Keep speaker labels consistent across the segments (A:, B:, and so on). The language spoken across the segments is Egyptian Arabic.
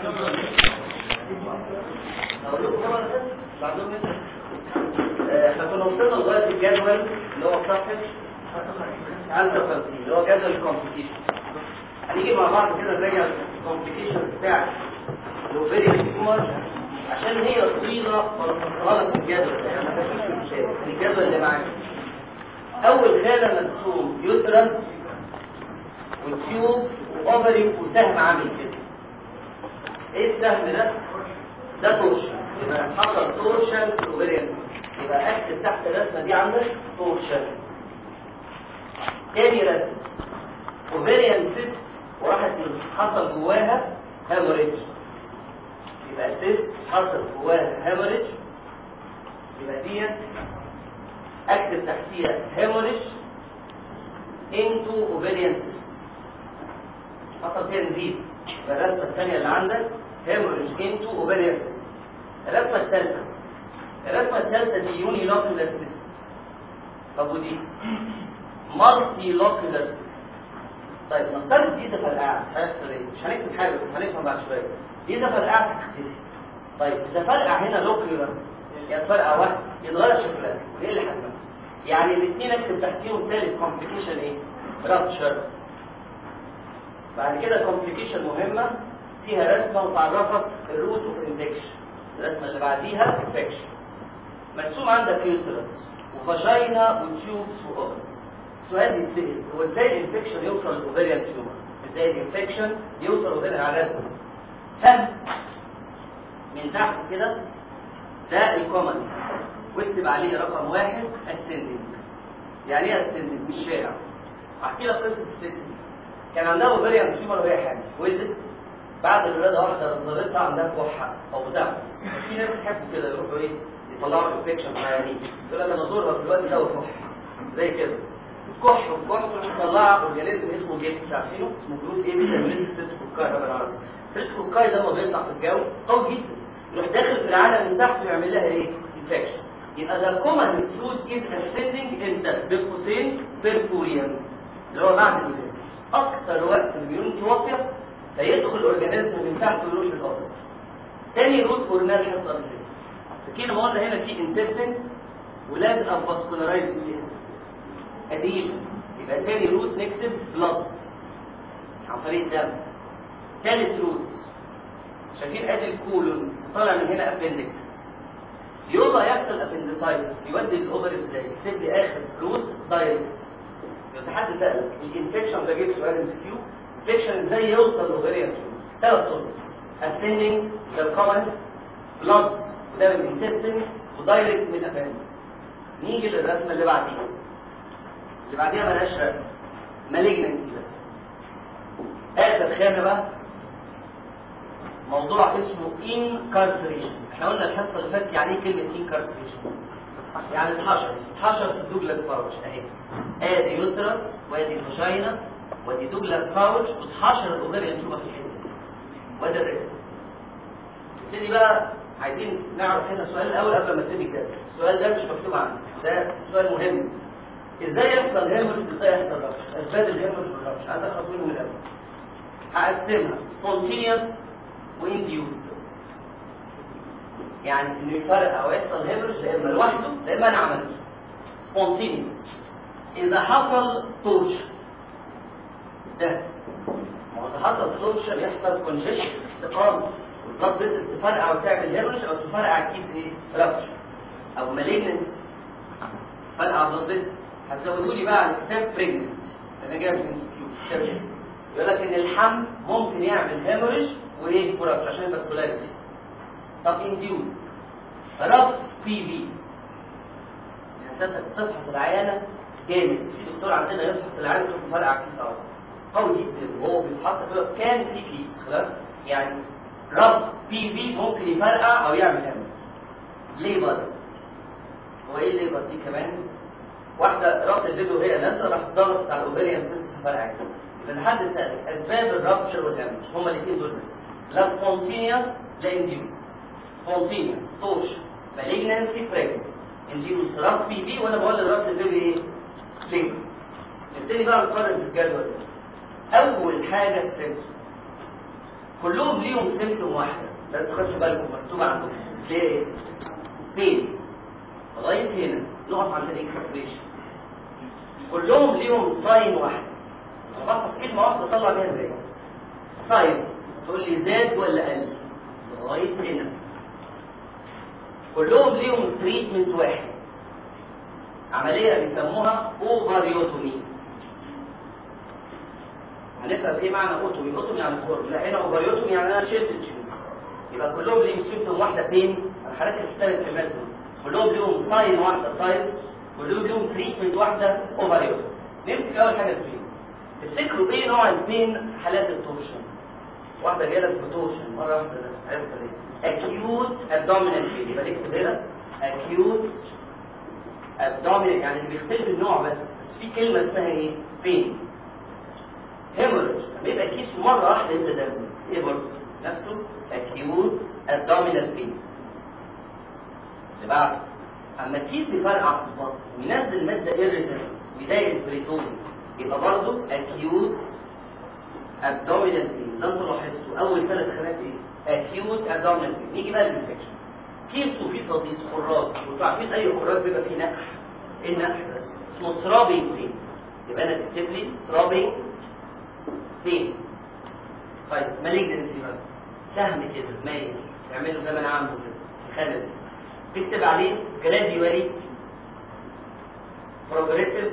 A: اقول لكم طبعا بس بعدهم احنا كنا وصلنا لغايه الجدول اللي هو صفحه 53 اللي هو جدول الكومبليكيشن هنيجي مع بعض كده نراجع الكومبليكيشنز بتاعت الاوفيريان تيومر عشان هي طويله فنحطها لك في الجدول ده ما فيش في الكتاب الجدول اللي معاك اول خانه مرسوم يوترس وتيوب واوفري وسهم عامل كده ايه السهم ده؟ ده تورشن يبقى حصل تورشن في الاوفريان يبقى اكتب تحت الرسمه دي عندك تورشن تاني رسمه اوفريان سيست وراحت حصل جواها هاموريج يبقى سيست حصل جواها هاموريج يبقى ديت اكتب تحتيها هاموريج انتو اوفريان سيست حصل فيها نزيد يبقى الرسمه الثانيه اللي عندك هاموريج انتو اوفريان سيست الرسمه الثالثه الرسمه الثالثه دي يوني لوكيولار سيست طب ودي مالتي لوكيولار سيست طيب نفترض دي تفرقعت هيحصل ايه؟ مش هنكتب حاجه بس هنفهم بعد شويه دي تفرقعت هتختفي طيب اذا فرقع هنا لوكيولار يعني فرقع واحد يتغير شكلها ايه اللي حصل؟ يعني الاثنين اكتب تحتيهم ثالث كومبليكيشن ايه؟ رابتشر بعد كده كومبليكيشن مهمه فيها رسمه وتعرفك الروت اوف انفكشن الرسمه اللي بعديها انفكشن مرسوم عندك يوترس وفاجينا وتيوبس واوبس سؤال يتسال هو ازاي الانفكشن يوصل للاوفيريان تيومر ازاي الانفكشن يوصل للاوفيريان على الرسمه سهل من تحت كده ده الكومنز واكتب عليه رقم واحد اسندنج يعني ايه اسندنج مش شارع احكي لك قصه الست دي كان عندها اوفيريان تيومر وهي حامل ولدت بعد الولاده واحده نظرتها عندها كحه او بتعبس في ناس تحب كده يروحوا ايه يطلعوا انفكشن معينين يقول لك انا زورها في الوقت ده وكح زي كده كح وكح وتطلع اورجانيزم اسمه جيكس عارفينه اسمه جروب ايه بيسميه ستريبتوكوكاي ده بالعربي ستريبتوكوكاي ده لما بيطلع في الجو قوي جدا يروح داخل في العالم من تحت ويعمل لها ايه انفكشن يبقى ده كومن فلود از اسندنج امتى بين قوسين بيرفوريان اللي هو بعد الولاده اكتر وقت البيون توفي فيدخل الاورجانيزم من تحت ويروح للارض تاني روت هرمال حصل كده فكده ما قلنا هنا في انتستين ولازم افاسكولارايز فيها قديم يبقى تاني روت نكتب بلاد عن طريق الدم تالت روت شايفين ادي الكولون طالع من هنا ابندكس يوضع يحصل ابندسايتس يودي الاوفر ازاي يكتب لي اخر روت دايركت لو حد سالك الانفكشن ده جيب سؤال ام كيو انفكشن ازاي يوصل للاوفريان ثلاث طرق ascending the common blood وده من الانتستين ودايركت من الابندكس نيجي للرسمه اللي بعديها اللي بعديها مالهاش رسم مالجنسي بس اخر خانه بقى موضوع اسمه incarceration احنا قلنا الحصه اللي فاتت يعني ايه كلمه incarceration يعني اتحشر اتحشر في دوجلاس باوتش اهي ادي يوترس وادي فاجينا وادي دوجلاس باوتش واتحشر الاوفريان تيوبر في الحته دي وادي الرئه نبتدي بقى عايزين نعرف هنا السؤال الاول قبل ما نبتدي كده السؤال ده مش مكتوب عندي ده سؤال مهم ازاي يحصل هيموريج ازاي يحصل ربش اسباب الهيموريج والربش عايز اخلص منهم الاول هقسمها سبونتينيوس وانديوز يعني انه يفرق او يحصل هيموريج يا اما لوحده يا اما انا عملته سبونتينيوس اذا حصل تورشن ده ما هو اذا حصل تورشن يحصل كونجيشن استقامه والبلد فيسل تفرقع وتعمل هيموريج او تفرقع كيس ايه ربش او مالجنس فرقع بلد فيسل هتزودوا لي بقى على كتاب بريجنسي انا جايب انستيتيوت يقول لك ان الحمل ممكن يعمل هيموريج وايه وربش عشان الفاسكولاريتي طب انديوز رب بي في يعني ستة تفحص العيانة جامد في دكتور عندنا يفحص العيانة يشوف فرقع كيس أو قوي جدا وهو بيفحص كده كان في كيس خلاص يعني رب بي في ممكن يفرقع أو يعمل هيموريج ليبر هو ايه الليبر دي كمان واحدة ربط الفيديو هي نازلة راح ضغط على الاوفيريان سيستم فرقع كده يبقى حد سألك أسباب الرابشر والهامش هما الاثنين دول بس لا سبونتينيوس لا انديوس سبونتينيوس طوش مالجنسي بريجن انديوس راب بي بي وانا بقول الرابط الفيديو ايه؟ لينك نبتدي بقى نقارن في الجدول ده أول حاجة السنسور كلهم ليهم سيمتوم واحده بس خدوا بالكم مكتوب عندكم ليه ايه؟ فين لغايه هنا نقف عند الاكسبريشن كلهم ليهم ساين واحد بحفظ كلمه واحده طلع بيها ازاي ساين تقول لي زاد ولا قل لغايه هنا كلهم ليهم تريتمنت واحد عمليه بيسموها اوفريوتومي هنفهم ايه معنى اوتومي اوتومي يعني خرم لا هنا اوفريوتومي يعني انا شلت التيوب يبقى كلهم ليهم سيمتوم واحده فين انا حضرتك الثلاث كلمات دول كلهم ليهم ساين واحده ساينس كلهم ليهم تريتمنت واحده اوفريوتومي نمسك اول حاجه فين تفتكروا ايه نوع اثنين حالات التورشن واحده جايه لك بتورشن مره واحده عرفت ليه اكيوت ابدومينال بين يبقى نكتب هنا اكيوت ابدومينال يعني اللي بيختلف النوع بس بس في كلمه اسمها ايه بين هيموريج لما يبقى كيس مره واحده يبدا دم ايه برضه نفسه اكيوت ابدومينال بين اللي بعده اما الكيس يفرقع في البطن وينزل ماده ايريتنت ويضايق البريتون يبقى برضه اكيوت ابدومينال بين زي ما انتوا لاحظتوا اول ثلاث خانات ايه اكيوت ابدومينال بين نيجي بقى للانفكشن كيس وفيه صديد خراج وانتوا عارفين اي خراج بيبقى فيه نقح ايه النقح ده اسمه ثرابينج بين يبقى انا تكتب لي ثرابينج بين طيب مالجنسي بقى سهم كده مايل تعمله زي ما انا عامله كده الخانه دي تكتب عليه جراديوالي بروجريسيف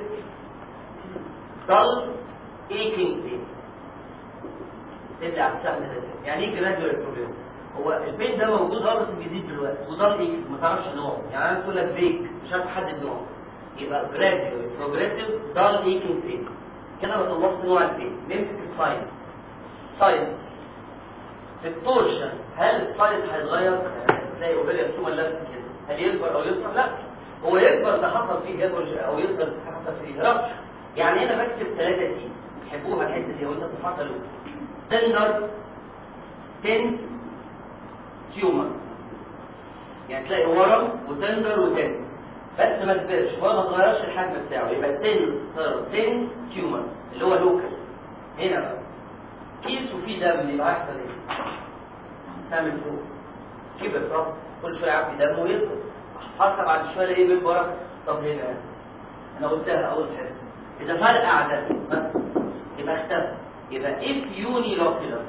A: dull aching pain تبدا على السهم ده يعني ايه جراديوالي بروجريسيف هو البين ده موجود اه بس بيزيد دلوقتي وضل ايه ما تعرفش نوعه يعني انا تقول لك فيك مش عارف احدد نوعه يبقى جراديوالي بروجريسيف dull aching pain كده انا خلصت نوع البين نمسك الساينس ساينس في التورشن هل الساينس هيتغير زي اوبيليا توما لابس كده هل يكبر او يصغر لا هو يكبر ده حصل فيه هيبرج او يصغر حصل فيه ربش يعني هنا بكتب ثلاثة سي تحبوها الحته دي وانت بتحط له تندر تنس تيومر يعني تلاقي ورم وتندر وتنس بس ما كبرش ولا ما تغيرش الحجم بتاعه يبقى تنس تنس تيومر اللي هو لوكال هنا بقى كيس وفيه دم يبقى احسن ايه؟ سامل فوق كبر طب كل شويه يعبي دم ويكبر حتى بعد شويه ايه بيكبر طب هنا انا قلتها اول حس اذا فرقع ده يبقى اختفى يبقى if unilocular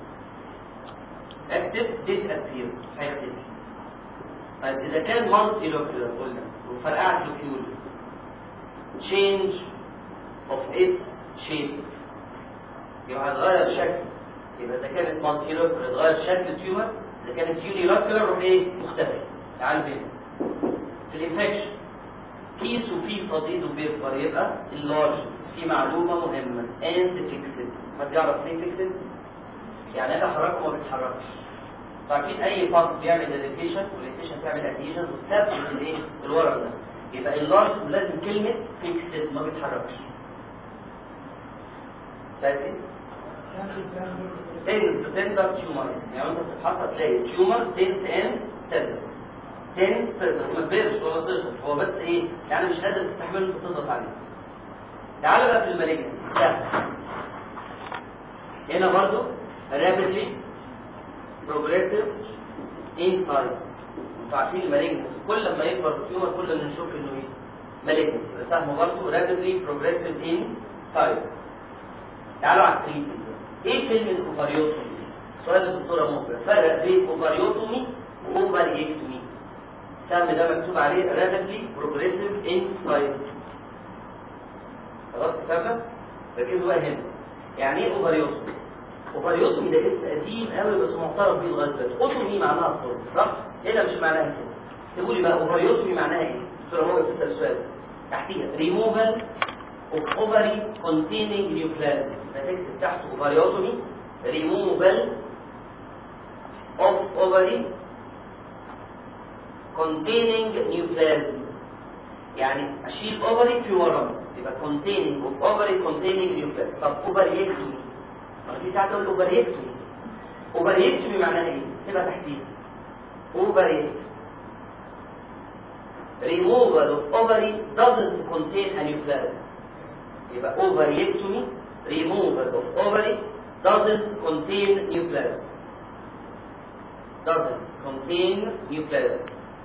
A: اكتب disappear هيختفي طيب اذا كان multilocular قلنا وفرقعت لوكيول change of its shape يبقى هتغير شكل يبقى اذا كانت multilocular هتغير شكل التيومر اذا كانت unilocular روح ايه مختفي تعال بينا في الانفكشن كيس وفيه صديد وبيكبر يبقى اللارج في معلومه مهمه اند فيكسد حد يعرف ليه فيكسد؟ يعني انا حركه ما بيتحركش عارفين اي باكس بيعمل اديتيشن والاديتيشن بيعمل اديشن وتثبت الايه الورم ده يبقى اللارج لازم كلمه فيكسد ما بيتحركش فاهم تنس تندر تيومر يعني انت بتتحصل تلاقي تيومر تنس ان تندر تنس بس ما كبرش ولا صغر هو بس ايه يعني مش قادر تستحمله انت تضغط عليه تعالى بقى في المالجنس سهل هنا برضو rapidly progressive in size انتوا عارفين المالجنس كل ما يكبر التيومر كل ما نشوف انه ايه مالجنس يبقى سهمه برضو rapidly progressive in size تعالوا على التريتمنت ايه كلمه اوفاريوتومي سؤال الدكتوره مقبل فرق بين اوفاريوتومي واوفاريكتومي السهم ده مكتوب عليه rapidly progressive in size خلاص اتفقنا ركزوا بقى هنا يعني ايه اوفاريوتومي اوفاريوتومي ده اسم قديم قوي بس معترف بيه لغايه دلوقتي اوتومي معناها الطرد صح هنا مش معناها كده تقول لي بقى اوفاريوتومي معناها ايه دكتوره مو بتسال السؤال تحتيها ريموفال اوف اوفري containing نيوكلازم ده تكتب تحت اوفاريوتومي ريموفال اوف اوفري containing nucleus يعني اشيل اوفري في ورم يبقى containing of ovary containing nucleus طب اوفريكتومي ما في ساعات اقول اوفريكتومي اوفريكتومي معناها ايه؟ تبقى تحديد اوفريكتومي removal of ovary doesn't contain a nucleus يبقى اوفريكتومي removal of ovary doesn't contain nucleus doesn't contain nucleus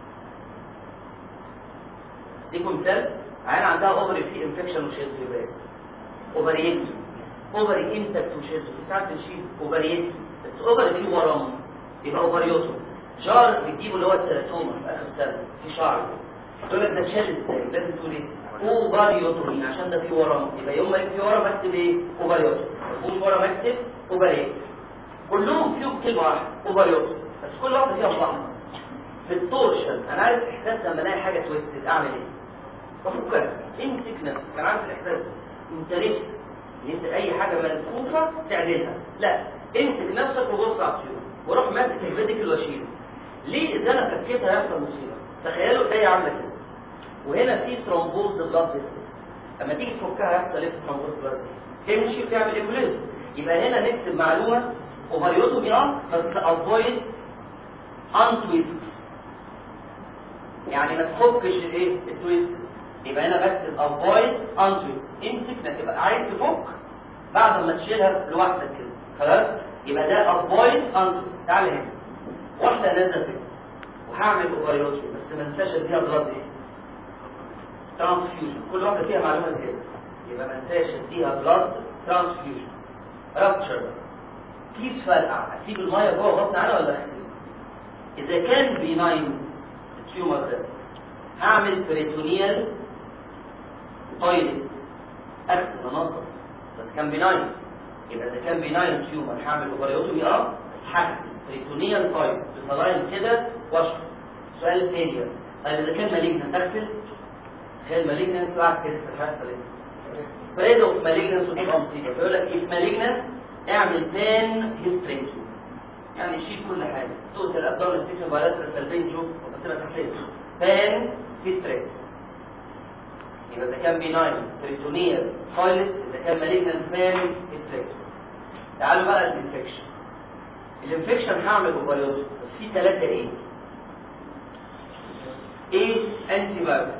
A: اديكم مثال عيان عندها اوفري في انفكشن وشيلت يبقى اوفريتي اوفري انتكت وشيلت في ساعات بنشيل اوفريتي بس اوفري فيه ورم يبقى اوفريوتو شعر بتجيبه اللي هو التلاتوما في اخر السنه في شعر تقول لك ده اتشال ازاي لازم تقول ايه اوفريوتومي عشان ده فيه ورم يبقى يوم ما يبقى فيه ورم اكتب ايه اوفريوتو ما فيهوش ورم اكتب اوفريتي كلهم فيهم كلمه واحده اوفريوتو بس كل واحده فيها ملاحظه في التورشن انا عارف احساس لما الاقي حاجه تويستد اعمل ايه بفكها امسك نفسك انا عارف الاحساس ده. انت نفسك ان انت اي حاجه ملفوفه تعدلها لا امسك نفسك وبص على الطيور وروح ماسك الفيديكال واشيله ليه اذا انا فكيتها هيحصل مصيبه تخيلوا الايه عامله كده وهنا في ترومبوز بلاد فيسل لما تيجي تفكها هيحصل ايه في ترومبوز بلاد تمشي وتعمل ايكوليزم يبقى هنا نكتب معلومه اوفريوتومي اه بس افويد ان تويست يعني ما تفكش الايه التويست يبقى هنا بكتب افويد ان تويست امسك تبقى عايز تفك بعد ما تشيلها لوحدك كده خلاص يبقى ده افويد ان تويست تعالى هنا واحده نازله فيكس وهعمل اوفريوتومي بس ما انساش اديها بلاد ايه ترانسفيوجن كل واحده فيها معلومه زياده يبقى ما انساش اديها بلاد ترانسفيوجن رابتشر كيس فرقع اسيب الميه جوه غصب عنها ولا اغسلها اذا كان بيناين التيومر ده هعمل بريتونيال تويلت اغسل انظف بس كان بيناين يبقى اذا كان بيناين تيومر هعمل اوفريوتومي اه بس هغسل بريتونيال تويلت بصلاين كده واشرب السؤال الثاني طيب اذا كان مالجنت اغسل تخيل مالجنس واحد كده هيحصل ايه؟ سبريد اوف مالجنس وتبقى مصيبه بيقول لك ايه مالجنس اعمل بان هيستريكتومي يعني شيل كل حاجه تقتل الابدومين سيكشن بايلاترال سلبين جو وقسمها تحليل بان هيستريكتومي يبقى اذا كان بيناين بريتونيال سايلنت اذا كان مالجنس بان هيستريكتومي تعالوا بقى الانفكشن الانفكشن هعمل اوفريوز بس في ثلاثه ايه ايه انتي بايوتيك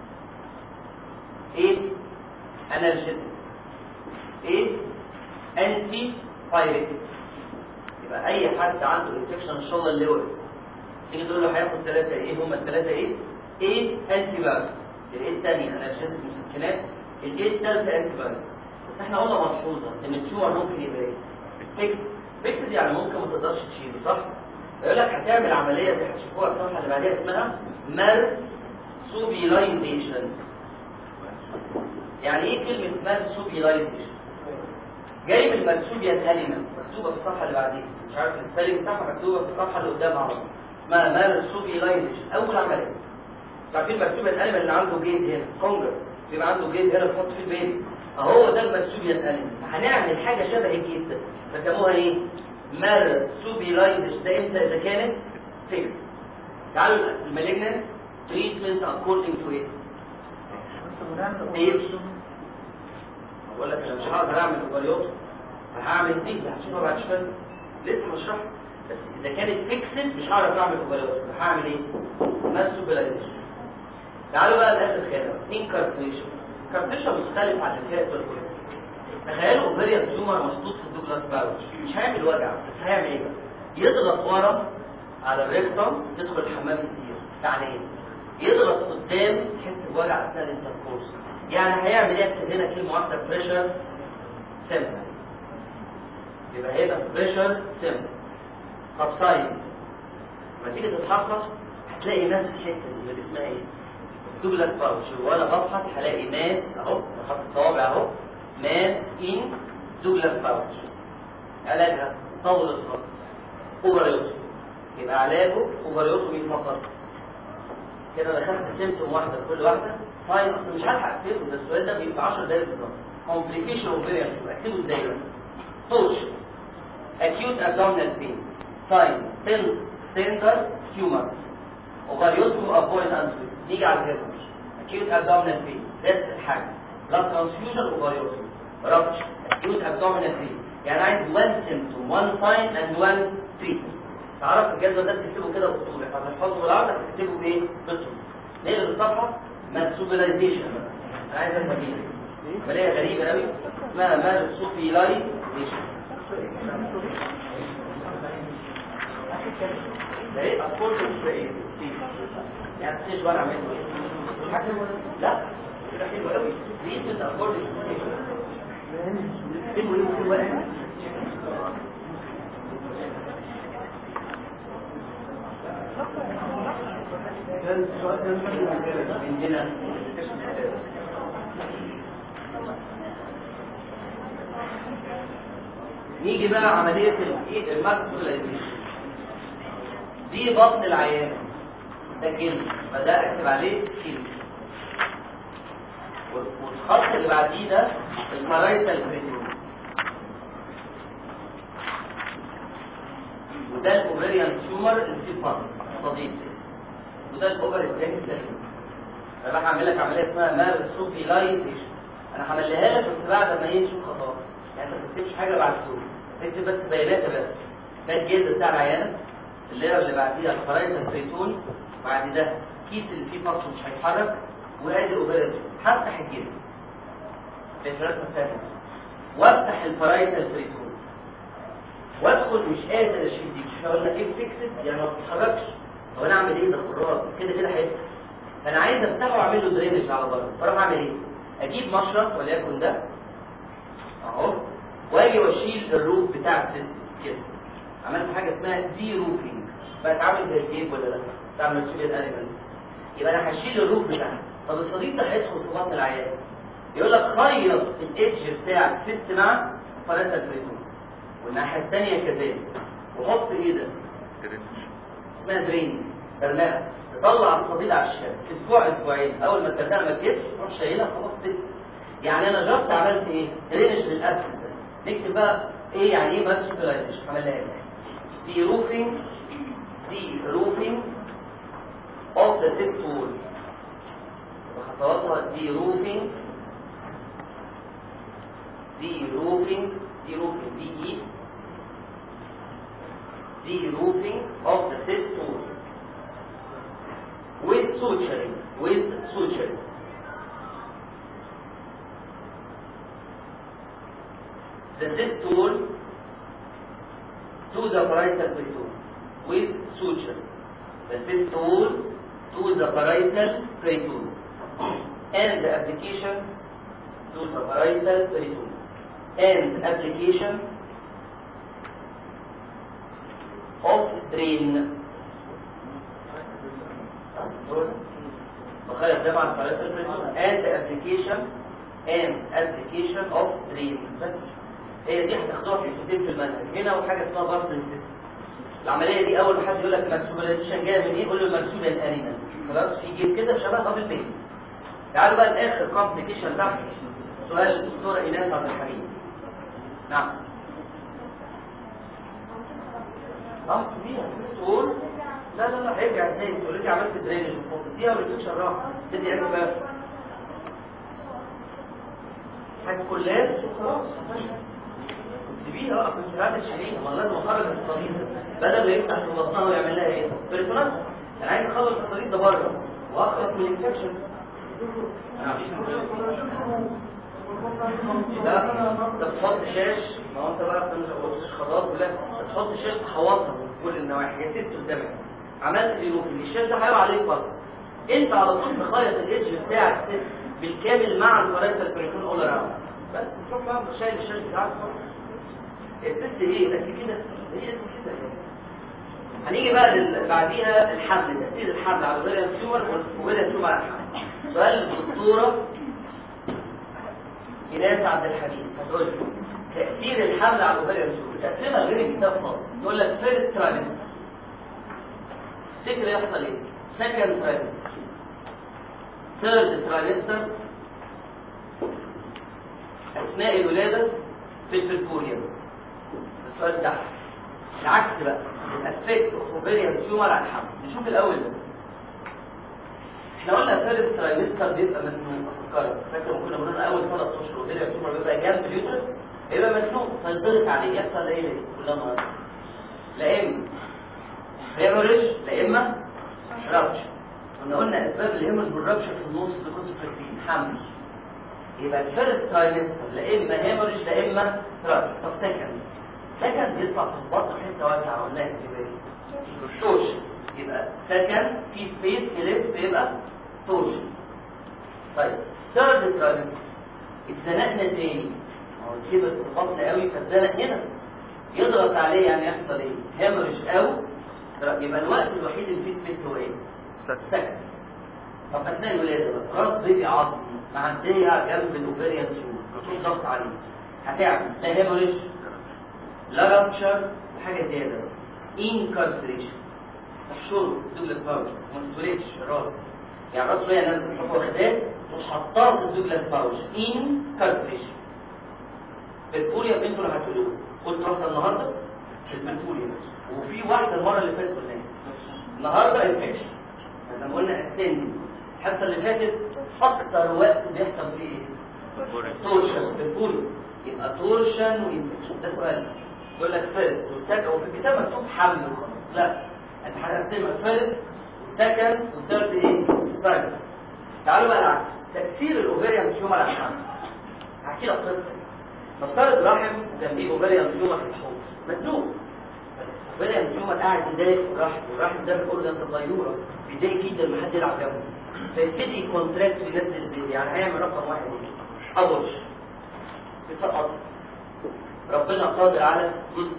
A: ايه انالجيزم ايه انتي بايريتيك يبقى اي حد عنده انفكشن ان شاء الله الليورز تيجي تقول له هياخد ثلاثه ايه هم الثلاثه ايه ايه انتي بايوتيك الايه الثانيه انالجيزم مسكنات الايه الثالثه انتي بايوتيك بس احنا قلنا ملحوظه ان التيومر ممكن يبقى ايه فيكس فيكس يعني ممكن ما تقدرش تشيله صح يقول لك هتعمل عمليه زي هتشوفوها الصفحه اللي بعديها اسمها مر سوبيلايزيشن يعني ايه كلمة مارسوبيلايزيشن؟ جاي من مرسوبيا كلمة مكتوبة في الصفحة اللي بعديها مش عارف السبيلنج بتاعها مكتوبة في الصفحة اللي قدام عربي اسمها مارسوبيلايزيشن أول عملية مش عارفين مرسوبيا الكلمة اللي عنده جيد هنا كونجر بيبقى عنده جيد هنا بيحط فيه البيبي اهو ده المرسوبيا الكلمة هنعمل حاجة شبه الجيد ده فسموها ايه؟ مارسوبيلايزيشن ده امتى إذا كانت فيكس تعالوا المالجنت تريتمنت according to ايه؟ ايه بقول لك انا مش هقدر اعمل اوفريوت هعمل دي اللي هتشوفها بعد شويه لسه هشرح بس اذا كانت فيكسد مش هعرف اعمل اوفريوت هعمل ايه؟ ماسوبيلايزيشن تعالوا بقى لاخر خانه انكارتيشن كارتيشن مختلف عن الفئه الكليه تخيلوا اوفريا تيومر محطوط في الدوجلاس باوتش مش هيعمل وجع بس هيعمل ايه بقى؟ يضغط ورا على الريكتوم تدخل الحمام كتير يعني ايه؟ يضغط قدام تحس بوجع اثناء الانتركورس يعني هيعمل ايه هنا كلمه واحده بريشر سيمبل يبقى هنا بريشر سيمبل طب ساين لما تيجي تتحقق هتلاقي ناس في الحته دي اللي اسمها ايه؟ دوبلت باوتش وانا بضحك هلاقي ناس اهو بحط صوابع اهو ناس ان دوبلت باوتش علاجها طول الخط اوفريوتومي يبقى علاجه اوفريوتومي فقط كده انا خدت سيمتوم واحده لكل واحده ساين اصل مش هلحق اكتبه ده السؤال ده بيبقى 10 دقايق بالظبط كومبليكيشن اوفيريان اكتبه ازاي بقى توش acute abdominal pain sign thin slender tumor ovariotome avoid and twist نيجي على الهيرمش acute abdominal pain زاد الحجم blood transfusion ovariotome rupture acute abdominal pain يعني عايز one symptom one sign and one treatment تعرف الجدول ده تكتبه كده بالطول هتحفظه بالعرض هتكتبه بايه؟ بالطول نقلب الصفحه مارسوبيلايزيشن انا عايز افهم ايه عمليه غريبه قوي اسمها مارسوبيلايزيشن ده ايه اكورد في ايه يعني تخيش بقى اعمل ايه لا ده حلو قوي دي انت اكورد حلو ايه حلو قوي عندنا نيجي بقى عملية الايه الماكسولايزيشن دي بطن العيان ده كلمة فده اكتب عليه سكين والخط اللي بعديه ده المرايتال بريتون وده الاوفريان تيومر اللي فيه باس صديق وده الاوفر الثاني سليم انا راح اعمل لك عمليه اسمها مارسوبيلايزيشن انا هعملها لك بس بعد ما يمشوا خطوات يعني ما تكتبش حاجه بعد دول اكتب بس بيانات بس ده الجلد بتاع العيانه الليره اللي بعديها الفرايت الزيتون بعد ده كيس اللي فيه باس مش هيتحرك وادي الاوفر هفتح الجلد الرسمه الثانيه وافتح الفرايت الزيتون وادخل مش قادر اشيل دي مش احنا قلنا ايه فيكسد يعني ما بتتحركش طب انا اعمل ايه ده خراج كده كده هيفتح فانا عايز افتحه واعمل له درينج على بره فاروح اعمل ايه اجيب مشرط وليكن ده اهو واجي واشيل الروف بتاع السيستم كده عملت حاجه اسمها دي روفينج بقت عامل زي الجيب ولا لا بتاع مسؤوليه الانيمال يبقى انا هشيل الروف بتاعها طب الصديق ده هيدخل في بطن العيان يقول لك خيط الايدج بتاع السيستم مع فلاتة البريتون والناحيه الثانيه كذلك وحط ايه ده اسمها درين برنامج تطلع الصديد على الشارع اسبوع اسبوعين اول ما الترنامه ما تجيبش تروح شايلها خلاص كده يعني انا جربت عملت ايه درينج للابسس نكتب بقى ايه يعني ايه مارسبلايزيشن عملها ايه دي روفينج دي روفينج اوف ذا سيست وول وخطواتها دي روفينج دي روفينج دي روفينج دي اي دي روفينج اوف ذا سيست وول with suturing with suturing the cyst tool to the parietal peritoneum with suture the cyst tool to the parietal peritoneum and the application to the parietal peritoneum and application of drain بخير ده مع الفلاتر and application and application of drain بس هي دي هتاخدوها في الكتاب في المنهج هنا وحاجه اسمها بارتن سيستم العمليه دي اول ما حد يقول لك المرسوبيلايزيشن جايه من ايه قول له المرسوبه الانيمال خلاص في جيب كده شبهها بالبيت تعالوا بقى لاخر كومبليكيشن تحت سؤال الدكتوره ايناس عبد الحليم نعم اه كبيره سيستول لا لا لا هيرجع تاني انت اوريدي عملت درينج وفوقسيها واديك شراحه تدي عندك بقى حاجه كلات وخلاص سيبيها اصلا مش عارف تشيليها ما لازم اخرج الصليب بدل ما يفتح في بطنها ويعمل لها ايه؟ بريتونات انا عايز اخلص الصليب ده بره واخلص من الانفكشن لا ده تحط شاش ما هو انت بقى انت مش قلتش خلاص ولا تحط شاش تحوطها من كل النواحي هي ست قدامك عملت ايروفين الشاش ده هيبقى عليه بلس انت على طول تخيط الايدج بتاع الست بالكامل مع الفرنسا البريتون اول اراوند بس تروح بقى شايل الشاش بتاعك الست ايه قد كده هي قد كده هنيجي بقى لل- بعديها الحمل تاثير الحمل على الغير التيومر والغير التيومر على الحمل سؤال الدكتوره إناس عبد الحميد هتقول لي تأثير الحمل على الغير التيومر تقسمها غير الكتاب خالص تقول لك فيرست ترايمستر تفتكر يحصل ايه؟ سكند ترايمستر ثيرد ترايمستر أثناء الولادة في البركوريوم السؤال ده العكس بقى الافكت اوفيريان تيومر على الحمل نشوف الاول ده احنا قلنا ثالث ترايمستر بيبقى مسنون افكرك فاكر لما كنا بنقول اول ثلاث اشهر اوفيريان تيومر بيبقى جنب اليوترس يبقى مسنون فيضغط عليه يحصل ايه كلها مرض لا اما هيموريج لا اما رابشر كنا قلنا اسباب الهيموريج والرابشر في النص اللي كنتوا فاكرين حمل يبقى الفيرست ترايمستر لا اما هيموريج لا اما رابشر طب سكند سكن بيطلع في البطن حته واسعه قلنا اكتبالي تورشن يبقى سكن في سبيس يلف يبقى تورشن طيب ثيرد ترايمستر اتزنقنا تاني ما هو الكبد في البطن قوي فاتزنق هنا يضغط عليه يعني يحصل ايه؟ هيمرج او يبقى الوقت الوحيد اللي فيه سبيس هو ايه؟ سكن طب اثناء الولاده بقى راس بيبي عظمي معديه جنب الاوفيريان تيومر مفيش ضغط عليه هتعمل لا هيموريج لا رابتشر وحاجه زياده انكارسريشن تحشره دوجلاس باوش ما تتولدش الراس يعني راس وهي نازله تروح واخداه وحطها في الدوجلاس باوش انكارسريشن بالبوليا بنته لما هتقولوه قلت واحده النهارده البنتوليا وفي واحده المره اللي فاتت قلناها النهارده انفكشن لما قلنا اسندي الحصه اللي فاتت اكتر وقت بيحصل فيه ايه؟ تورشن بالبوليو يبقى تورشن وانفكشن ده سؤال يقول لك فيرست وسكن وفي الكتاب مكتوب حمل وخلاص لا انت هتقسمها فيرست وسكن وثيرد ايه؟ ثيرد تعالوا بقى العكس تاثير الاوفيريان تيومر على الحمل هحكي لك قصه نفترض رحم جنبيه اوفيريان تيومر في الحوض مسدود اوفيريان تيومر قاعد يضايق في الرحم والرحم ده بيقول ده الغيوره بيضايق جدا لما حد يلعب جنبه فيبتدي كونتراكت وينزل البيبي يعني هيعمل رقم واحد ابوش يسقط ربنا قادر على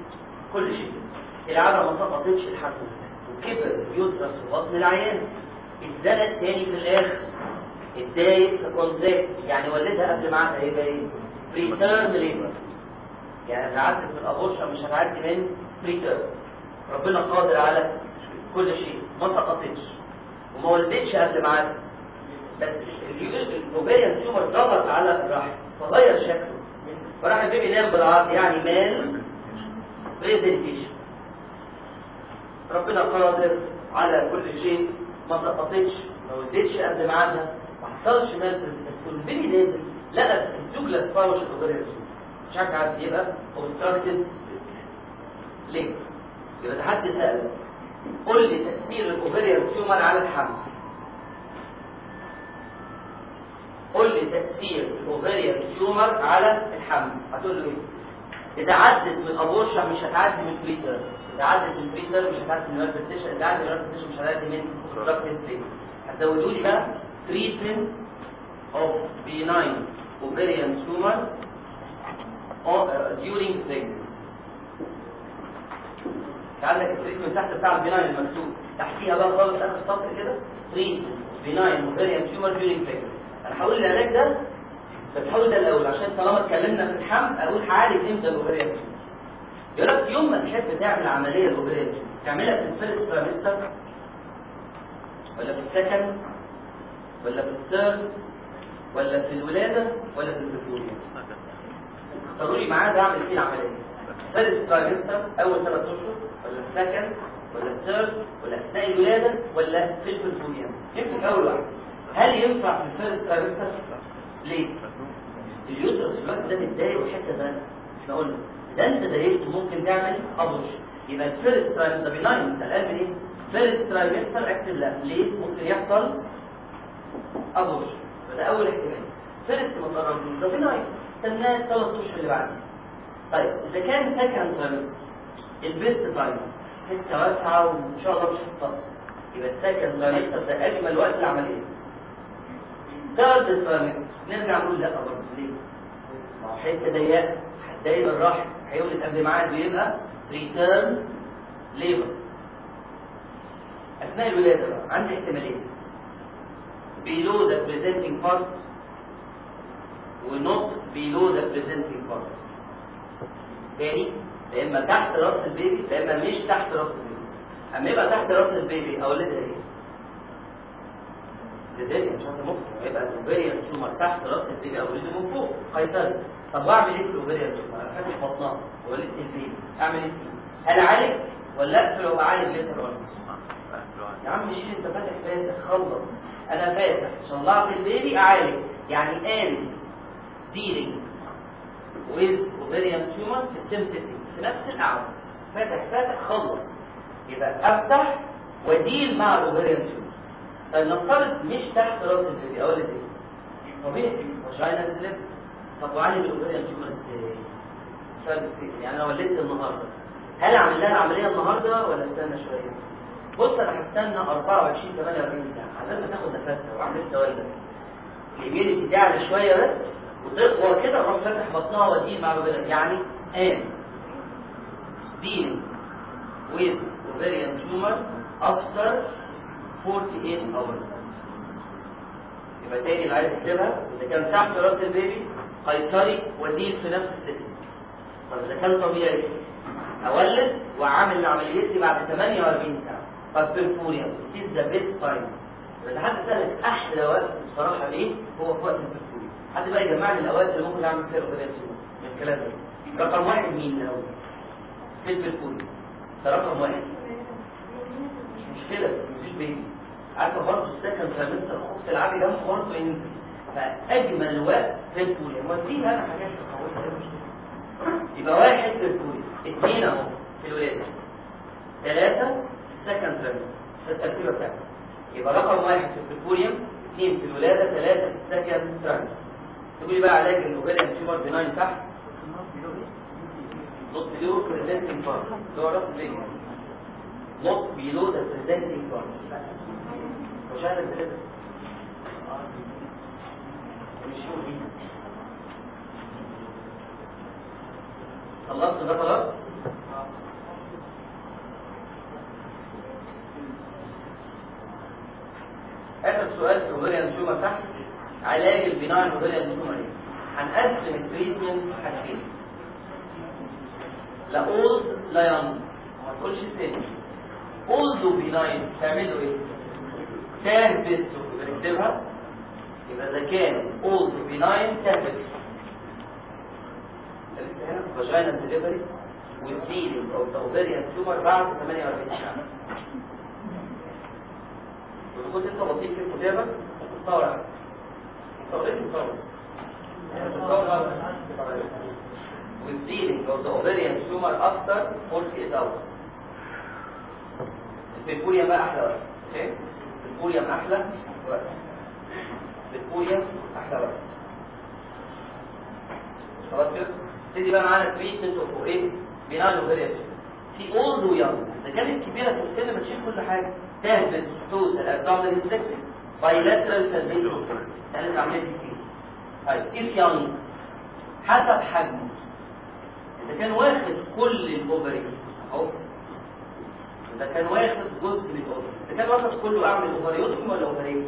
A: كل شيء العبة ما سقطتش لحد وكبر يدرس في بطن العيان اتزنق تاني في الاخر اتضايق في كونتراكت يعني ولدها قبل ميعادها هيبقى ايه؟ بريتيرم ليبر يعني هتعدي في الابورشن مش هتعدي من بريتيرم ربنا قادر على كل شيء ما سقطتش وما ولدتش قبل ميعادها بس الاوبيريان تيومر ضغط على الرحم فغير شكله فراح البيبي نام بالعرض يعني مال بريزنتيشن ربنا قادر على كل شيء ما سقطتش ما ولدتش قبل ميعادها ما حصلش مال بس البيبي نازل لقى الدوجلاس باوش الاوبيريان تيومر مش عارف عارف يبقى اوبستراكتد ليه؟ يبقى ده حد سأل قول لي تأثير الاوفيريان تيومر على الحمل قول لي تأثير الاوفيريان تيومر على الحمل هتقول له ايه؟ إذا عدت من الابورشن مش هتعدي من بريتر إذا عدت من بريتر مش هتعدي من الفيرتيشن إذا عدت من الفيرتيشن مش هتعدي من اوبستراكتد ليه؟ هتزودوا لي بقى treatment of benign ovarian tumor during pregnancy عندك التريتمنت تحت بتاع البناين المكتوب تحتيها بقى خالص اخر سطر كده تريتمنت بناين اوفيريان تيومر during pregnancy انا هقول العلاج ده بس هقول ده الاول عشان طالما اتكلمنا في الحمل اقول هعالج امتى الاوفيريان تيومر يقول لك يوم ما تحب تعمل عمليه الاوفيريان تيومر تعملها في الفيرست ترامستر ولا في السكند ولا في الثيرد ولا في الولاده ولا في البرفوريا اختاروا لي معاه ده اعمل فيه العمليه فيرست ترايمستر اول ثلاث اشهر ولا السكند ولا الثيرد ولا اثناء الولاده ولا في البرفوريا يمكن اول واحد هل ينفع في الفيرست ترايمستر ليه اليوترس في الوقت ده متضايق والحته ده احنا قلنا ده انت ضايقت ممكن تعمل ابوش يبقى الفيرست ترايمستر بناين ده القلب ايه فيرست ترايمستر اكتب لا ليه ممكن يحصل ابوش فده اول احتمال فيرست ما قررتوش ده بناين استناه الثلاث اشهر اللي بعدين طيب اذا كان سكند ترايمستر البيست تايم ستة واسعة وان شاء الله مش هتصدق يبقى السكند ترايمستر ده اجمل وقت العملية ثيرد ترايمستر نرجع نقول لا برضه ليه؟ ما هو حتة ضيقة هتضايق الرحم هيولد قبل ميعاد ويبقى ريتيرن ليبر اثناء الولاده بقى عندي احتمالين below the presenting part ونوت below the presenting part تاني يا اما تحت راس البيبي يا اما مش تحت راس البيبي اما يبقى تحت راس البيبي اولدها ايه سيزيريان مش عارف ممكن يبقى الاوفيريان تيومر تحت راس البيبي اولده من فوق قيصري طب واعمل ايه في الاوفيريان تيومر انا فاتح بطنها وولدت البيبي اعمل ايه فيه هل اعالج ولا اقفل وبعالج ليتر ولا يا عم شيل انت فاتح فاتح خلص انا فاتح طلعت البيبي اعالج يعني ان dealing with ovarian tumor في السيم سيتنج في نفس القعده فاتح فاتح خلص يبقى افتح وديل مع الاوفاريان تيومر طيب نفترض مش تحت راس البيبي اقول ايه طبيعي فاجينا سليب طب وعالج الاوفاريان تيومر ازاي سؤال بسيط يعني انا ولدت النهارده هل اعمل لها العمليه النهارده ولا استنى شويه بص انا هستنى 24 48 ساعه على ما تاخد نفسها وعم لسه والده الاميونيتي تعلى شويه بس وتقوى كده اروح فاتح بطنها واديه مع بلد يعني ان dealing with ovarian tumor after 48 hours يبقى تاني اللي عايز يكتبها اذا كان تحت راس البيبي قيصري وديل في نفس السن طب اذا كان طبيعي اولد واعمل عمليتي بعد 48 ساعه طب بيرفوريا is the best time اذا حد سالك احلى وقت بصراحه ليه هو في وقت البيرفوريا حد بقى يجمع لي الاوقات اللي ممكن اعمل فيها اوبريشن من الكلام ده رقم واحد مين الاول سيل بيرفوريا ده رقم واحد مش مشكله بس مفيش بيبي عارفه برضه السكن ترمستر خبز العادي ده برضه ينزل فاجمل وقت في الفوريا وديها انا حاجات يبقى واحد في الفوريا اثنين اهو في الولاده ثلاثه السكند ترمستر في الترتيبه بتاعتي يبقى رقم واحد في البريكوريوم اثنين في الولاده ثلاثه في السكند ترمستر تقول لي بقى علاج الاوفيريان تيومر بناين تحت نوت بيلو بريزنتنج بارت اللي هو راس البيبي نوت بيلو ذا بريزنتنج بارت مش عارف كده مش شو دي خلصت ده خلاص اخر سؤال في الاوفيريان تيومر تحت علاج البناء الاوفيريان تيومر ايه هنقسم التريتمنت حاجتين لا اولد لا يونج ما تقولش سن اولد وبناين تعملوا ايه تهبس بنكتبها يبقى اذا كان اولد وبناين تهبس لسه هنا فاجينا ديليفري والديلينج او الاوفيريان تيومر بعد 48 ساعه ولو كنت انت بطيء في الكتابه تصور احسن صورت تصور with dealing of the ovarian tumor after 48 hours البيبوليوم بقى احلى وقت اوكي البيبوليوم احلى وقت البيبوليوم احلى وقت خلاص كده تبتدي بقى معانا تريتمنت اوف ايه بناء الاوفاريان في اولد ويانج اذا كانت كبيره في السن بتشيل كل حاجه تهبس توتال ابدومينال انسكت بايلاترال سيرفيس ثالث عمليه كتير طيب اف يانج حسب حجمه اذا كان واخد كل الاوفري اهو اذا كان واخد جزء من الاوفري اذا كان واخد كله اعمل اوفريوتومي ولا اوفريت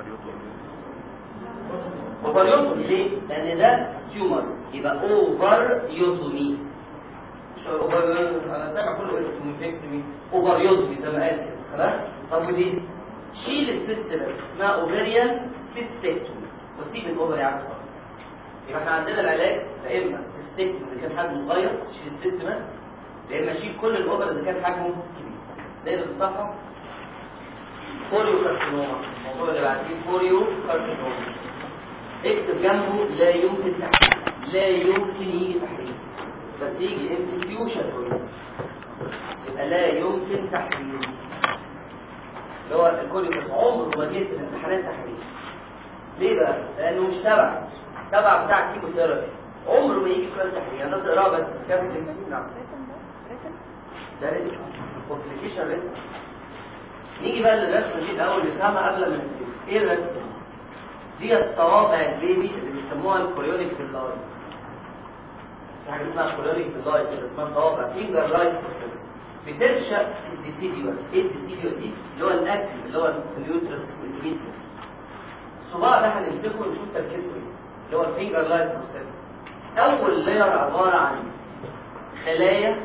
A: اوفريوتومي ليه لان ده تيومر يبقى اوفر يوتومي مش اوفر انا سامع كله اوفريوتومي اوفريوتومي زي ما قال كده خلاص طب ودي شيل السيست بس اسمها اوفريان سيستكتومي وسيب الاوفري عادي خالص يبقى احنا عندنا العلاج يا اما سيستكتومي اذا كان حجمه صغير شيل السيست بس يا اما شيل كل الاوفر اذا كان حجمه كبير نقلب الصفحه فوريو كارسينوما الموضوع اللي بعديه فوريو كارسينوما اكتب جنبه لا يمكن تحريم لا يمكن يجي تحريم بس يجي ام سي كيو شفوي يبقى لا يمكن تحريم اللي هو الكل عمره ما جه في الامتحانات تحريم ليه بقى؟ لانه مش تبع تبع بتاع الكيموثيرابي عمره ما يجي سؤال تحريم يعني ده تقراه بس كابتن نعم ده ريتم كومبليكيشن ريتم نيجي بقى للرسمه دي الاول نفهمها قبل ما نبتدي ايه الرسمه دي الصوابع البيبي اللي بيسموها الكوريونيك باللاي في حاجه اسمها كوريونيك باللاي كده اسمها صوابع فينجر رايت بتنشا في الديسيديوال ايه الديسيديوال دي اللي هو الاكل اللي هو النيوترس والميترس الصباع ده هنمسكه ونشوف تركيبته ايه اللي هو الفينجر لايت بروسيس اول لاير عباره عن خلايا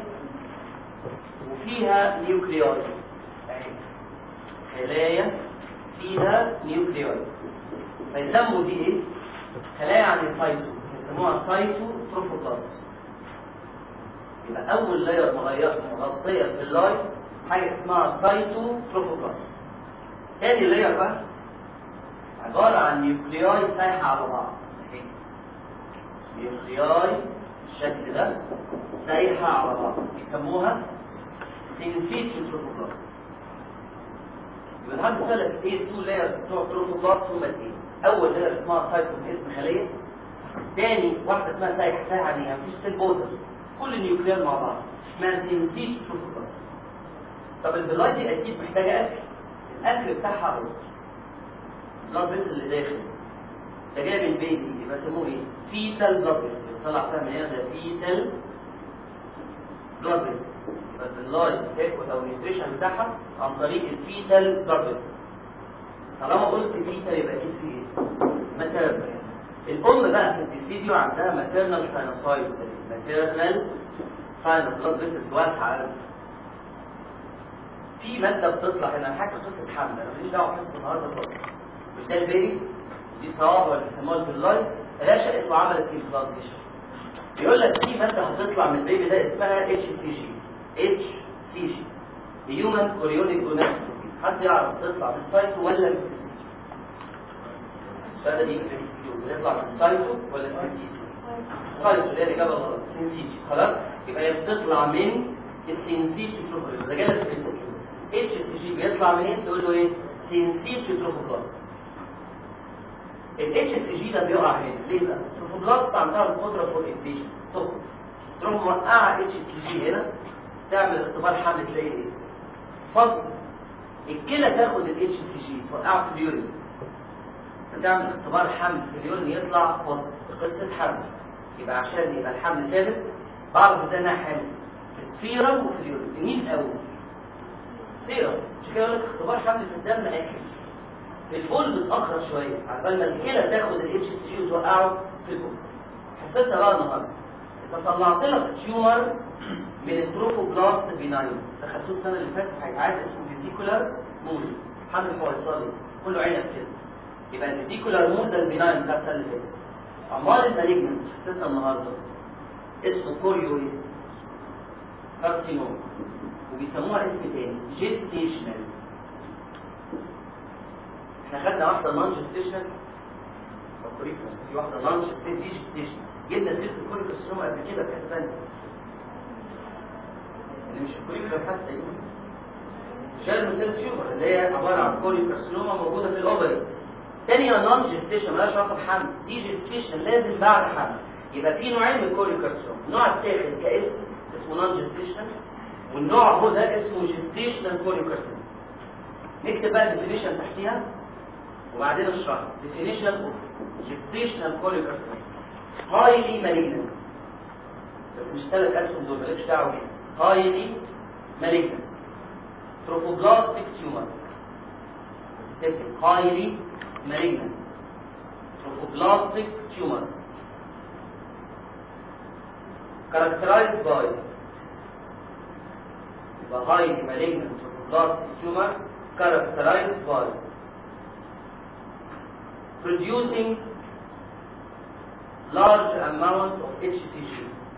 A: وفيها نيوكلياي خلايا فيها نيوكلياي فيسموا دي ايه؟ خلايا عن السايتو يسموها سايتو تروفوبلاست يبقى اول لاير مغطيه باللاي حاجه اسمها سايتو تروفوبلاست تاني لاير بقى عباره عن نيوكلياي سايحه على بعض نيوكلياي الشكل ده سايحه على بعض يسموها سينسيتيو تروفوبلاست يبقى لحد ثلاث ايه تو لايرز بتوع تروفوبلاست هما الاثنين اول لاير اسمها سايتو اسم خليه ثاني واحده اسمها سايحه سايحه دي مفيش سيل بوترز كل النيوكليار مع بعض اسمها سينسيت تروفوبلاست طب البلاي دي اكيد محتاجه اكل الاكل بتاعها هو بلاد فيسل اللي داخل ده جاي من البيبي يبقى اسمه ايه؟ فيتال بلاد فيسل طلع فيها من هنا ده فيتال بلاد فيسل يبقى البلاي تاكل او النيوتريشن بتاعها عن طريق الفيتال بلاد فيسل طالما قلت فيتال يبقى اكيد في ايه؟ ماتيرنال الام بقى في الديسيديو عندها ماتيرنال ساينوسايتس ماتيرنال ساينوس بلاد فيسل واسعه في ماده بتطلع هنا حاجه قصه حمل انا ماليش دعوه بقصه النهارده خالص مش ده البيبي دي صواب ولا بيسموها البلاي رشقت وعملت انفلاميشن بيقول لك في ماده هتطلع من البيبي ده اسمها اتش سي جي اتش سي جي هيومن كوريونيك جوناتروفي حد يعرف تطلع بالسايتو ولا بالسيسيجي السؤال ده بيجي في السيسيجي بيطلع بالسايتو ولا السيسيجي السايتو اللي هي الاجابه غلط سينسيجي خلاص يبقى هي بتطلع من السينسيجي تروفوبلاست ده جالك في السيسيجي اتش سي جي بيطلع منين تقول له ايه سينسيجي تروفوبلاست الاتش سي جي ده بيقع هنا ليه بقى التروفوبلاست عندها القدره فور انفيشن تخرج تروح موقعه اتش سي جي هنا تعمل اختبار حمل تلاقي ايه فصل الكلى تاخد الاتش سي جي توقعه في اليورين فتعمل اختبار حمل في اليورين يطلع فصل قصه حمل يبقى عشان يبقى الحمل ثابت بعرف ازاي انها حامل في السيرم وفي اليورين مين الاول السيرم عشان كده يقول لك اختبار حمل في الدم اكل البول بتأخر شوية عقبال ما الكلى تاخد الاتش سي جي وتوقعه في البول حسيتها بقى النهارده فطلعت لك تيومر من التروفوبلاست بيناين دخلتوه السنه اللي فاتت هيتعاد اسمه فيزيكولار مول حمل فويصلي كله عنب كده يبقى الفيزيكولار مول ده البيناين بتاع السنه اللي فاتت امال المالجنت حسيتها النهارده اسمه كوريوي كارسينوم وبيسموها اسم تاني جيستيشنال احنا خدنا واحده نون جيستيشنال في واحده نون جيستيشن جبنا سيره الكوريكوسينوما قبل كده في حته ثانيه اللي مش الكوريكولا حتى شال سيل تيومر اللي هي عباره عن كوريكوسينوما موجوده في الاوفري تانية نون جيستيشن مالهاش علاقه بحمل دي جيستيشن لازم بعد حمل يبقى في نوعين من الكوريكوسينوما نوع التاخد كاسم اسمه نون جيستيشن والنوع هو ده اسمه جيستيشنال كوريكوسينوما نكتب بقى الديفينيشن تحتيها وبعدين اشرح definition of gestational colicarcinoma highly malignant بس مش ثلاث ألسن دول مالكش دعوة بيها highly malignant trophoblastic tumor تكتب highly malignant trophoblastic tumor characterized by the highly malignant trophoblastic tumor characterized by producing large amount of HCG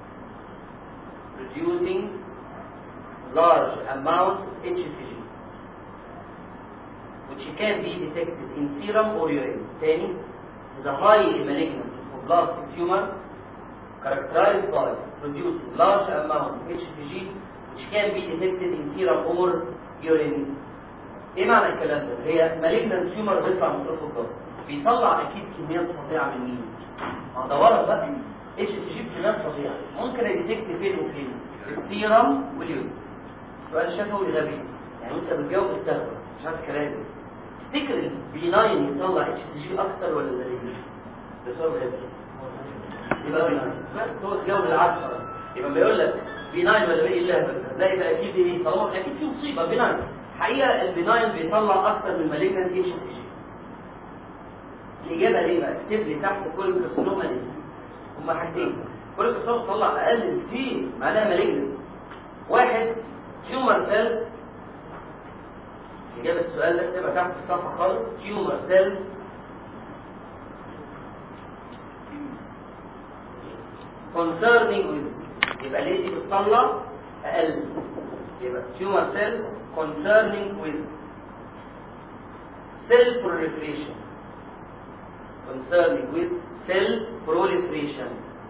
A: producing large amount of HCG which can be detected in serum or urine تاني is a highly malignant trophoblastic tumor characterized by producing large amount of HCG which can be detected in serum or urine ايه معنى الكلام ده؟ هي malignant tumor بيطلع من التروفوبلاست بيطلع اكيد كميات فظيعه من مين؟ ما دورت بقى ايش تجيب كميات فظيعه ممكن يديتكت فين وفين؟ في السيرم واليود سؤال شفوي غبي يعني انت بتجاوب استغرب مش عارف كلامي تفتكر البي 9 يطلع اتش تي جي اكتر ولا ده ده سؤال غبي يبقى بي 9 بس هو تجاوب العكس يبقى لما يقول لك بي 9 ولا ايه اللي لا يبقى اكيد ايه طالما اكيد في مصيبه بي 9 حقيقه البي 9 بيطلع اكتر من مالجنت اتش سي جي الإجابة ليه بقى؟ اكتب لي تحت كل كرسلومة ليه؟ هما حاجتين كل كرسلومة تطلع أقل بكتير معناها مالجنت واحد تيومر سيلز إجابة السؤال ده اكتبها تحت في الصفحة خالص تيومر سيلز concerning with يبقى ليه دي بتطلع أقل يبقى tumor cells concerning with cell proliferation concerning with cell proliferation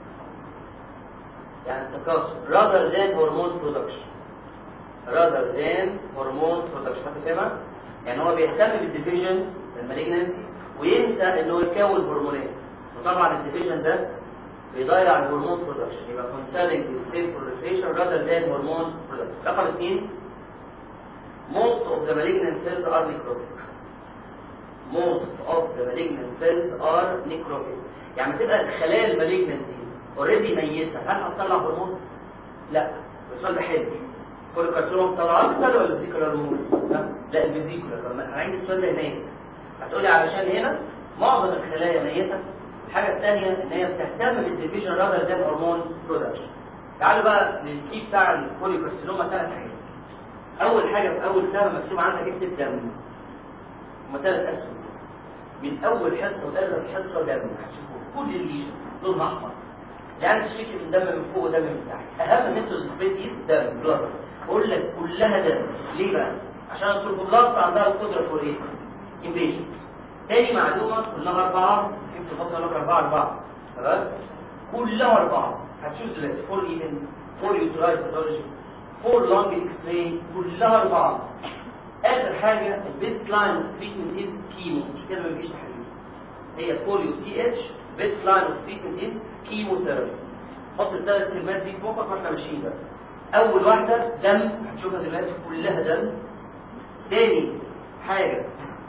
A: يعني التكاثر rather than hormone production rather than hormone production حد فاهمها؟ يعني هو بيهتم بالديفيجن المالجنسي وينسى انه يكون هرمونات وطبعا الديفيجن ده بيضيع الهرمون برودكشن يبقى concerning the safe proliferation rather than hormone production رقم اثنين most of the malignant cells are necrotic most of the malignant cells are necrotic يعني تبقى الخلايا المالجنت دي اوريدي ميته هل هتطلع هرمون؟ لا السؤال ده حلو كل كارسينوم طلع اكتر ولا الفيزيكولار هرمون؟ لا لا الفيزيكولار انا عندي السؤال ده هناك هتقولي علشان هنا معظم الخلايا ميته الحاجه الثانيه ان هي بتهتم بالديفيجن راذر ذان هرمون برودكشن تعالوا بقى للكي بتاع الكوليكارسينوما ثلاث حاجات اول حاجه في اول سهم مكتوب عندك اكتب دم هما ثلاث اسهم من اول حصه لاخر حصه دم هتشوفوا كل الليجن لونها احمر يعني تشتكي من دم من فوق ودم من تحت اهم ميثود سبريد دم بلاد بقول لك كلها دم ليه بقى عشان التروفوبلاست عندها القدره فور ايه انفيجن تاني معلومه كلها اربعه يمكن فصل نمبر اربعه اربعه تمام كلها اربعه هتشوف دلوقتي فور ايفنتس فور يوترايز باثولوجي فور لونج اكس راي كلها اربعه اخر حاجه البيست لاين اوف تريتمنت از كيمو كده ما بيجيش تحليل هي بوليو سي اتش بيست لاين اوف تريتمنت از كيموثيرابي حط الثلاث كلمات دي في مخك واحنا ماشيين بقى اول واحده دم هتشوفها دلوقتي كلها دم تاني حاجه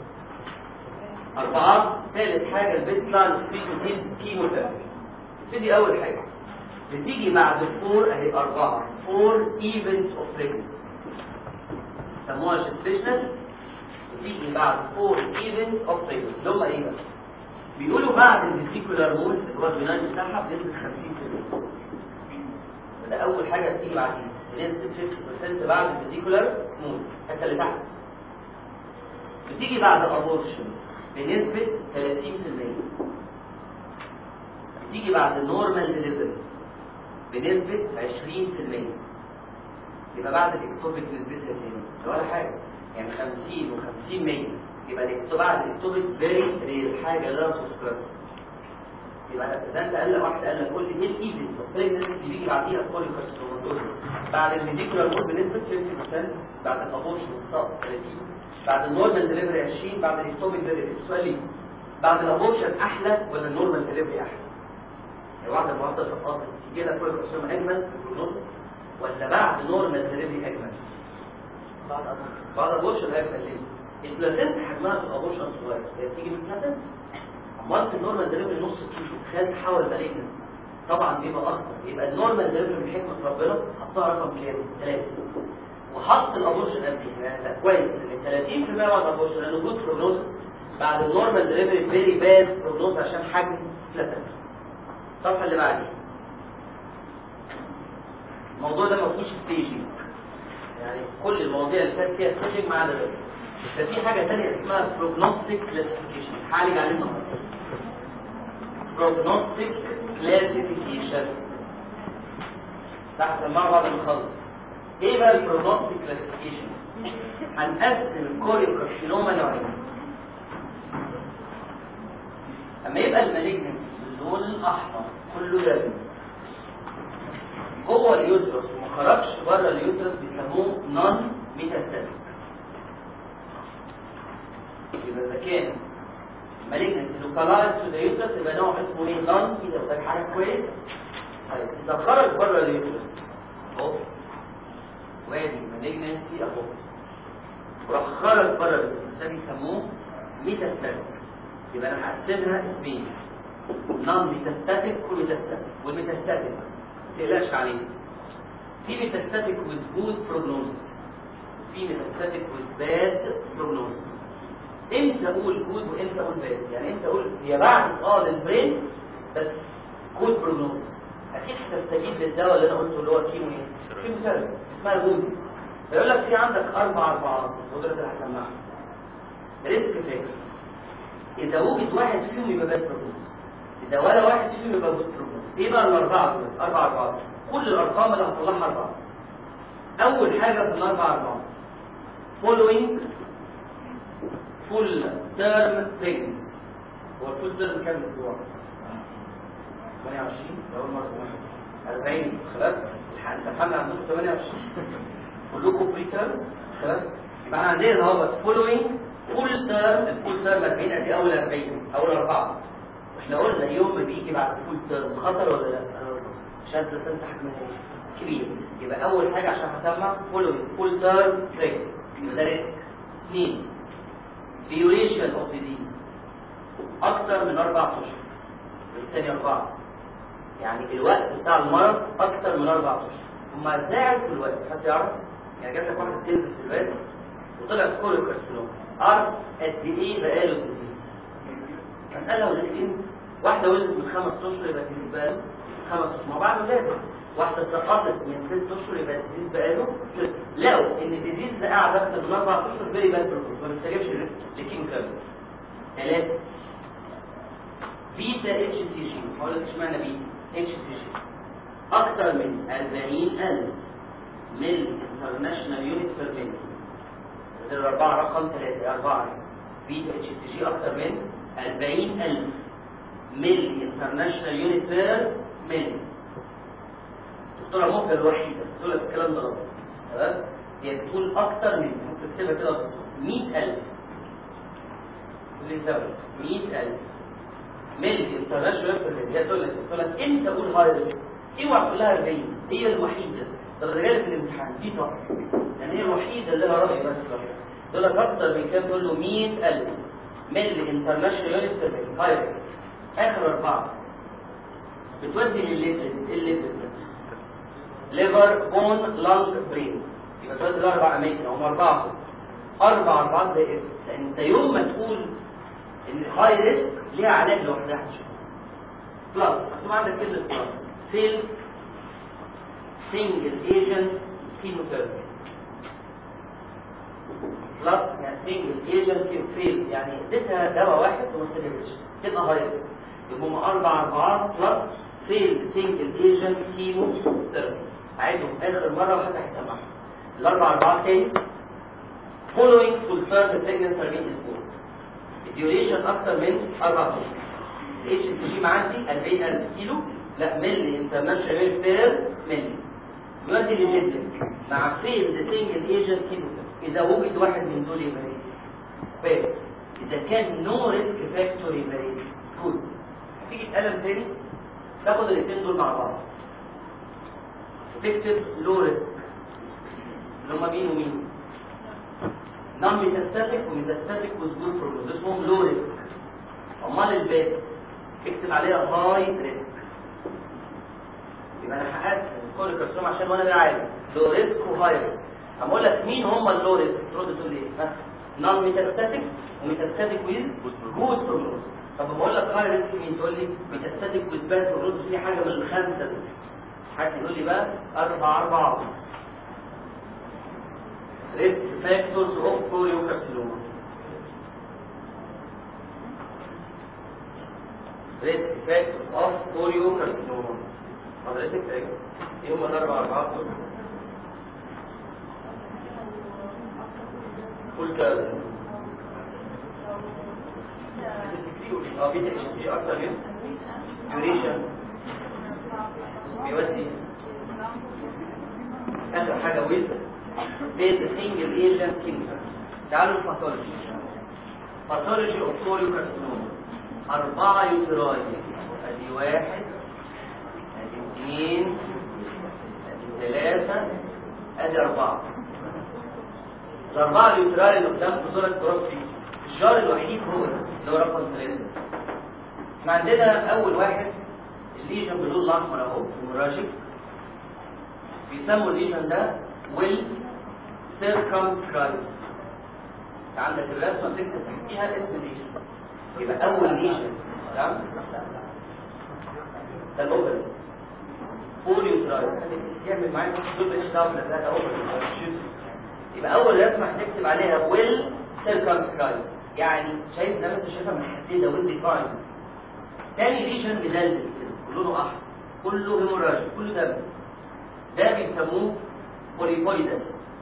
A: أربعة ثالث حاجة البيست لاين اوف تريتمنت از كيموثيرابي نبتدي أول حاجة بتيجي بعد الفور أهي أربعة فور ايفنتس اوف بريجنسي يسموها جستيشنال بتيجي بعد فور ايفنتس اوف بريجنسي اللي هم إيه بقى؟ بيقولوا بعد الفيزيكولار مول اللي هو البناء بتاعها بنسبة 50% ده أول حاجة بتيجي بعدين بنسبة 50% بعد الفيزيكولار مول الحتة اللي تحت بتيجي بعد الابورشن بنسبة 30% بتيجي بعد النورمال ديليفري بنسبة 20% يبقى بعد الاكتوبيك نسبتها كام؟ ولا حاجة يعني 50 و50 100 يبقى الاكتوب بعد الاكتوبيك فيري رير حاجة لا تذكر يبقى اذا انت قال لك واحد قال لك قول لي ايه الايفنتس اوف بريجنسي اللي بيجي بعديها كوليكارسينوماتوز بعد الفيزيكولار مود بنسبة 50% بعد الابورشن بالظبط 30 بعد النورمال ديليفري 20 بعد الاكتوبيك ديليفري السؤال ليه بعد الابورشن احلى ولا النورمال ديليفري احلى يعني واحده المعدل في القصر تيجي لها كوليكارسينوما اجمل في البروجنوز ولا بعد نورمال ديليفري اجمل بعد بعد الابورشن اجمل ليه البلازنت حجمها في الابورشن صغير هي بتيجي من البلازنت امال في النورمال ديليفري نص كيلو تخيل تحول مالجنت طبعا بيبقى اكتر يبقى النورمال ديليفري من حكمه ربنا حطها رقم كام؟ 3 وحط الابورشن قد ايه؟ لا كويس ان 30% بعد الابورشن لانه جود بروجنوز بعد النورمال ديليفري فيري باد بروجنوز عشان حجم بلاسنتا الصفحه اللي بعديها الموضوع ده ما فيهوش ستيجنج يعني كل المواضيع اللي فاتت فيها ستيجنج ما عدا ده ده في حاجه ثانيه اسمها بروجنوستيك كلاسيفيكيشن هعالج عليه النهارده بروجنوستيك كلاسيفيكيشن ده هسمعه بعد ما نخلص ايه بقى البروجنوستيك كلاسيفيكيشن هنقسم الكوريوكارسينوما نوعين اما يبقى المالجنسي باللون الاحمر كله دم جوه اليوترس وما خرجش بره اليوترس بيسموه نون ميتاستاتيك يبقى اذا كان مالجنسي لوكالايز تو ذا يوترس يبقى نوع اسمه ايه نون كده ده حاجه كويسه طيب اذا خرج بره اليوترس اهو وادي مالجنسي اهو وراح خرج بره اليوترس ده بيسموه ميتاستاتيك يبقى انا هقسمها اسمين نون ميتاستاتيك وميتاستاتيك والميتاستاتيك ما تقلقش عليه في ميتاستاتيك ويز جود بروجنوزس وفي ميتاستاتيك ويز باد بروجنوزس امتى اقول جود وامتى اقول باد يعني امتى اقول هي بعد اه للبرين بس جود بروجنوزس اكيد هتستجيب للدواء اللي انا قلته اللي هو الكيمو ايه كيمو ثيرابي اسمها جود فيقول لك في عندك اربع اربعات ودول اللي هسمعها ريسك فاكتور اذا وجد واحد فيهم يبقى باد بروجنوز اذا ولا واحد فيهم يبقى جود بروجنوز ايه بقى الاربعه دول اربع اربعات كل الارقام اللي هطلعها اربعه اول حاجه في الاربع اربعات following full term pregnancy هو الفول تيرم كام اسبوع 28 ده اول مره اسمعها 40 خلاص انت الحمل عندكم 28 كلكم بري تيرم خلاص يبقى احنا عندنا اهوت following فول تيرم الفول تيرم 40 ادي اول 40 اول اربعه احنا قلنا يوم ما بيجي بعد فول ترم خطر ولا لا عشان تستنتج حجمها كبير يبقى اول حاجه عشان هسمع فول فول ترم تريكس يبقى ده ريسك اثنين duration of disease اكتر من اربع اشهر والثاني اربعه يعني الوقت بتاع المرض اكتر من اربع اشهر هما ازاي عرفوا الوقت حد يعرف يعني جاب لك واحد تنزل في الوقت وطلع كله كارسينوم اعرف قد ايه بقاله الديزيز مساله ولكن واحده ولدت من خمس اشهر يبقى الديزيز بقاله خمس اشهر ما بعد ولاده واحده سقطت من ست اشهر يبقى الديزيز بقاله لقوا ان الديزيز ده قاعد اكتر من اربع اشهر فيري باد ما بيستجابش للكيميكال ثلاثه بيتا اتش سي جي هقول لك اشمعنى بيتا اتش سي جي اكتر من 40000 ملي انترناشونال يونت بير ملي الاربعه رقم ثلاثه اربعه بيتا اتش سي جي اكتر من 40000 ملي انترناشونال يونت بير ملي الدكتوره مهجه الوحيده بتقول لك الكلام ده غلط خلاص هي بتقول اكتر من ممكن تكتبها كده 100000 لسبب 100000 ملي انترناشونال بير هي تقول لك تقول لك انت قول هاي ريسك اوعى تقول لها 40 هي الوحيده طب ده جايه في الامتحان دي طبعا يعني هي الوحيده اللي لها راي بس تقول لك اكتر من كام تقول له 100000 ملي انترناشونال يونت بير هاي ريسك اخر اربعه بتودي للليفل الليفل ليفر بون لانج برين يبقى تودي لاربع اماكن هم اربعه اربع اربعات ده اسم لان انت يوم ما تقول ان هاي ريسك ليها علاج لوحدها هتشوف بلس مكتوب عندك كلمه بلس فيل سنجل ايجنت كيموثيرابي بلس يعني سنجل ايجنت فيل يعني اديتها دواء واحد وما استجابتش تبقى هاي ريسك يبقى هم اربع اربعات بلس فيل سنجل ايجنت كيموثيرابي عايزهم اخر مره وحتى هيسمعها الاربع اربعات تاني following full term pregnancy 40 اسبوع الديوريشن اكتر من اربع اشهر الاتش سي جي معدي 40000 كيلو لا ملي انترناشونال بير ملي يؤدي للليفل مع فيلد سنجل ايجنت كيلو اذا وجد واحد من دول يبقى ايه اذا كان نو ريسك فاكتور يبقى ايه جود هتيجي تقلم تاني تاخد الاثنين دول مع بعض تكتب لو ريسك اللي هم مين ومين نون ميتاستاتيك وميتاستاتيك وسجود بروجنوز اسمهم لو ريسك امال الباقي اكتب عليها هاي ريسك يبقى انا حققت كل كارسينوم عشان وانا ده عارف لو ريسك وهاي ريسك اما اقول لك مين هم اللو ريسك ترد تقول لي ايه نون ميتاستاتيك وميتاستاتيك ويز جود بروجنوز طب بقول لك هاي ريسك مين تقول لي ميتاستاتيك ويز باد بروجنوز في حاجه من الخمسه دول حد يقول لي بقى اربع اربع ريسك فاكتورز اوف كوريوكارسينوما ريسك فاكتورز اوف كوريوكارسينوما حضرتك ايه ايه هم الاربع اربعات دول كل كده اه بيتا اتش سي اكتر من ديوريشن بيودي اخر حاجه ويز بيتا سنجل ايجنت كيميكال تعالوا الباثولوجي باثولوجي اوف كوريوكارسينوما أربعة يوتراي ادي واحد ادي اثنين ادي ثلاثة ادي أربعة الأربعة اليوتراي اللي قدامكم دول التراب فيه الشهر الوحيد هو ده اللي هو رقم ثلاثة احنا عندنا أول واحد الليجن باللون الأحمر أهو المراجع بيسموا الليجن ده ويل سيركمسكرايب عندك الرسمة بتكتب تحتيها اسم الليجن يبقى أول ليجن تمام ده الأوبن فول يوترايب يعمل معايا دول مش دعوه ده أوبن يبقى أول رسمة هتكتب عليها ويل سيركمسكرايب يعني شايف زي ما انت شايفها محددة ويل ديفايند تاني ليجن مدلل كده لونه احمر كله هيموراجي كله دم ده بيسموه بوليبويدال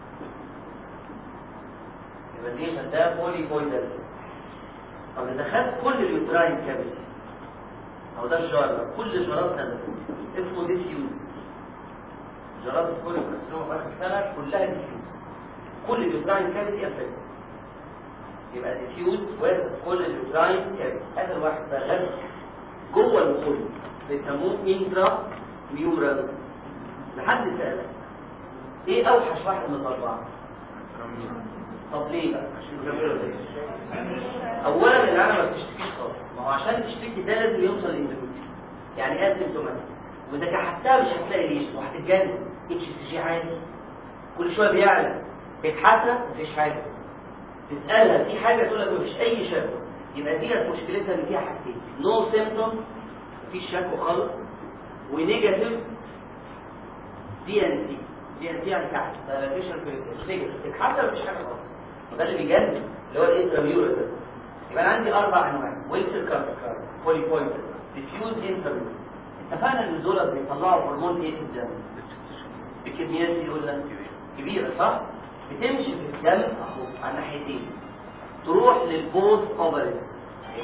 A: يبقى الليجن ده بوليبويدال طب اذا خدت كل اليوتراين كابسي او ده الجار كل جرات ده اسمه ديفيوز جرات كل كارسينوما في اخر السنه كلها ديفيوز كل اليوتراين كابسي افكت يبقى ديفيوز واخد كل اليوتراين كابسي اخر واحد ده غير جوه المخ بيسموه انترا ميورال لحد سألك ايه اوحش واحد من الاربعه طب ليه بقى اولا العالم ما بتشتكيش خالص ما هو عشان تشتكي ده لازم يوصل للانترفيو يعني اسيمتوماتيك واذا كحتها مش هتلاقي ليش وهتتجنن اتش سي جي عالي كل شويه بيعلى بيتحسن مفيش حاجه تسالها في حاجه تقول لك مفيش اي شكوى يبقى دي مشكلتها ان فيها حاجتين نو سيمبتومز مفيش شكوى خالص ونيجاتيف دي ان سي دي ان سي يعني تحت دايلاتيشن في نيجاتيف تتحسن مفيش حاجه خالص وده اللي بيجنن اللي هو الانتراميورال ده يبقى انا عندي اربع انواع ويلسر كارسكار بولي بوينت ديفيوز انتراميورال اتفقنا ان دول بيطلعوا هرمون ايه في الدم الكميات دي قلنا كبيره صح بتمشي في الدم اهو على ناحيتين تروح للبوز اوفرز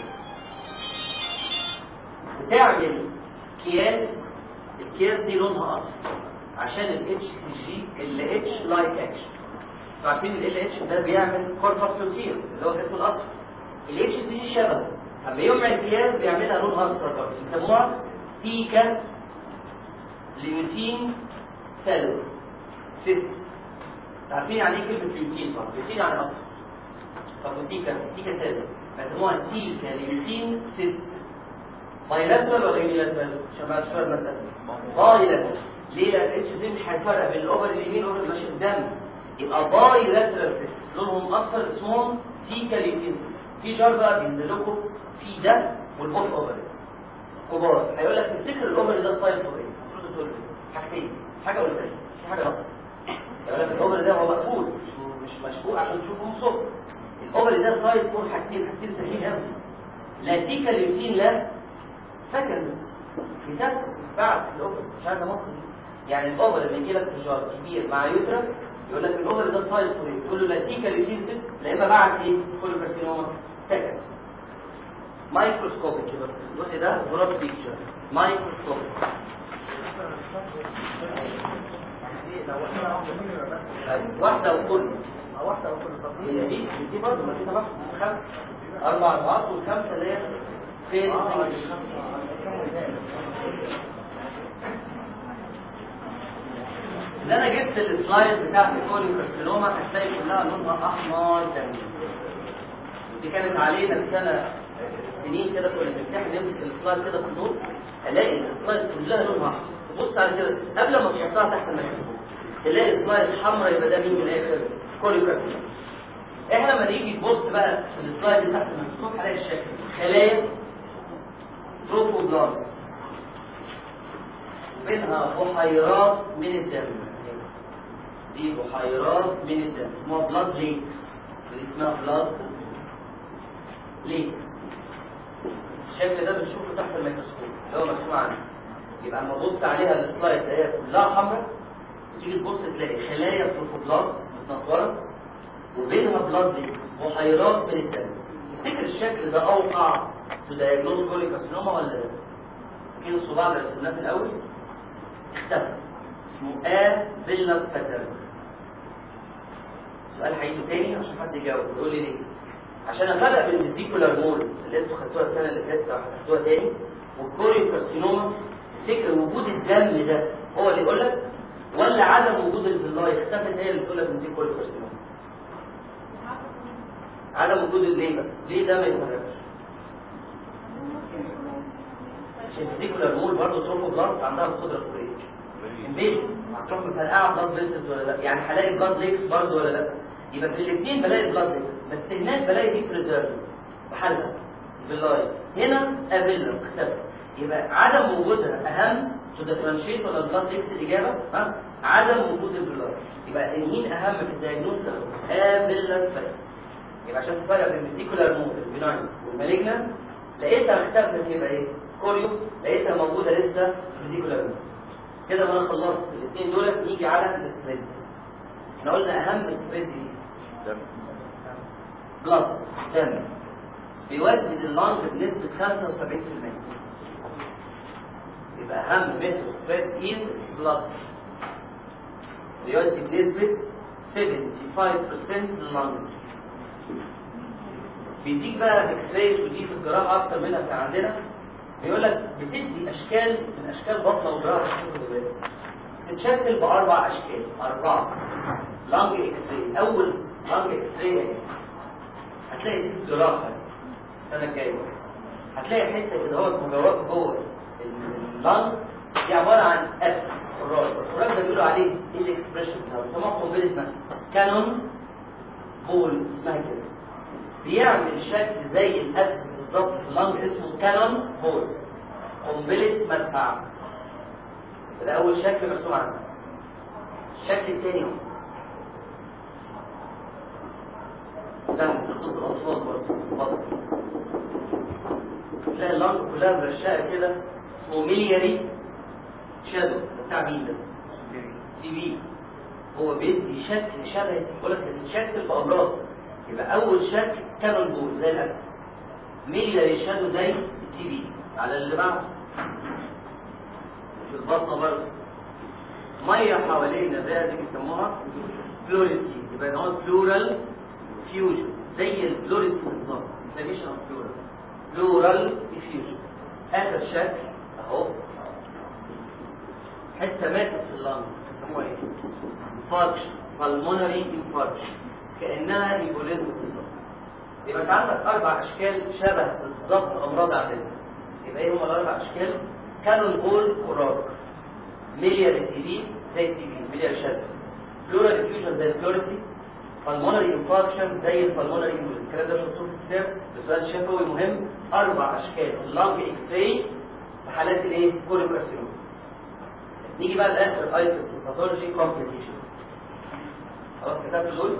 A: بتعمل اكياس الاكياس دي لونها اصفر عشان الاتش سي جي ال اتش لايك اكشن عارفين ال اتش ده بيعمل كوربس بروتين اللي هو الاسم الاصفر ال اتش سي جي شبه اما يوم اكياس بيعملها لونها اصفر برضه يسموها تيكا ليوتين سيلز سيست عارفين يعني ايه كلمه ليوتين طبعا ليوتين يعني اصفر طب تيكا تيكا سيلز بيسموها تيكا ليوتين سيست بايلاترال ولا يونيلاترال شبه الشوار مثلا بايلاترال ليه لان الاتش سي مش هيفرق بين الاوفر اليمين والاوفر اللي ماشي الدم يبقى بايلاترال سيست لونهم اصفر اسمهم تيكا ليوتين سيست في جار بقى بينزل لكم في ده والبوت اوفرز كبار هيقول لك تفتكر الاوفر ده ستايل فور ايه المفروض تقول حاجتين حاجه ولا في حاجه ناقصه يقول لك الاوفر ده هو مقفول مش مش مشبوق عشان تشوفه مصاب الاوفر ده ستايل فور حاجتين حاجتين سهلين قوي لا تيكا ليوتين لا سكندز بتنفس بعد الاوفر مش عارف ممكن يعني الاوفر اللي يجي لك في جار كبير مع يوترس يقول لك الاوفر ده ستايل فور ايه تقول له لا تيكا ليوتين سيست لا اما بعد ايه كل كارسينوما سكندز مايكروسكوبيك بس الجزء ده براد بيكتشر مايكروسكوبيك واحدة وكل
B: واحدة وكل
A: دي دي برضه ما فيها بحث خمس أربع أربعات والخمسة اللي هي فين إن أنا جبت السلايد بتاعت الكوليو كارسينوما هتلاقي كلها لونها أحمر دموي دي كانت علينا السنة سنين كده كنا بنمتحن نمسك السلايد كده في النور الاقي السلايد كلها لونها احمر تبص على كده قبل ما تحطها تحت الميكروسكوب تلاقي السلايد حمراء يبقى ده مين من الاخر كوليوكارسينوما احنا لما نيجي نبص بقى في السلايد تحت الميكروسكوب هنلاقي الشكل خلايا تروفوبلاست منها بحيرات من الدم دي بحيرات من الدم اسمها بلاد ليكس اللي اسمها بلاد ليكس الشكل ده بنشوفه تحت الميكروسكوب اللي هو مرسوم عنه يبقى اما تبص عليها السلايد تلاقيها كلها حمراء وتيجي تبص تلاقي خلايا بروفوبلاست متنطوره وبينها بلاد ليكس بحيرات من الدم تفتكر الشكل ده اوقع في دايجنوز كوليكاسينوما ولا لا؟ كده الصباع اللي رسمناه في الاول اختفى اسمه ا فيلاس باترن سؤال هعيده تاني عشان حد يجاوب يقول لي ليه؟ عشان افرق بين الفيزيكولار مول اللي انتوا خدتوها السنه اللي فاتت او هتاخدوها تاني والكوريو كارسينوما تفتكر وجود الدم ده هو اللي يقول لك ولا عدم وجود الفيلاي اختفت هي اللي تقول لك ان دي كوريو كارسينوما عدم وجود ليه بقى؟ ليه ده ما يتفرقش؟ عشان الفيزيكولار مول برضه تروفو بلاست عندها القدره الكوريه امبيد هتروح مفرقعه بلاد فيسز ولا لا؟ يعني هلاقي بلاد ليكس برضه ولا لا؟ يبقى في الاثنين بلاقي بلاد ليكس بس هناك بلاقي دي بريزيرفد بحالها باللاي هنا افيلنس اختفى يبقى عدم وجودها اهم تو ديفرنشيت ولا البلاد ليكس الاجابه ها عدم وجود البلاي يبقى مين اهم في الدايجنوز افيلنس فاكتور يبقى عشان تفرق بين السيكولار مود البناين والمالجنا لقيتها اختفت يبقى ايه كوريو لقيتها موجوده لسه في سيكولار مود كده ما انا خلصت الاثنين دول نيجي على السبريد احنا قلنا اهم سبريد ايه
C: دم
A: بلاد دم بيودي اللانج بنسبة 75% يبقى أهم ميثود سبريد إز بلاد بيودي بنسبة 75% لللانجز بيديك بقى اكس رايز ودي في الجراحة أكتر منها كان عندنا بيقول لك بتدي اشكال من اشكال بطنه وجراحه تتشكل باربع اشكال اربعه لانج اكس راي اول لانج اكس راي هتلاقي دي جراحه السنه الجايه هتلاقي حته كده هو مجوات جوه اللانج دي عباره عن ابسس الراي الراي ده بيقولوا عليه ايه الاكسبريشن بتاعه بيسموه قنبله مثلا كانون بول اسمها كده بيعمل شكل زي الابسس بالظبط في اللانج اسمه كانون بول قنبله مدفع ده اول شكل مرسوم عندنا الشكل الثاني هو ده مكتوب الاطفال برضه تلاقي اللنج كلها مرشقه كده اسمه ميلياري شادو بتاع مين ده؟ سي بي هو بيدي شكل شبه بيقول لك بتتشكل بامراض يبقى اول شكل كانون بول زي الابس ميلياري شادو زي التي بي على اللي بعده في البطنه برضه ميه حوالين الرئه دي بيسموها فلوريسي يبقى ده بلورال فيوجن زي الفلوريسي بالظبط انفلاميشن اوف بلورال بلورال ديفيوجن اخر شكل اهو حته ماتت في اللنج بيسموها ايه؟ انفاركشن بالمونري انفاركشن كانها ايبوليزم بالظبط يبقى انت عندك اربع اشكال شبه بالظبط امراض عندنا يبقى ايه هم الاربع اشكال؟ كانوا البول كرار ميليار تي بي زي تي بي ميليار شد بلورال ديفيوجن زي البلوريسي بالمونري انفاركشن زي البالمونري الكلام ده مكتوب في الكتاب بسؤال شفوي مهم اربع اشكال اللانج اكس راي في حالات الايه كوليكارسينوم نيجي بقى لاخر ايتم باثولوجي كومبليكيشن خلاص كتبت دول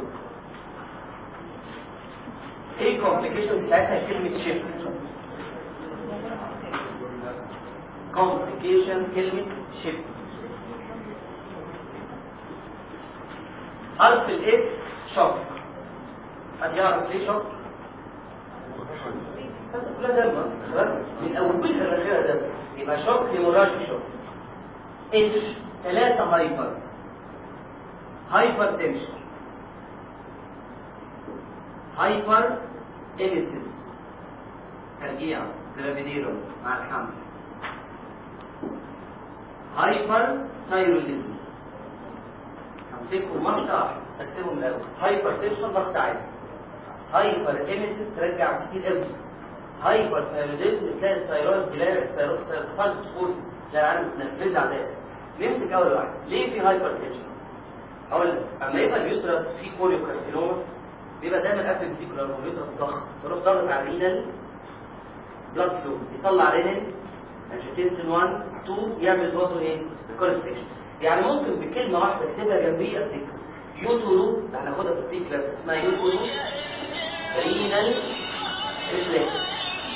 A: ايه الكومبليكيشن بتاعتها كلمه شيفت complication كلمة شيفت حرف الاكس شوك حد يعرف ليه شوك؟ بس كلها دم من اولها لاخرها دم يبقى شوك هيموراجي شوك اتش ثلاثة هايبر هايبر تنشن هايبر اميسيس ترجيع جرافيديرو مع الحمل هايبر ثايرويدزم همسكهم واحده واحده سكتهم الاول هايبر تنشن ضغط عالي هايبر اميسيس ترجع كتير قوي هايبر ثايرويدزم تلاقي الثايرويد تلاقي الثايرويد فورس تلاقي عنده تنفذ عداء نمسك اول واحد ليه في هايبر تنشن اقول لك اما يبقى اليوترس فيه كوريوكارسينوما بيبقى دايما قبل السيكولار واليوترس ضغط تروح ضغط على الرينال بلاد فلو يطلع رينال انجيوتنسين 1 2 يعمل برضه ايه؟ كونستكشن يعني ممكن بكلمه واحده اكتبها جنبيه افتكر يوتورو هناخدها في البي كلاس اسمها يوتورو رينال ريفلكس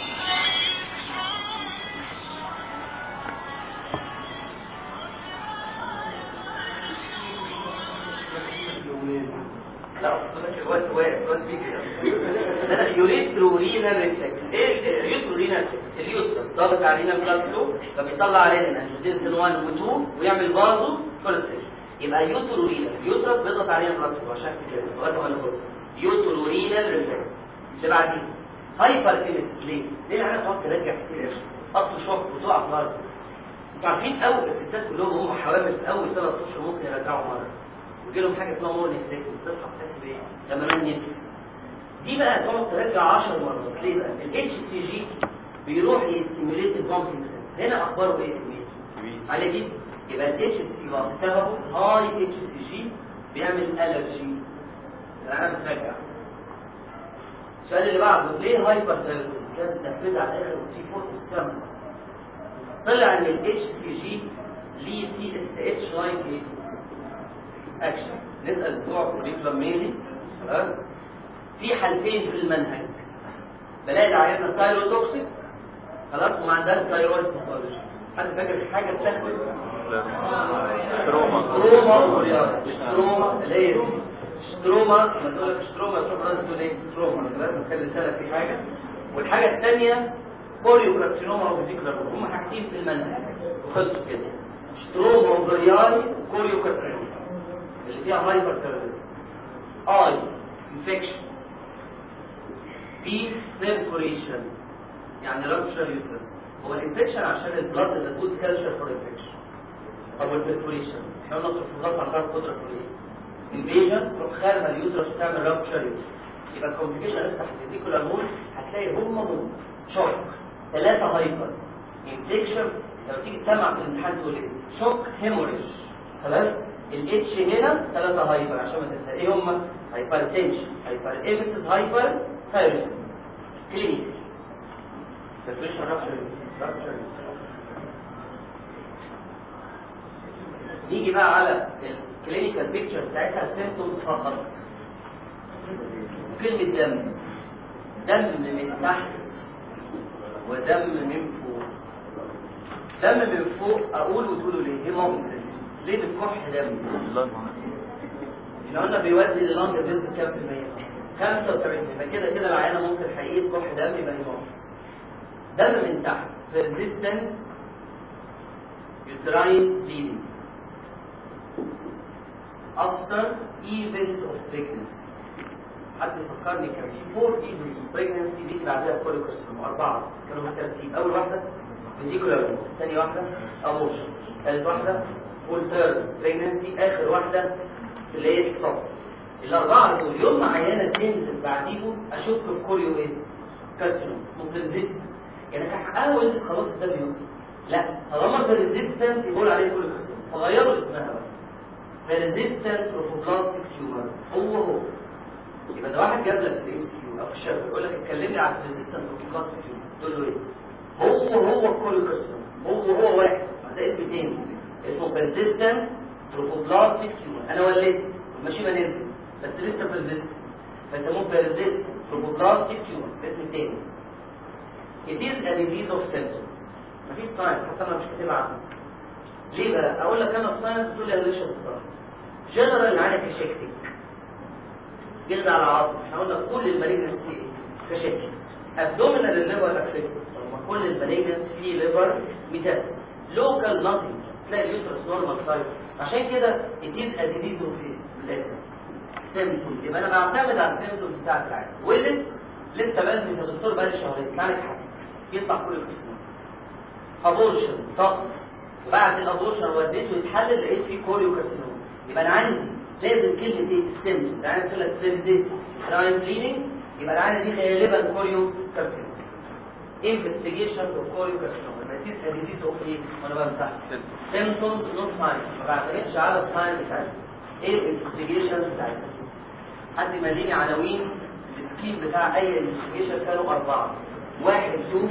A: لا الوقت واقف الوقت بيجري يوريثرو رينال ريفلكس ايه اليوترو رينال ريفلكس اليوترس ضغط على رينال بلاد فلو فبيطلع علينا انجيوتنسين 1 و 2 ويعمل بازو كونستريكشن يبقى يوترو رينال اليوترس بيضغط على رينال بلاد فلو عشان كده لغايه ما نقول يوترو رينال ريفلكس اللي بعدين هايبر كيمس ليه؟ ليه انا تقعد ترجع كتير قطر شوك وتقع في الارض انتوا عارفين اول الستات كلهم هم حوامل في اول ثلاث اشهر ممكن يرجعوا مره ويجي لهم حاجه اسمها مورنينج سيكنس تصحى تحس بايه؟ لما ينفس دي بقى تقعد ترجع 10 مرات ليه بقى؟ الاتش سي جي بيروح يستيميليت البامبنج سيل هنا اخباره ايه كميته؟ عليه جدا يبقى الاتش سي سببه هاي اتش سي جي بيعمل الرجي انا بترجع السؤال اللي بعده ليه هايبر ثايرويد كانت تنفذ على الاخر وتي فوق السم طلع ان الاتش سي جي ليه تي اس اتش لايك ايه؟ اكشن نسال بتوع كوريكولم ميلي خلاص في حالتين في المنهج بلاقي العيانه ثايروتوكسيك خلاص وما عندهاش ثايرويد باثولوجي حد فاكر حاجه بتاخد
C: ستروما
A: ستروما ستروما اللي هي ستروما لما تقول لك ستروما تروح لازم تقول ايه ستروما لازم تخلي لسانك في حاجه والحاجه الثانيه كوريوكارسينوما او فيزيكولار هم حاجتين في المنهج وخلصوا كده ستروما اوفرياري وكوريوكارسينوما اللي فيها هايبر تيروريزم اي انفكشن بي بيرفوريشن يعني رابشر يوترس هو الانفكشن عشان البلاد از جود كالشر فور انفكشن طب والبرفوريشن احنا قلنا الطفولات عندها قدره في ايه؟ انفيجن تروح خارمه اليوترس وتعمل رابتشر يبقى الكومبليكيشن افتح الفيزيكولار مول هتلاقي هم هم شوك ثلاثه هايبر انفكشن لو تيجي تسمع في الامتحان تقول ايه؟ شوك هيموريج خلاص الاتش هنا ثلاثه هايبر عشان ما تنسى ايه هم؟ هايبر تنشن هايبر ايبسس هايبر ثايرويد كلينيك برفوريشن رابتشر رابتشر نيجي بقى على الكلينيكال بيكتشر بتاعتها سيمتومز فقط كلمة دم دم من تحت ودم من فوق دم من فوق اقول وتقولوا ليه هيموسيس ليه بتكح دم احنا قلنا بيودي لللنج بنسبة كام في المية 75 يبقى كده كده العيانة ممكن حقيقي تكح دم يبقى هيموسيس دم من تحت persistent uterine bleeding after event of pregnancy حد يفكرني كان في فور ايفنتس اوف بريجنسي بيجي بعدها كوليكوستروم اربعه كانوا بالترتيب اول واحده فيزيكولار ثاني واحده ابورشن ثالث واحده فول تيرم بريجنسي اخر واحده اللي هي اكتوبر الاربعه دول يوم ما عيانه تنزل بعديهم اشك في كوريو ايه؟ كارسينوم اسمه بريزيست يعني كان حقها ولدت خلاص ده بيوم لا طالما بريزيستنت يقول عليه كوليكوستروم فغيروا اسمها بقى بريزيستنت تروفوبلاستيك تيومر هو هو يبقى ده واحد جاب لك الام سي كيو او في الشرح يقول لك اتكلمني على الريزيستنت كلاس كيو تقول له ايه هو هو كل قسم هو هو واحد بس ده اسم تاني اسمه persistent tropoplastic tumor انا ولدت ماشي بنزل بس لسه persistent فيسموه persistent tropoplastic tumor ده اسم تاني it is a disease of symptoms مفيش ساينس حتى انا مش كاتبها عنه ليه بقى اقول لك انا في ساينس تقول لي انا ليش جنرال عندك كشكتك جلد على عظم احنا قلنا كل المالجنس فيه كشكل ابدومينال الليفر افكت طب كل المالجنس فيه ليفر ميتاس لوكال ناتنج تلاقي اليوترس نورمال سايز عشان كده اديز اديزيز في الاخر سيمتوم يبقى انا بعتمد على السيمتوم بتاعت العين ولد لسه بدري يا دكتور بقالي شهرين تعالج حاجه يطلع كل القسم ابورشن سقط وبعد الابورشن وديته يتحلل لقيت فيه كوريو كارسينوم يبقى انا عندي لازم كلمة ايه السيمتوم يعني تقول لك بيرديس راين بليدنج يبقى العينة دي غالبا كوريو كارسينوم انفستيجيشن اوف كوريو كارسينوم نتيجة ديزيز اوف ايه وانا بمسح سيمتومز نوت ساينس ما بعتمدش على الساين بتاعتها ايه الانفستيجيشن بتاعتها حد ماليني عناوين السكيم بتاع اي انفستيجيشن كانوا اربعة واحد تو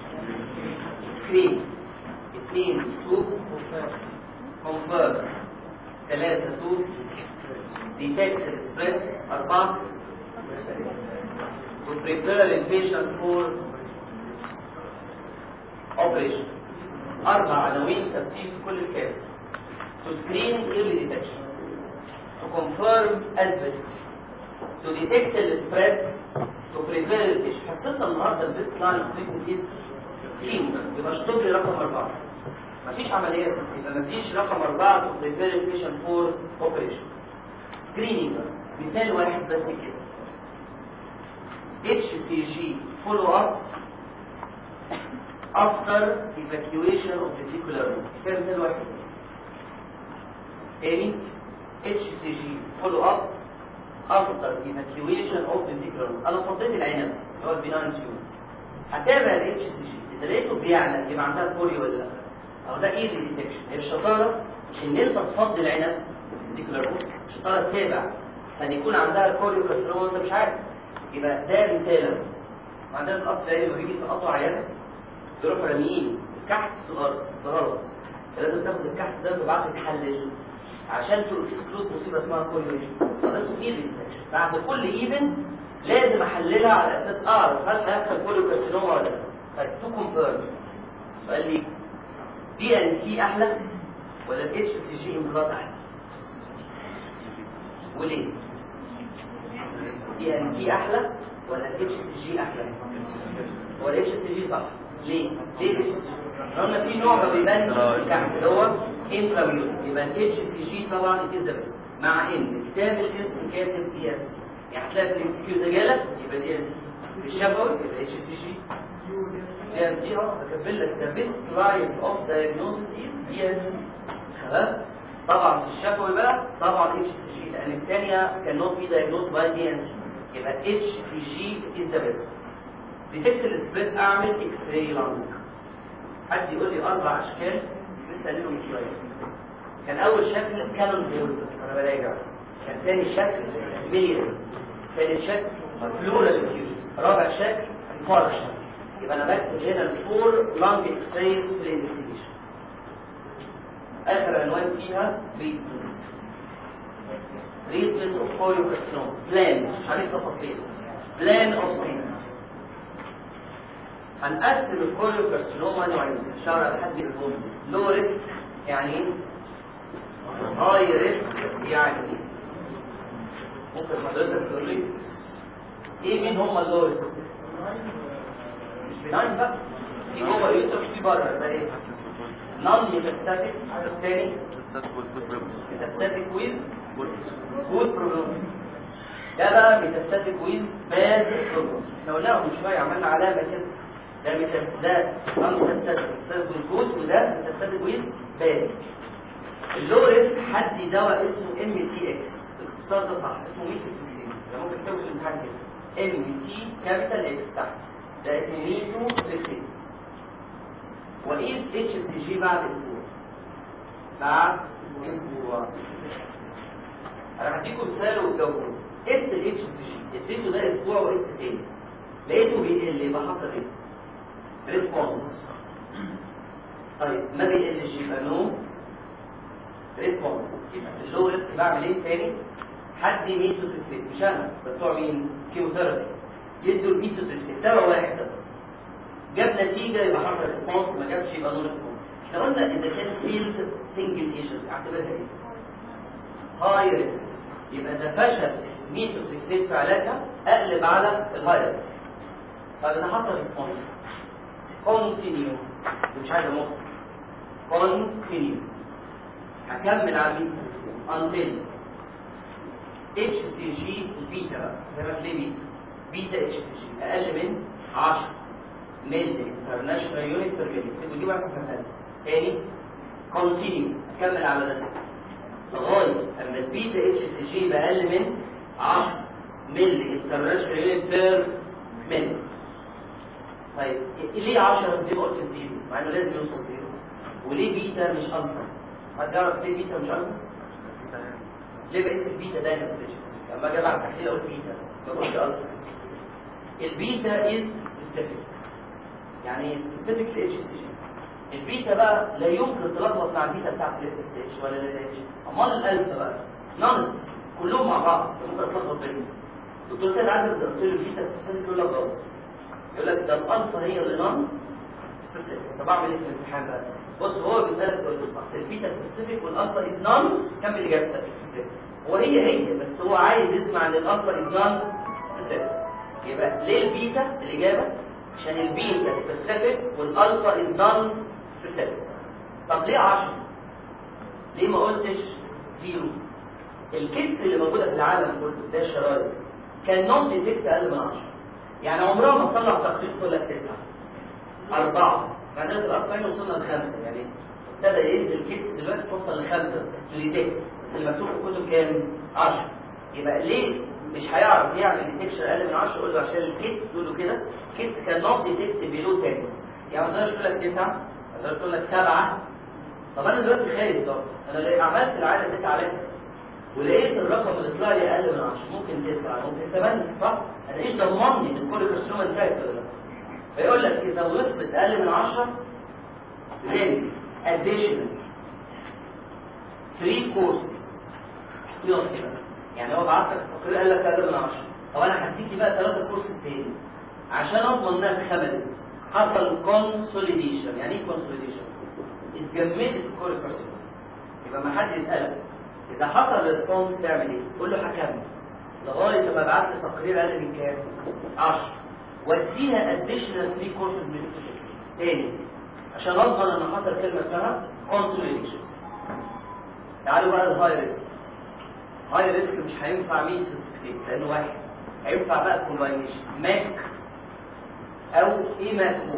A: سكرين اثنين تو كونفيرم ثلاثة تو detect the spread أربعة to prepare the patient for operation أربع عناوين ثابتين في كل الكاس to screen early detection to confirm advent to detect the spread to prepare the patient حصتنا النهارده البيست لاين اوف تريتمنت از كلين يبقى اشطب لي رقم أربعة مفيش عمليات يبقى مفيش رقم أربعة to prepare the patient for operation سكريننج مثال واحد بس كده HCG follow up after evacuation of vesicular room ده مثال واحد بس تاني HCG follow up after evacuation of vesicular room انا فضيت العنب اللي هو البناين تيوب هتابع ال HCG اذا لقيته بيعلى يبقى عندها كوري ولا لا او ده ايزي ديتكشن هي الشطاره مش ان انت تفضي العنب فيزيكولار روت الشطاره تتابع عشان يكون عندها كوريو كارسينوما وانت مش عارف يبقى ده مثال وعندنا في الاصل لما بيجي يسقطوا عيانه يروحوا راميين الكحت في الارض بغلط لازم تاخد الكحت ده وتبعته يتحلل عشان تو اكسكلود مصيبه اسمها كوريو ده اسمه ايزي ديتكشن بعد كل ايفنت لازم احللها على اساس اعرف هل هيحصل كوريو كارسينوما ولا لا طيب تو كونفيرم سؤال ليك دي ان سي احلى ولا الاتش سي جي امبلاط احلى وليه دي ان سي احلى ولا الاتش سي جي احلى هو الاتش سي جي صح ليه ليه الاتش سي جي قلنا في نوع ما بيبانش في الكحف اللي هو انتراميون يبقى الاتش سي جي طبعا كده بس مع ان كتاب الاسم كاتب دي اس يعني هتلاقي في الام سي كيو ده جالك يبقى دي اس في الشفوي يبقى اتش سي جي DNC اه بكمل لك the best line of diagnosis is DNC خلاص طبعا في الشفوي بقى طبعا اتش سي جي لان الثانيه كان نوت بي diagnosed by DNC يبقى اتش سي جي is the best ديتكت السبريد اعمل اكس راي لانج حد يقول لي اربع اشكال لسه قايله من شويه كان اول شكل كانون بول انا براجع كان ثاني شكل ميليون ثالث شكل فلورال ديفيوجن رابع شكل فارشن يبقى انا بكتب هنا الفور لانج اكس رايز في الانفستيجيشن اخر عنوان فيها تريتمنت تريتمنت اوف كوريوكارسينوم بلان مش عارف تفاصيل بلان اوف تريتمنت هنقسم الكوريوكارسينوما نوعين شرع لحد الفول لو ريسك يعني ايه هاي ريسك يعني ايه ممكن حضرتك تقول لي ايه مين هم اللو ريسك مش بناين بقى في جوه يوتيوب في بره ده ايه نون ميتاستاتيك الثاني ميتاستاتيك ويز جود بروجنوز ده بقى ميتاستاتيك ويز باد بروجنوز احنا قلناها من شويه عملنا علامه كده ده ميتا ده نون ميتاستاتيك ميتاستاتيك جود وده ميتاستاتيك ويز باد اللو ريسك حد دواء اسمه ام تي اكس الاختصار ده صح اسمه ميثوتريكسين ده ممكن تكتبه في الامتحان كده ام تي كابيتال اكس تحت ده اسمه ميثوتريكسين وقيس اتش سي جي بعد اسبوع بعد اسبوع انا هديكم مثال وتجاوبوا قست الاتش سي جي اديته ده اسبوع وقست تاني لقيته بيقل يبقى حصل ايه؟ ريسبونس طيب ما بيقلش يبقى نو ريسبونس يبقى في اللو ريسك بعمل ايه تاني؟ حد ميثوتريكسين مش انا بتوع مين؟ كيموثيرابي يدوا الميثوتريكسين دواء واحد ده جاب نتيجه يبقى حصل ريسبونس ما جابش يبقى نو ريسبونس احنا قلنا اذا كان فيلد سنجل ايجنت اعتبرها ايه؟ هاي ريسك يبقى ده فشل ميثوتريكسين في علاجها اقلب على الهاي ريسك طب اذا حصل ريسبونس كونتينيو مش عايز اموت كونتينيو هكمل على الميثوتريكسين انتل اتش سي جي بيتا بقى زي ما ليه بيتا بيتا اتش سي جي اقل من 10 ميل انترناشونال يونت بير ميل تبقى دي واحد من تاني كونتينيو اكمل على ده لغايه اما البيتا اتش سي جي يبقى اقل من 10 ميل انترناشونال يونت بير ميل طيب ليه 10 دي قلت زيرو مع انه لازم يوصل زيرو وليه بيتا مش الفا حد يعرف ليه بيتا مش الفا ليه بقيس البيتا دايما في الاتش لما اجي ابعت تحليل اقول بيتا ما بقولش الفا البيتا از سبيسيفيك يعني سبيسيفيك لاتش سي جي البيتا بقى لا يمكن تلخبط مع البيتا بتاعت الاس اس اتش ولا الاتش امال الالفا بقى نون كلهم مع بعض ممكن تلخبط بينهم دكتور سيد عادل قلت له البيتا سبيسيفيك يقول لك غلط يقول لك ده الالفا هي اللي نون سبيسيفيك طب اعمل ايه في الامتحان بقى بص هو بيسالك يقول لك اصل البيتا سبيسيفيك والالفا از نون كمل اجابتك سبيسيفيك هو هي هي بس هو عايز يسمع ان الالفا از نون سبيسيفيك يبقى ليه البيتا الاجابه عشان البيتا سبيسيفيك والالفا از نون سبيسيفيك طب ليه 10 ليه ما قلتش زيرو الكيتس اللي موجوده في العالم كله ده الشرايط كان نون ديتكت اقل من 10 يعني عمرها ما تطلع تقرير تقول لك تسعه اربعه بعدين في الاربعين وصلنا لخمسه يعني ابتدى ينزل الكيتس دلوقتي توصل لخمسه تديتكت بس اللي مكتوب في الكتب كام؟ 10 يبقى ليه مش هيعرف يعمل ديتكشن اقل من 10 يقول له عشان الكيتس يقولوا كده كيتس كان نوت ديتكت بيلو 10 يعني ما تقدرش تقول لك 9 ما تقدرش تقول لك 7 طب انا دلوقتي خايف طب انا ليه عملت العاده دي عليها ولقيت الرقم اللي طلع لي اقل من 10 ممكن 9 ممكن 8 صح؟ انا ايش ضمني ان كل كارسينوما انتهت ولا لا؟ فيقول لك اذا وصلت اقل من 10 then additional 3 courses يلا كده يعني هو بعت لك التقرير قال لك اقل من 10 طب انا هديكي بقى 3 كورسز تاني عشان اضمن انها اتخمدت حصل كونسوليديشن يعني ايه كونسوليديشن؟ اتجمدت الكوري كارسينوما يبقى ما حد يسالك اذا حصل ريسبونس تعمل ايه؟ قول له هكمل لغايه ما ابعت لي تقرير اقل من كام؟ 10 واديها اديشنال 3 كورسز من تاني عشان اضمن ان حصل كلمه اسمها كونسوليديشن تعالوا بقى الهاي ريسك هاي ريسك مش هينفع مين في التكسير لانه واحد هينفع بقى كومباينيشن ماك او ايما كو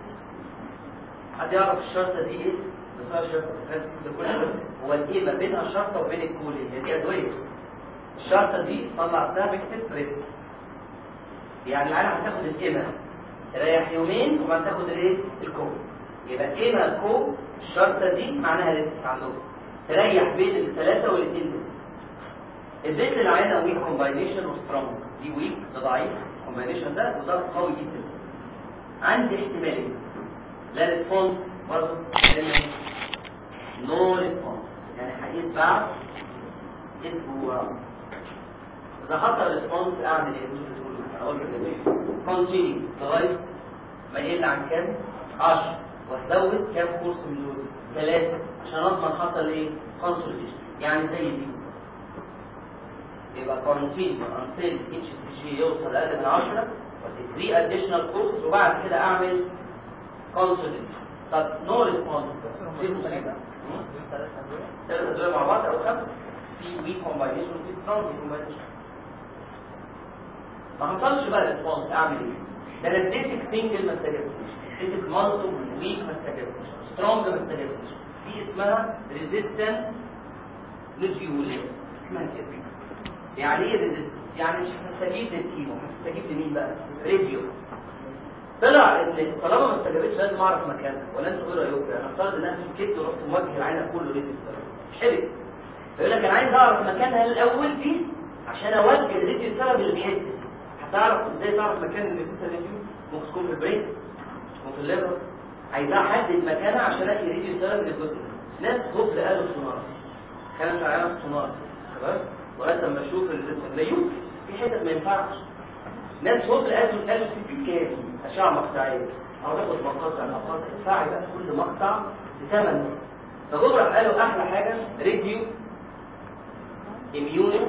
A: حد يعرف الشرطه دي ايه اسمها شرطه فرنسي ده كل ده هو الايه ما بينها شرطه وبين الكولين هي دي ادويه الشرطه دي طلع سهم اكتب ريزيستنس يعني العيال هتاخد الايما تريح يومين وبعد تاخد الايه الكو يبقى ايما كو الشرطه دي معناها ريزيست عندهم تريح بين الثلاثه والاثنين دول البيت اللي عايزها ويك كومباينيشن وسترونج دي ويك ده ضعيف الكومباينيشن ده وده قوي جدا عندي احتمالين لا ريسبونس برضه نو ريسبونس يعني هقيس بعد اسبوع اذا حصل ريسبونس اعمل ايه؟ اقول لك ايه؟ كونتينيو لغايه ما يقل عن كام؟ 10 وازود كام كورس من دول؟ ثلاثه عشان اضمن حصل ايه؟ كونسوليديشن يعني زي دي بالظبط يبقى كونتينيو انتل اتش سي جي يوصل اقل من 10 وادي 3 اديشنال كورس وبعد كده اعمل كونسوليديشن طب نو ريسبونس دي مصيبه ثلاث ادويه مع بعض او خمسه في ويك كومباينيشن وفي سترونج كومباينيشن ما حصلش بقى ريسبونس اعمل ايه؟ ده انا اديتك سنجل ما استجابتش اديتك مالتو ويك ما استجابتش سترونج ما استجابتش دي اسمها ريزيستنت نوديول اسمها كده يعني ايه ريزيستنت؟ يعني مش هتستجيب للكيمو هتستجيب لمين بقى؟ راديو طلع ان طالما ما استجابتش لازم اعرف مكانها ولا انت ايه رايكم؟ يعني افترض ان انا في كبد ورحت موجه العينه كله راديو حلو فيقول لك انا عايز اعرف مكانها الاول دي عشان اوجه الراديو سبب اللي بيحس هتعرف ازاي تعرف مكان الريسيستر راديو ممكن تكون في البرين ممكن في الليفر عايز احدد مكانها عشان الاقي راديو سبب للجزء ناس هبل قالوا سونار كانوا شغالين في سونار تمام لغايه لما اشوف لا يمكن في حتت ما ينفعش ناس هبل قالوا قالوا سي تي سكان اشعه مقطعيه او تاخد مقاطع مقاطع ادفعي بقى كل مقطع بثمن فجبرة قالوا احلى حاجه راديو اميونو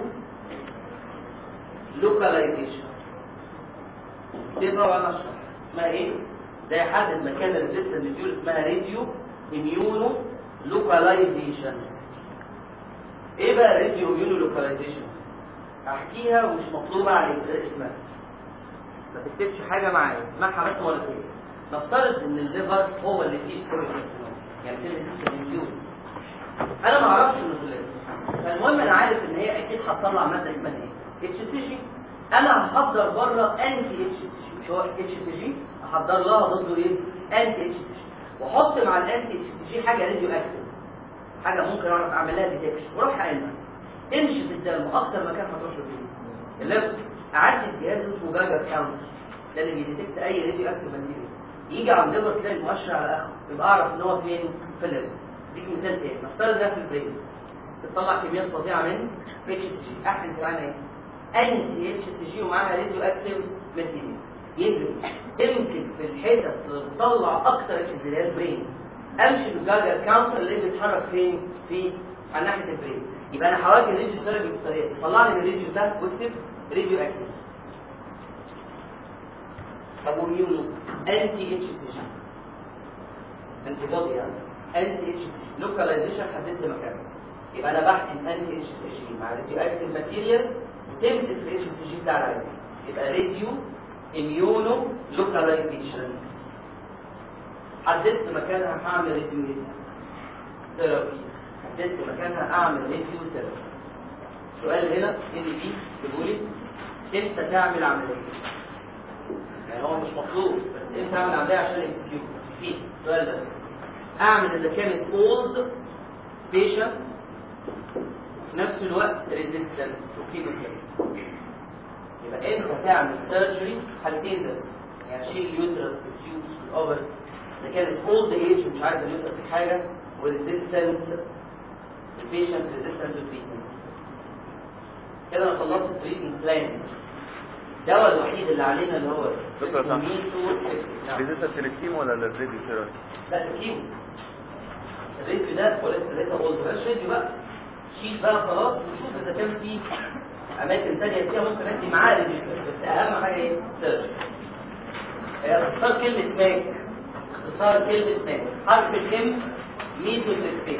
A: لوكاليزيشن دي طبعا اشرح اسمها ايه زي حدد مكان الريزيستنت ميديول اسمها راديو اميونو لوكاليزيشن ايه بقى راديو اميونو لوكاليزيشن احكيها ومش مطلوبه عليك ده اسمها ما تكتبش حاجه معايا اسمعها بس مرتين نفترض ان الليفر هو اللي فيه الكورتيزون يعني كلمه الاميون انا ما اعرفش انه في الليفر فالمهم انا عارف ان هي اكيد هتطلع ماده اسمها ايه اتش سي جي انا هحضر بره انتي اتش سي جي مش هو اتش سي جي احضر لها ضده ايه انتي اتش سي جي واحط مع الانتي اتش سي جي حاجه راديو اكتف حاجه ممكن اعرف اعمل لها ديتكشن واروح قايلها امشي في الدم اكتر مكان هتروح له فيه الليفر اعدي الجهاز اسمه جاجر كاونتر ده اللي بيديتكت اي راديو اكتف ماتيريال يجي على الليفر تلاقي المؤشر على اخره يبقى اعرف ان هو فين في الليفر اديك مثال تاني نفترض ده في البرين بتطلع كميات فظيعه من اتش سي جي احسن كمان ايه انتي اتش سي جي ومعاها راديو اكتف ماتيريال يجري يمكن في الحتت اللي بتطلع اكتر اتش سي جي البرين امشي بالجاجر كاونتر اللي بيتحرك فين في على ناحيه البرين يبقى انا هواجه الراديو ثيرابي بالطريقه دي طلع لي من الراديو ده واكتب راديو اكتف طب وميونو انتي اتش سي جي انتي بودي يعني انتي اتش سي جي لوكاليزيشن حددت مكانه يبقى انا بحقن انتي اتش سي جي مع راديو اكتف ماتيريال وتمسك الاتش سي جي بتاع العين يبقى راديو اميونو لوكاليزيشن حددت مكانها هعمل راديو ثيرابي حددت مكانها اعمل راديو ثيرابي سؤال هنا ان بي بيقول امتى تعمل عمليه يعني هو مش مطلوب بس امتى اعمل عمليه عشان الاكسكيوت في السؤال ده اعمل اذا كانت اولد بيشنت في نفس الوقت ريزيستنت وكيموثيرابي يبقى امتى تعمل سيرجري حالتين بس يعني شيل اليوترس بالتيوبس والاوفر اذا كانت اولد ايج مش عارف اليوترس في حاجه وريزيستنت البيشنت ريزيستنت للتريتمنت كده انا خلصت التريتمنت بلان الدواء الوحيد اللي علينا اللي هو
C: دكتور صح.
A: ميثو
C: ريزيستنت للكيمو ولا للراديو ثيرابي؟
A: لا الكيمو الريديو ده ولا ثلاثة قلت بلاش ريديو بقى شيل بقى خلاص وشوف اذا كان في اماكن ثانيه فيها ممكن ادي معاه ريديو بس اهم حاجه ايه؟ سيرجري اختصار كلمة ماك اختصار كلمة ماك حرف الام ميثوتريكسيت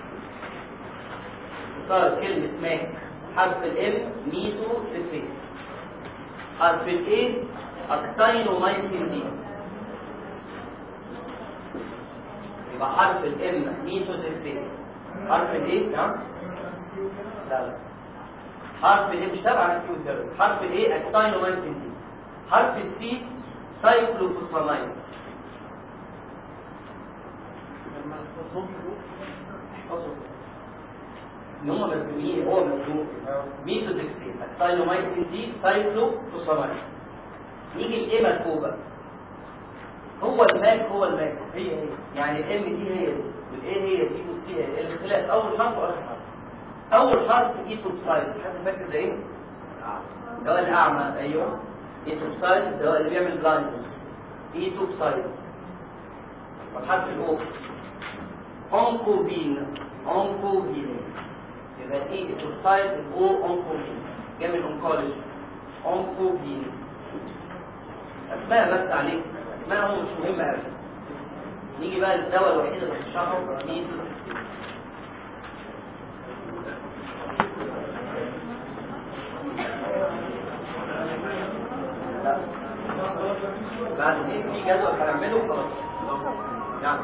A: اختصار كلمة ماك حرف الام ميثوتريكسيت حرف الايه اكتاينومايسين دي يبقى حرف الام ميثودريكسيت حرف الايه نعم لا لا حرف الايه مش تابع الكيموثيرابي حرف الايه اكتاينومايسين دي حرف السي سايكلوفوسفامايد احفظوا ان هم مزنوقين هو مزنوق ميثودريكسيت اكتاينومايسين دي سايكلوفوسفامايد نيجي الايه مكتوبه هو الماك هو الماك هي هي يعني الام دي هي دي والايه هي دي والسي هي دي الاختلاف اول حرف واخر حرف اول حرف ايتوبسايد حد فاكر ده ايه الدواء الاعمى ايوه ايتوبسايد الدواء اللي بيعمل بلايندنس ايتوبسايد والحرف الاو اونكوبين اونكوبين يبقى ايه ايتوبسايد الاو اونكوبين جاي من اونكولوجي اونكوبين اسماء بس عليك اسمائهم مش مهمه قوي نيجي بقى للدواء الوحيد اللي بنشرحه مين لا بعد دي في جدول هنعمله خلاص نعم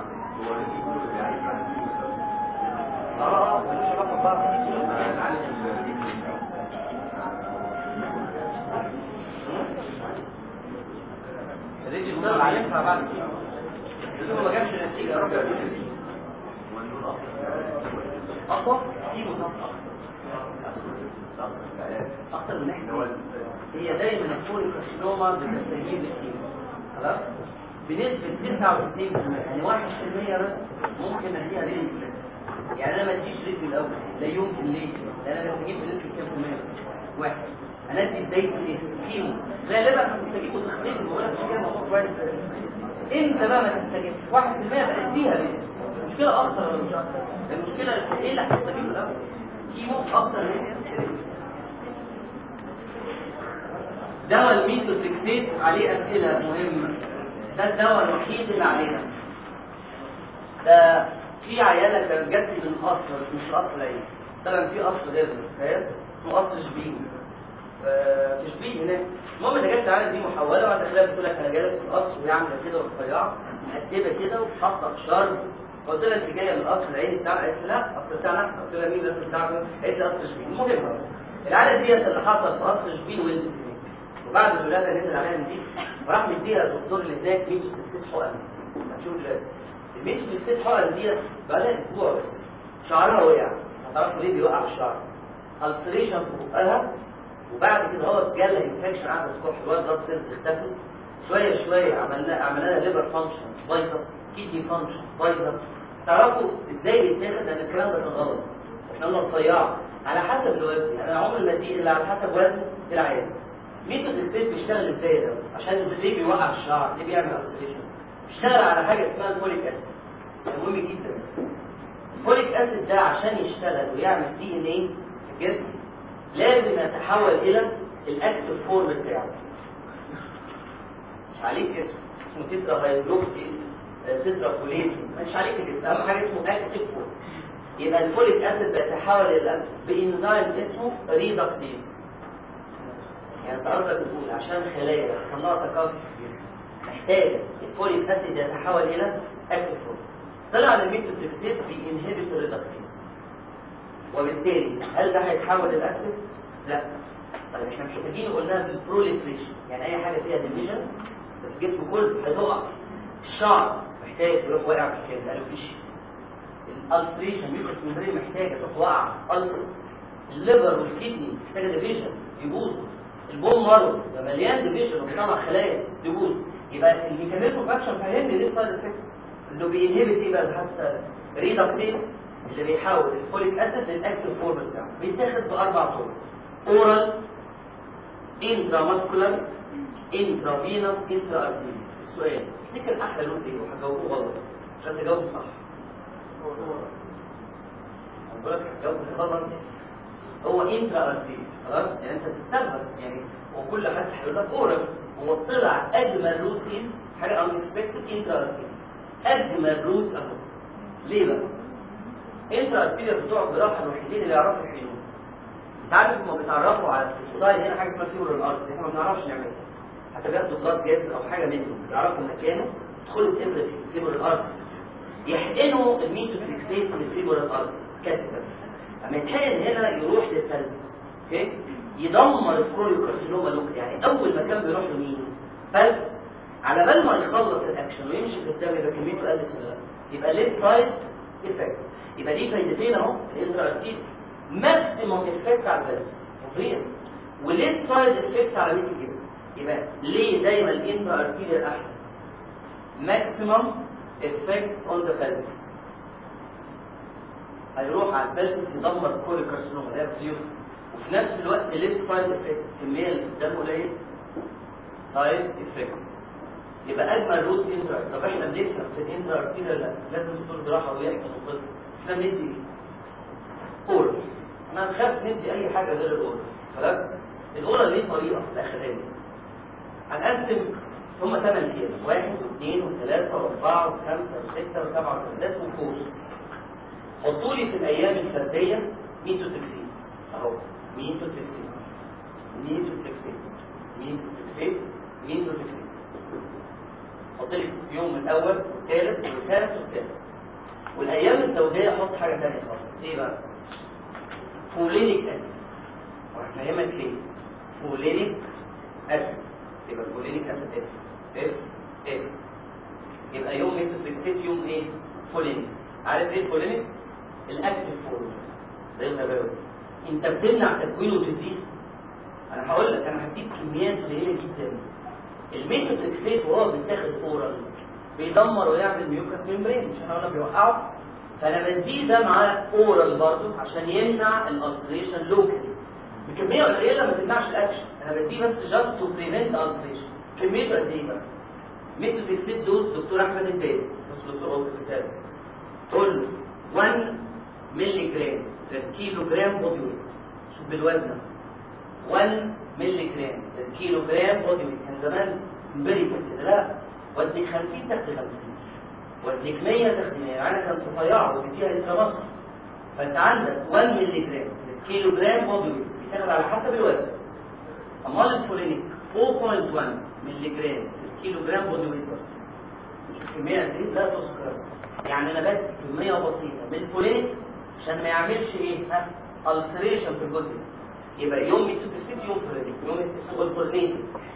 A: اه اه ملوش علاقه ببعض الريدي المدرب عارفها بعد كده بس هو ما جابش نتيجه يا رب يا رب اقوى كيلو اكتر من احنا هي دايما الفول كارسينوما بتستجيب للكيمو خلاص بنسبة 99% يعني 1% بس ممكن اديها ريدي يعني انا ما اديش ريدي الاول لا يمكن ليه؟ لان انا بستجيب بنسبة كام في المية بس واحد انا ادي بداية ايه؟ كيمو غالبا هتستجيب وتختلف ولا مش كده موضوع كويس امتى بقى ما تستجيبش؟ 1% بقى اديها ريدي المشكلة اكتر ولا مش اكتر؟ المشكلة ايه اللي هتستجيب الاول؟ كيمو اكتر من دواء الميثوتريكسيت عليه اسئله مهمه ده الدواء الوحيد اللي علينا ده في عيالة كانت جات لي من قصر بس مش قصر ايه طبعا في قصر غير فاهم اسمه قصر شبين آه، في شبين هناك المهم اللي جت العيالة دي محولة وبعد كده بتقول لك انا جايه في القصر وهي عامله كده ورفيعه مقدمه كده وحاطه في شرب قلت لها انت جايه من القصر العيني بتاعنا قالت لي لا القصر بتاعنا احنا قلت لها مين القصر بتاعكم؟ قالت لي قصر شبين المهم العيالة ديت اللي حصلت في قصر شبين ولدت وبعد الولاده نزل عليها نزيف وراح مديها الدكتور اللي هناك ميتو تكسيد حقن هتشوف دلوقتي الميتو تكسيد حقن ديت بقى لها اسبوع بس شعرها وقع هتعرفوا ليه بيوقع الشعر السريشن في بقها وبعد كده هو جالها انفكشن قعدت تكح الواد بلاد سيلز اختفت شويه شويه عملنا عملنا لها ليفر فانكشنز بايظه كيدني فانكشنز بايظه تعرفوا ازاي يتاخد لان الكلام ده كان غلط احنا قلنا رفيعه على حسب الوزن انا عمري ما ادي الا على حسب وزن العيان ميثود السيل بيشتغل ازاي ده عشان ليه بيوقع الشعر ليه بيعمل اكسلريشن بيشتغل على حاجه اسمها الفوليك اسيد مهم جدا الفوليك اسيد ده عشان يشتغل ويعمل دي ان ايه في الجسم لازم يتحول الى الاكتف فورم بتاعه مش عليك اسم اسمه تترا هيدروكسي تترا فوليت مش عليك الاسم اهم حاجه اسمه اكتف فورم يبقى الفوليك اسيد بيتحول الى الاكتف بانزيم اسمه ريدكتيز يعني انت قصدك تقول عشان خلايا تطلع تكاثر في الجسم محتاجه الفوليك اسيد يتحول الى اكتف فورم طلع ان الميثوتريكسيت بينهبت الريدكتيز وبالتالي هل ده هيتحول للاكتف؟ لا طيب احنا محتاجين قلناها بالبروليفريشن يعني اي حاجه فيها ديفيجن في الجسم كله هتقع الشعر محتاج يروح واقع في كده الفيشن الالتريشن ميكروسكوبري محتاجه تروح واقعه ألسر الليفر والكدني محتاجه ديفيجن يبوظوا البون مارو ده مليان ديفيجن وبيطلع خلايا يبوظ يبقى الميكانيزم اوف اكشن فاهمني ليه السايد افكتس انه بينهبت ايه بقى الحادثه ريدكتيز اللي بيحول الفوليك اسيد للاكتيف فورم بتاعه بيتاخد باربع طرق اورال انتراماسكولار انترافينوس انترا ارتيريال السؤال تفتكر احلى لون ايه وهجاوبه غلط عشان تجاوب صح هقول لك هتجاوب غلط هو انترا ارتيريال خلاص يعني انت تستغرب يعني وكل حد هيقول لك اورال هو طلع اجمل روت از حاجه ان اكسبكتد انترا ارتيريال اجمل روت اهو ليه بقى؟ انترا ارتيريال بتوع الجراحه الوحيدين اللي يعرفوا يحلوه انت عارف هما بيتعرفوا على السوسايد هنا حاجه اسمها فيبر الارض احنا ما بنعرفش نعملها حتى بياخدوا بلاد جاز او حاجه منهم يعرفوا مكانه يدخلوا الابره في فيبر الارض يحقنوا الميتوتريكسيت من الفيبر الارض كاتبه اما يتحقن هنا يروح للثلث اوكي يدمر الكوريوكارسينوما لوك يعني اول مكان بيروح له مين فلس على بال ما يخلص الاكشن ويمشي في الدم يبقى كميته قلت ولا لا يبقى ليت سايد افكت يبقى دي فايدتين اهو الانترا ارتيد ماكسيموم افكت على الفلس فظيع وليت سايد افكت على بيت الجسم يبقى ليه دايما الانترا ارتيد احسن ماكسيموم افكت اون ذا فلس هيروح على الفلس يدمر كل الكارسينوما ده فيو وفي نفس الوقت ليت سايد افكت الكميه اللي قدامه قليله سايد افكت يبقى اجمل روت انترا طب احنا بنفهم في الانترا ارتيريا لا لازم دكتور جراحه ويحكي القصه احنا بندي ايه؟ اورال انا بخاف ندي اي حاجه غير الاورال خلاص الاورال ليه طريقه الاخرانيه هنقسم هم ثمان ايام واحد واثنين وثلاثه واربعه وخمسه وسته وسبعه وثلاث وكورس حطوا لي في الايام الفرديه ميتوتكسين اهو ميتوتكسين ميتوتكسين ميتوتكسين ميتوتكسين حط لي يوم الاول والثالث والثالث والسابع والايام الزوجيه حط حاجه ثانيه خالص ايه بقى فولينيك اسيد وهفهمك ليه فولينيك اسيد يبقى فولينيك اسيد اف اف اف يبقى يوم ميتوتريكسيت يوم ايه فولينيك عارف ايه الفولينيك الاكتف فورم زي الغباوه انت بتمنع تكوينه وتديه انا هقول لك انا هديك كميات قليله جدا الميتوتريكسيت وهو بيتاخد اورال بيدمر ويعمل ميوكاس ميمبرين مش احنا قلنا بيوقعه فانا بديه ده مع اورال برضه عشان يمنع الالسريشن لوكالي بكميه قليله ما تمنعش الاكشن انا بديه بس جاست تو بريفنت السريشن كميته قد ايه بقى؟ ميتوتريكسيت دوز دكتور احمد الباقي بص دكتور قلت مثال تقول له 1 مللي جرام per كيلو جرام بودي ويت شوف بالوزن 1 مللي جرام per كيلو جرام بودي ويت كان زمان امبيريكال كده لا وديك 50 تحت 50 وديك 100 تحت 100 يعني كانت رفيعه وبتديها انترا فانت عندك 1 مللي جرام per كيلو جرام بودي ويت بتاخد على حسب الوزن امال الفولينيك 4.1 مللي جرام per كيلو جرام بودي ويت الكميه قد ايه لا تذكر يعني انا بدي كميه بسيطه من الفولينيك عشان ما يعملش ايه ها السريشن في الجزء يبقى يوم ميتوكسيد يوم فولينيك يوم اسمه الفولينيك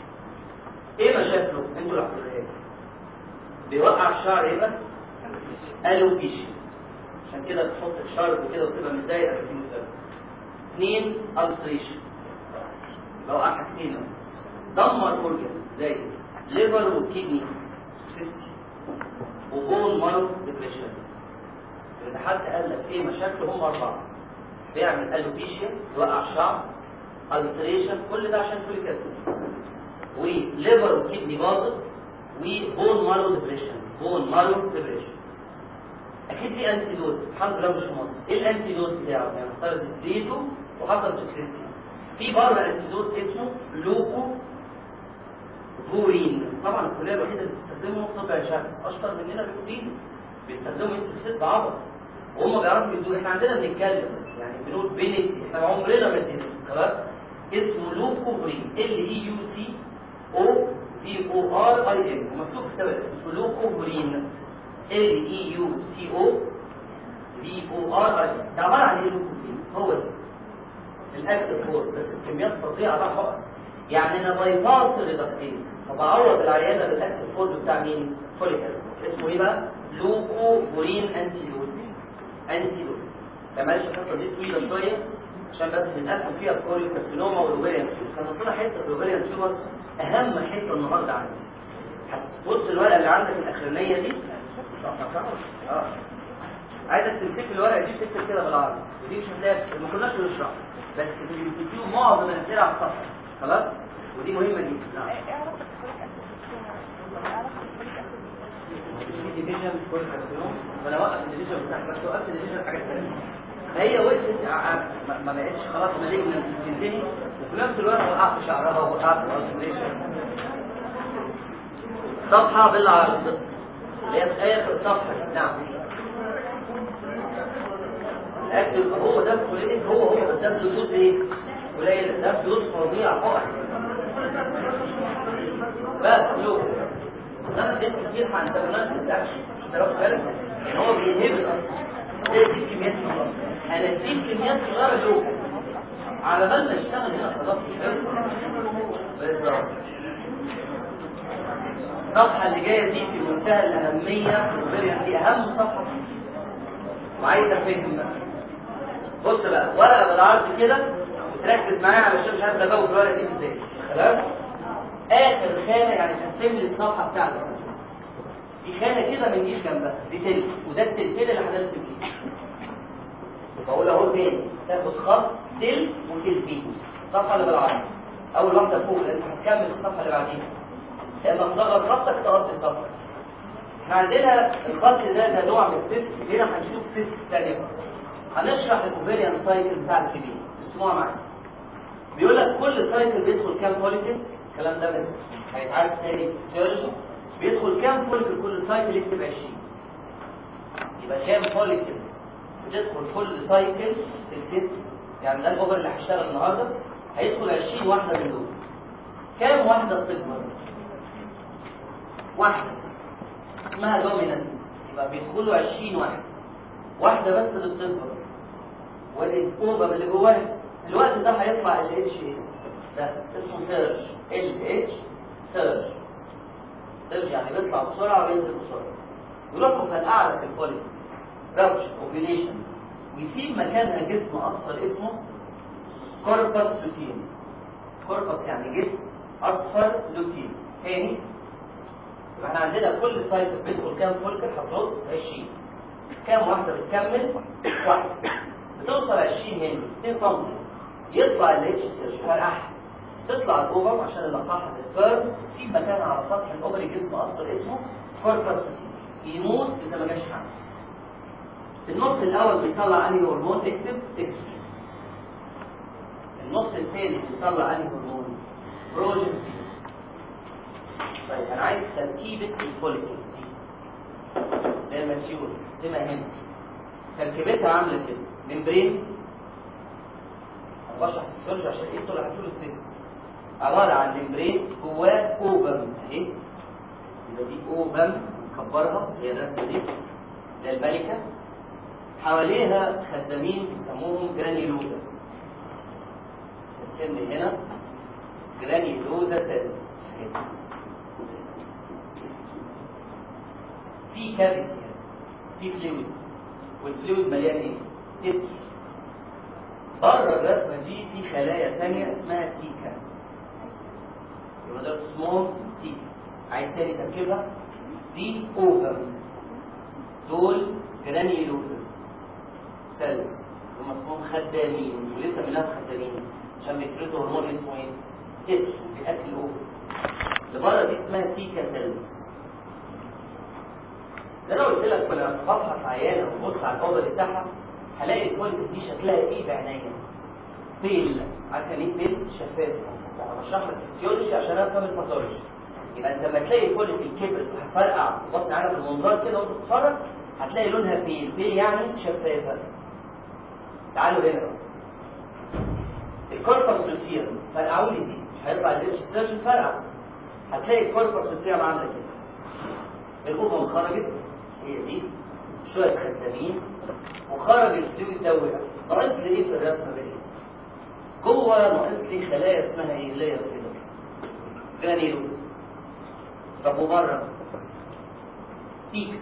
A: ايه مشاكله انتوا اللي هتقولها بيوقع الشعر ايه بقى الوبيشن عشان كده تحط الشعر وكده وتبقى متضايقه في المسافه اثنين السريشن بوقع حاجتين دمر اورجن زي ليفر وكيدني سيستي وبون مارو ديبريشن إذا حد قال لك ايه مشاكله هم اربعه بيعمل الوبيشيا يوقع الشعر التريشن كل ده عشان فوليك اسيد وليفر وكيدني باظت وبون مارو ديبريشن بون مارو ديبريشن اكيد ليه انتيدوت الحمد لله مش في مصر ايه الانتيدوت بتاعه يعني اختار اديته وحصل توكسيستي في بره انتيدوت اسمه لوكو بورين طبعا الكليه الوحيده اللي بتستخدمه طبع شمس اشطر مننا بكتير بيستخدموا التوكسيد بعبط وهم بيعرفوا يدوا احنا عندنا بنتكلم يعني بنقول بين احنا عمرنا ما ادينا خلاص اسمه لوكو بورين ال اي يو سي او في او ار اي ام ومكتوب في كتاب اسمه لوكو بورين ال اي يو سي او في او ار اي ام ده عباره عن ايه لوكو بورين هو ده الاكتف فور بس الكميات فظيعه بقى حقن يعني انا بايباس الريدكتيز فبعوض العياده بالاكتف فور بتاع مين؟ فوليك اسيد اسمه ايه بقى؟ لوكو بورين انتيلود انتيلود ده معلش الحته دي طويله شويه عشان بس بنقفل فيها الكوريوكاسينوما والاوفيريان تيومر كان اصلا حته الاوفيريان تيومر اهم حته النهارده عندي بص الورقه اللي عندك الاخرانيه دي اه عايزك تمسك الورقه دي تكتب كده بالعربي ودي مش هتلاقي ما كناش بنشرح بس في الانستيتيوت معظم الاسئله على الصفحه خلاص ودي مهمه جدا نعم ديفيجن كل كارسينوم وانا اوقف الديفيجن بتاعك بس وقفت الديفيجن حاجه ثانيه هي وقفت ما بقتش خلاص مالجنا تنتهي وفي نفس الوقت وقعت شعرها ووقعت الالتريشن صفحه بالعرض اللي هي في اخر الصفحه نعم اكتب هو ده الكولينيك هو هو بس ده فلوس ايه؟ قليل ده فلوس فظيع حقن بس شوف ده بيت كتير مع الانترنت اكشن ده واخد بالك يعني هو بينهبط اصلا ادي كميات صغيره انا اديك كميات صغيره جوه على بال ما اشتغل هنا خلاص بالظبط الصفحه اللي جايه دي في منتهى الاهميه والبريان دي اهم صفحه وعايز افهم بقى بص بقى ورقه بالعرض كده وتركز معايا علشان مش عارف ابوب الورقه دي ازاي خلاص اخر خانه يعني تقسم لي الصفحه بتاعتك دي خانه كده ما نجيش جنبها دي تلت وده التلتين اللي هنرسم فيه بقول اهو تاني تاخد خط تلت وتلتين الصفحه اللي بالعرض اول واحده فوق لان هتكمل الصفحه اللي بعديها لما تصغر خطك تقضي صفحه احنا عندنا الخط ده ده نوع من الست هنا هنشوف ست ثانيه هنشرح الاوفيريان سايكل بتاع الكبير اسمعوا معايا بيقول لك كل سايكل بيدخل كام فوليكل الكلام ده بس هيتعرف تاني في السيولوجي بيدخل كام فوليكل كل سايكل يكتب 20 يبقى كام فوليكل بتدخل كل سايكل في الست يعني ده الاوفر اللي هيشتغل النهارده هيدخل 20 واحده من دول كام واحده بتكبر واحده اسمها دومينانت يبقى بيدخلوا 20 واحده واحده بس اللي بتكبر والاوفر اللي جواها الوقت ده هيطلع ال اتش ايه ده اسمه سيرج ال اتش سيرج سيرج يعني بيطلع بسرعه وينزل بسرعه يروح مفرقعه في الفوليك رابش اوبيليشن ويسيب مكانها جسم اصفر اسمه كوربس لوتين كوربس يعني جسم اصفر لوتين تاني يبقى احنا عندنا كل سايكل بيدخل كام فولكر هترد 20 كام واحده بتكمل واحده بتوصل 20 هنا 2 سم يطلع الاتش سيرش فرقعها تطلع الاوفر عشان اللقاحه السبيرم تسيب مكانها على سطح الاوفري جسم اصفر اسمه كوربس يموت اذا ما جاش حمل النص الاول بيطلع انهي هرمون اكتب استروجين النص الثاني بيطلع انهي هرمون بروجستين طيب انا عايز تركيبه الفوليكل دي اللي هي الماتيور سمها هنا تركيبتها عامله كده ممبرين بشرح السيرج عشان ايه طلع هتقول ستيس عباره عن ممبرين جواه اوبم اهي يبقى دي اوبم نكبرها هي الرسمه دي ده الملكه حواليها خدامين بيسموهم جرانيلوزا السن هنا جرانيلوزا سيلز في كابس في فلويد والفلويد مليان ايه؟ تستوس بره الرسمه دي في خلايا ثانيه اسمها تيكا يبقى ده اسمهم تيكا عايز تاني تركيبها دي اوفم دول جرانيلوزا سيلز هم اسمهم خدامين ولسه منها خدامين عشان بيفرزوا هرمون اسمه ايه؟ تستو بيأكل الاوفم اللي بره دي اسمها تيكا سيلز ده انا قلت لك لما تفحص عيانه وتبص على الاوضه بتاعها هلاقي الكواليتي دي شكلها ايه بعينيا بيل عارف يعني ايه بيل شفاف انا بشرح لك الفسيولوجي عشان افهم الباثولوجي يبقى انت لما تلاقي الكواليتي كبرت وهتفرقع بطن عينك بالمنظار كده وانت بتتفرج هتلاقي لونها بيل بيل يعني شفافه تعالوا هنا بقى الكوربس لوتيرم فرقعوا لي دي مش هيطلع الاتش سيرش فرقع هتلاقي الكوربس لوتيرم عامله كده الأوفم خرجت هي دي شوية خدامين وخرج الفلويد ده وقع ناقص لي ايه في الرسمة دي؟ جوه ناقص لي خلايا اسمها ايه؟ لاير كده جرانيولوز طب وبره تيك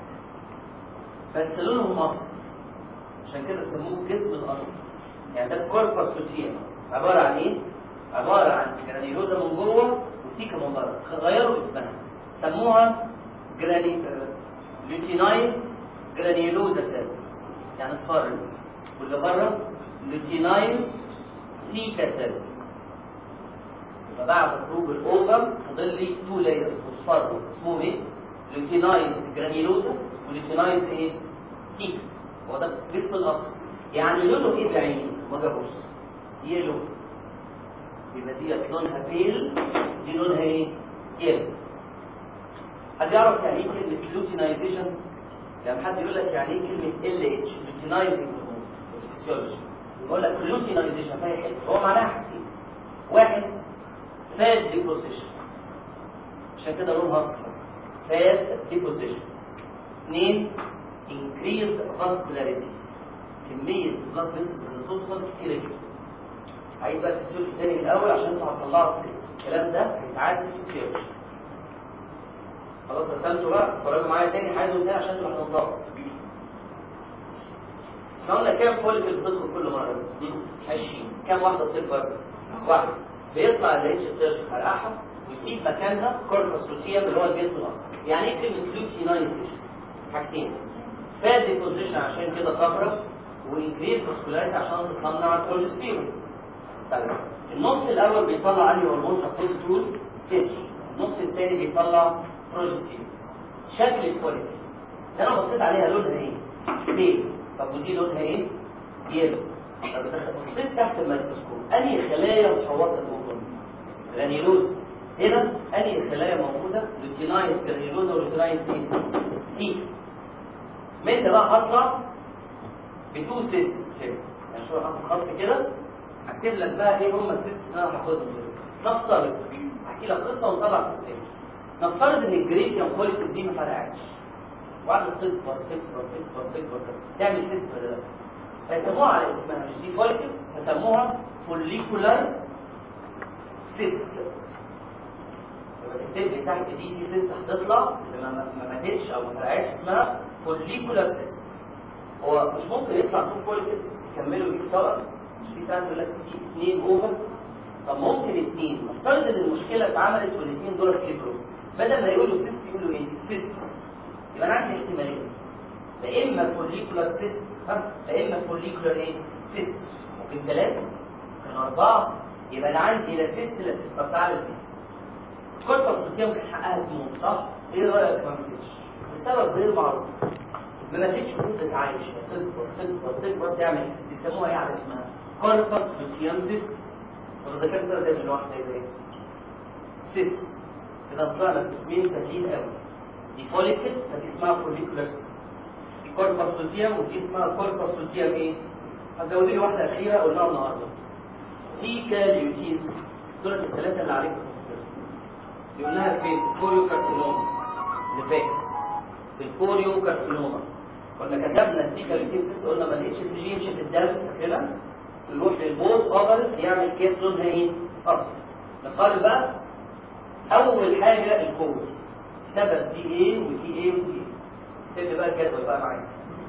A: بس لونهم اصفر عشان كده سموه جسم الاصل يعني ده الكوربس لوتيم عبارة عن ايه؟ عبارة عن جرانيولوزا من جوه وتيكا من بره غيروا اسمها سموها جراني لوتينايز جرانيولوزا سيلز يعني اصفار واللي بره لوتينايز تيكا سيلز يبقى بعد خروج الاوفر فاضل لي تو لايرز اصفار اسمهم ايه؟ لوتينايز جرانيولوزا ولوتينايز ايه؟ تيكا هو ده جسم الاصل يعني لونه ايه بعيني؟ ما بص يلو يبقى ديت لونها بيل دي لونها ايه؟ يلو حد يعرف يعني ايه كلمة لوتينايزيشن؟ لما حد يقول لك يعني ايه كلمة ال اتش لوتينايزنج فيسيولوجي يقول لك لوتينايزيشن فهي حته هو معناها حاجتين واحد فاد ديبوزيشن عشان كده لونها اصفر فات ديبوزيشن اثنين increased vascularity كمية blood vessels اللي توصل كتيرة جدا عايز بقى تستوش تاني من الأول عشان انتوا هتطلعوا الكلام ده هيتعاد في السيرش خلاص رسمتوا بقى اتفرجوا معايا تاني عايزه تاني عشان انتوا هتنضغط احنا قلنا كام فوليكل بتدخل كل مرة؟ 20 كام واحدة بتكبر؟ واحدة بيطلع ال اتش سيرش فرقعها ويسيب مكانها كوربس لوسيوم اللي هو الجسم الاصلي يعني ايه كلمة لوسينايزيشن؟ حاجتين فات ديبوزيشن عشان كده كبرة وانكريز فاسكولاريتي عشان تصنع البروجستيرون طيب النص الاول بيطلع انهي هرمون حطيت طول ستيتش النص الثاني بيطلع بروجستيرون شكل الفوليكل اللي انا بصيت عليها لونها ايه؟ ليه؟ طب ودي لونها ايه؟ يلو طب بصيت تحت الميكروسكوب انهي خلايا محوطه الموضوع جرانيولوز هنا انهي خلايا موجوده لوتينايز جرانيولوز ولوتينايز ايه؟ دي من بقى هطلع بتو سيستس كده يعني شو هاخد خط كده اكتب لك بقى ايه هم السيستس اللي انا هاخدهم دول نفترض احكي لك قصه ونطلع سيستم نفترض ان الجريتيوم فوليكل دي ما فرقعتش وقعدت تكبر تكبر تكبر تكبر تعمل سيست ولا لا فيسموها على اسمها مش دي فوليكلز فسموها فوليكولار سيست تكتب لي تحت دي دي سيست هتطلع اللي ما ما ماتتش او ما فرقعتش اسمها فوليكولار سيست هو مش ممكن يطلع تو فوليكلز يكملوا يجيب طبق مش في ساعات يقول لك في اثنين اوفر طب ممكن اثنين نفترض ان المشكله اتعملت والاثنين دول كبروا بدل ما يقولوا سيست يقولوا ايه سيست يبقى انا عندي احتمالين لا اما فوليكولار سيست ها لا اما فوليكولار ايه سيست ممكن ثلاثه ممكن اربعه يبقى انا عندي لا سيست لا سيست طب تعالى دي كوربس لوتيوم كان حقها تموت صح؟ ايه رايك ما ماتتش؟ السبب غير معروف ما ماتتش فضلت عايشه تكبر تكبر تكبر تعمل سيست بيسموها ايه على اسمها؟ كوربس لوتيوم سيست طب الدكاتره ده من واحده ايه؟ سيست كده طلعنا اسمين سهلين قوي دي فوليكل فدي اسمها فوليكولار سيست دي كوربس لوتيوم ودي اسمها كوربس لوتيوم ايه؟ هتزودي لي واحده اخيره قلناها النهارده في كاليوتين سيست دول الثلاثه اللي عليكم في السيرش قلناها فين؟ الكوريو كارسينوما اللي فات في الكوريو كارسينوما كنا كتبنا التيكال كيسز قلنا ما الاتش سي جي يمشي في الدم فاكرها يروح للبوز اوفرز يعمل كيس لونها ايه؟ اصفر نقارن بقى اول حاجه الكوز سبب دي ايه ودي ايه ودي ايه تبدا بقى الجدول بقى معايا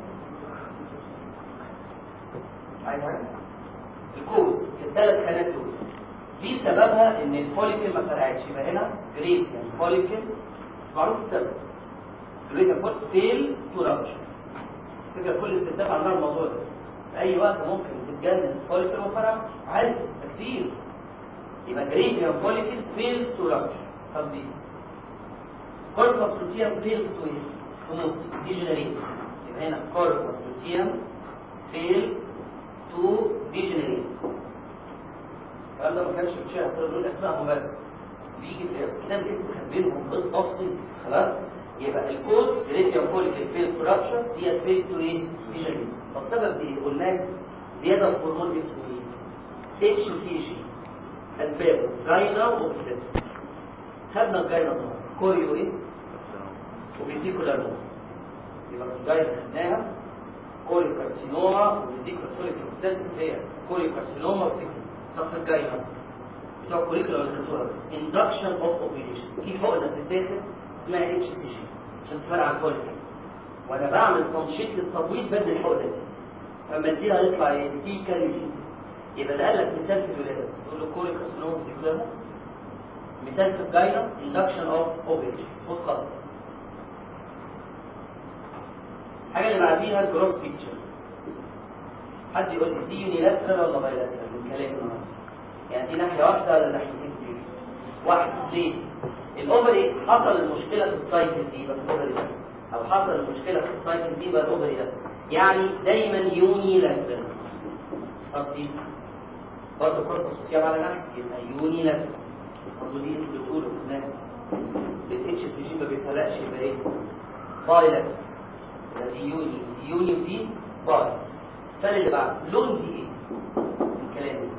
A: عايز حاجه الكوز الثلاث خانات دول دي سببها ان الفوليكل ما فرقعتش يبقى هنا جريد يعني فوليكل معروف السبب جريد فوليكل فيل تو رابشر فكره كل الستات عندها الموضوع ده في اي وقت ممكن تتجنن الفوليكل وفرع عادي ده كتير يبقى جريد يعني فوليكل فيل تو رابشر طب دي كوربس لوتيوم فيلز تو ايه؟ تموت ديجنريت يبقى هنا كوربس لوتيوم فيلز تو ديجنريت الكلام ده ما كانش بتشير دول اسمائهم بس بيجي كده الاسم كاتبينهم بالتفصيل خلاص يبقى الكود ريديو فوليكل فيل كورابشن دي فيل تو ايه ديجنريت طب سبب ايه قلنا زياده في هرمون اسمه ايه اتش سي جي اسبابه جاينا واوكسيد خدنا الجاينا ده كوريو ايه وفيتيكولار مو يبقى الجاينا خدناها كوريو كارسينوما وفيتيكولار سوري كارسينوما هي كوريو كارسينوما وفيتيكولار الصف الجاي بتوع كوريكولا ولا الدكتوره بس induction of ovulation في حقنه بتتاخد اسمها اتش سي جي عشان تفرق عن الكوليكولا وانا بعمل تنشيط للتبويض بدل الحقنه دي لما اديها يطلع ايه في كاليوجين يبقى ده قال لك مثال في الولاده تقول له كوريك كارسينوما فيتيكولا مثال في الجاينا induction of ovulation خد خط الحاجه اللي بعديها الجروس بيكتشر حد يقول لي دي يونيلاترال ولا بايلاترال من كلام النهارده يعني دي ناحيه واحده ولا ناحيتين كتير واحد ليه الاوفري حصل المشكله في السايكل دي يبقى في الاوفري ده او حصل المشكله في السايكل دي يبقى الاوفري ده يعني دايما يونيلاترال طب دي برضه كوربس فيها على ناحيه يبقى يونيلاترال برضه دي انتوا بتقولوا هناك الاتش سي جي ما بيفرقش يبقى ايه بايلاترال دي يوني دي يوني ودي باي السؤال اللي بعده لون دي ايه الكلام ده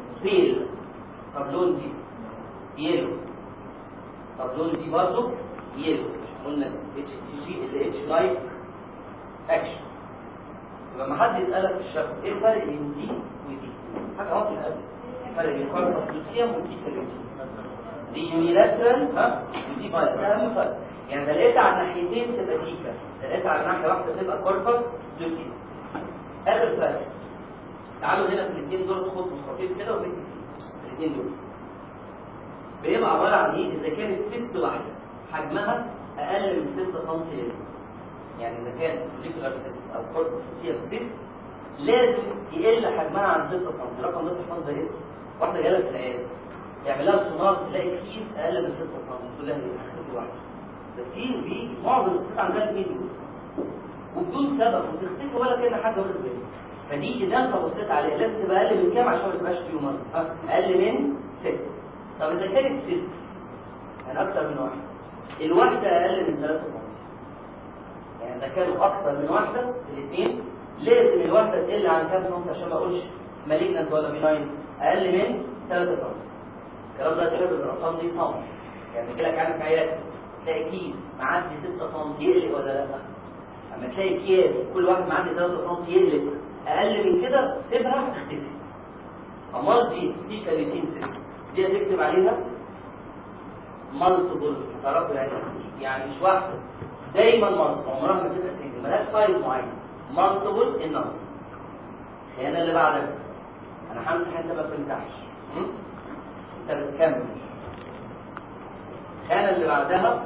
A: بيل طب لون دي يلو طب لون دي برضه يلو قلنا اتش سي جي ال اتش لايك اكشن يبقى لما حد يسالك في الشكل ايه الفرق بين دي ودي حاجه واضحه قوي الفرق بين الكوربس لوتيوم ودي كالوتيوم دي يونيلاترال ها ودي بايلاترال ده اهم فرق يعني ده لقيت على الناحيتين تبقى ديكا ده لقيت على ناحيه واحده تبقى كوربس لوتيوم اخر فرق تعالوا هنا في الاثنين دول خد مستطيل كده وبيت الاثنين دول بيبقى عباره عن ايه اذا كانت سيست واحده حجمها اقل من 6 سم يعني اذا كان فوليكولار سيست او كوربس لوتيوم سيست لازم يقل حجمها عن 6 سم الرقم ده تحفظه ده اسم واحده جايه في العياده يعمل لها سونار تلاقي كيس اقل من 6 سم تقول لها ايه هتخفي واحده ده كتير بيجي معظم الستات عندها الاثنين دول وبدون سبب وتختفي ولا كان حد واخد باله فدي اذا انت بصيت عليها لازم تبقى اقل من كام عشان ما تبقاش تيومر اقل من 6 طب اذا كانت 6 يعني اكتر من واحده الواحده اقل من 3 سم يعني اذا كانوا اكتر من واحده الاثنين لازم الواحده تقل عن كام سم عشان ما اقولش مالجنت ولا بيناين اقل من 3 سم الكلام ده تقدر الارقام دي صم يعني كده كان في عيادتك تلاقي كيس معدي 6 سم يقلق ولا لا اما تلاقي كيس كل واحد معدي 3 سم يقلق اقل من كده سيبها هتختفي امال دي دي كاليتين سيب دي هتكتب عليها مالتيبل تعرفوا يعني يعني مش واحده دايما مالتيبل عمرها ما تبقى سنجل ملهاش سايز معين مالتيبل النمبر الخيانه اللي بعدها انا همسح انت ما تمسحش م? انت بتكمل الخيانه اللي بعدها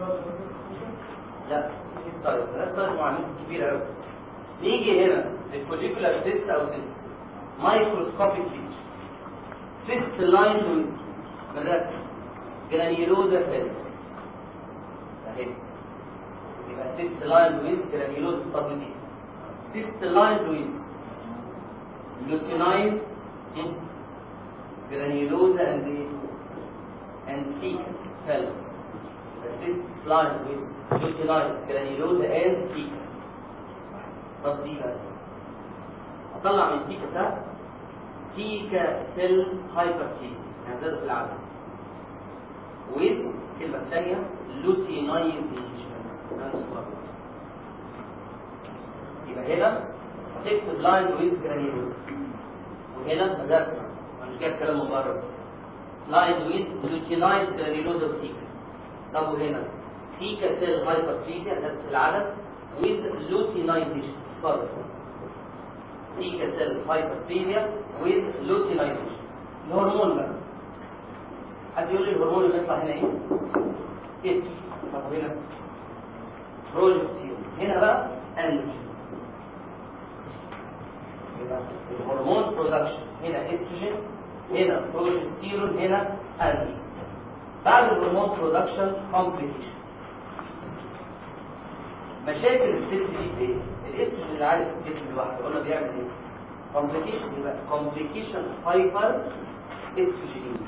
A: لا في سايز ملهاش سايز معين كبير قوي نيجي هنا للفوليكولار سيست او سيست مايكروسكوبيك فيتشر سيست لاين ويز بالرسم جرانيولوزا فيلز اهي يبقى سيست لاين ويز جرانيولوزا طب دي سيست لاين ويز لوتينايز جرانيولوزا اند and fecal cells the cysts lined with luteinized granulosa and fecal طب دي بقى اطلع من تيكا ده تيكا سيل هايبرتيز يعني زادت في العدد with الكلمة الثانية لوتينايزيشن يبقى هنا هتكتب لاين ويز جرانيولوز وهنا مدرسة مش جايب كلام من بره لاين ويز لوتينايز جرانيولوزا وسيكا طب وهنا تيكا سيل هايبرتيزيا زادت في العدد with luteinization صدر تيكا سيل هايبرتيميا with luteinization الهرمون بقى حد يقول لي الهرمون اللي بيطلع هنا ايه؟ استروجين طب هنا بروجستيرون هنا بقى اندروجين يبقى الهرمون برودكشن هنا استروجين هنا بروجستيرون هنا اندروجين بعد الهرمون برودكشن كومبليكيشن مشاكل الست دي ايه؟ الاستروجين اللي عارف الجسم لوحده قلنا بيعمل ايه؟ كومبليكيشن يبقى كومبليكيشن هايبر استروجين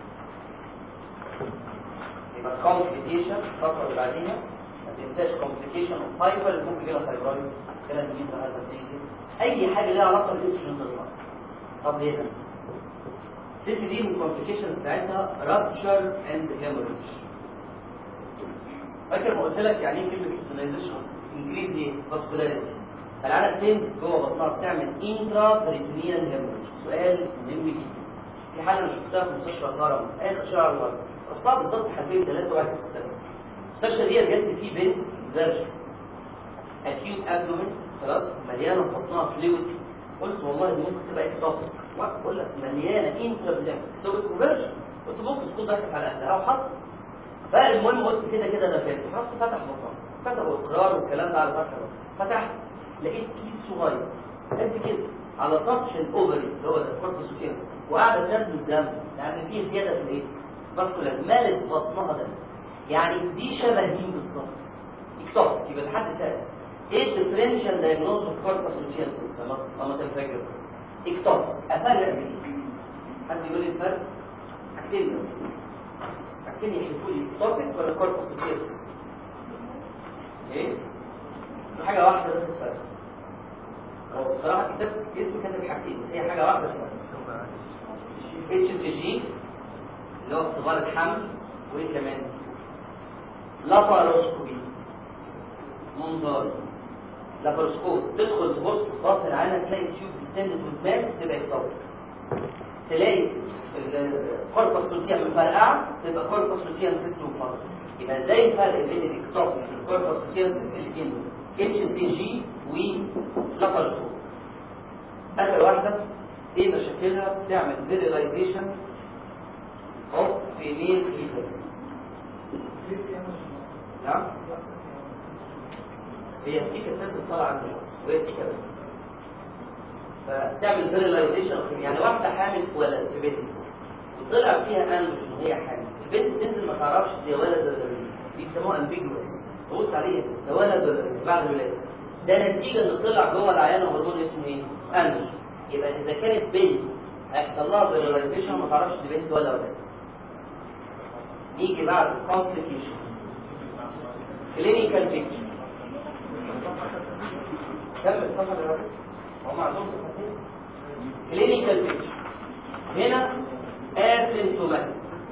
A: يبقى كومبليكيشن الخطوه اللي بعديها ما تنساش كومبليكيشن اوف هايبر اللي ممكن يجيلها ثايرويد كده نجيب هايبرتيزم اي حاجه ليها علاقه بالاستروجين تطلع طب هنا الست دي من الكومبليكيشن بتاعتها رابتشر اند هيموريدج فاكر ما قلت لك يعني ايه كلمه فيتنايزيشن انجليزي ايه فاسكولاريتي العدد فين جوه بطنها بتعمل انترا بريتونيال هيموريدج سؤال مهم جدا في حاله انا شفتها في مستشفى الهرم اخر شهر الورد رحتها بالظبط حالتين ثلاثه واحد ستة المستشفى دي جت فيه بنت فيرجن اكيوت ابدومين خلاص مليانه بطنها فلويد قلت والله ممكن تبقى اكتوبك بقول لك مليانه انترا اكتوبك وفيرجن قلت ممكن تكون ضحكت على اهلها وحصل فالمهم قلت كده كده ده فاتح رحت فتح بطنها كتبوا اقرار والكلام ده على فتح فتحت لقيت كيس صغير قد كده على سطح الاوفري اللي هو الكوربس وقاعده تنزل دم لان فيه زياده في الايه؟ فاسكولار مالت بطنها ده يعني دي شبه مين بالظبط؟ اكتوب يبقى لحد تاني ايه الديفرنشال دايجنوز اوف كوربس لوتيال سيستم لما تنفجر اكتوب افرق بين حد يقول لي الفرق حاجتين بس حاجتين يحلفوا لي اكتوبك ولا كوربس لوتيال سيستم ايه؟ حاجه واحده بس الفرق هو بصراحه كتاب اسمه كاتب حاجتين بس هي حاجه واحده شويه اتش سي جي اللي هو اختبار الحمل وايه كمان لاباروسكوبي منظار لاباروسكوب تدخل تبص في باطن العينه تلاقي تيوب ستاندد وسماش تبقى اكتوبر تلاقي الكوربس لوتيا مفرقعه تبقى كوربس لوتيا سيست وفرق يبقى ازاي الفرق بين الاكتوبر والكوربس لوتيا سيست الاثنين دول اتش سي جي ولاباروسكوب اخر واحده ايه مشاكلها بتعمل فيريلايزيشن اوف فيميل فيتس نعم هي التيكه لازم طالعه من الوسط وهي التيكه بس فتعمل فيريلايزيشن يعني واحده حامل ولد في بنت وطلع فيها انف ان هي حامل البنت تنزل ما تعرفش دي ولد ولا بنت بيسموها امبيجوس تبص عليها ده ولد ولا بنت بعد الولاده ده نتيجه ان طلع جوه العيان هرمون اسمه ايه؟ انف يبقى اذا كانت بنت هيحصل لها فيريلايزيشن ما تعرفش دي بنت ولا ولد نيجي بعد كومبليكيشن كلينيكال بيكتشر كمل فقط يا راجل هم عندهم صفتين كلينيكال بيكتشر هنا اسيمتوماتيك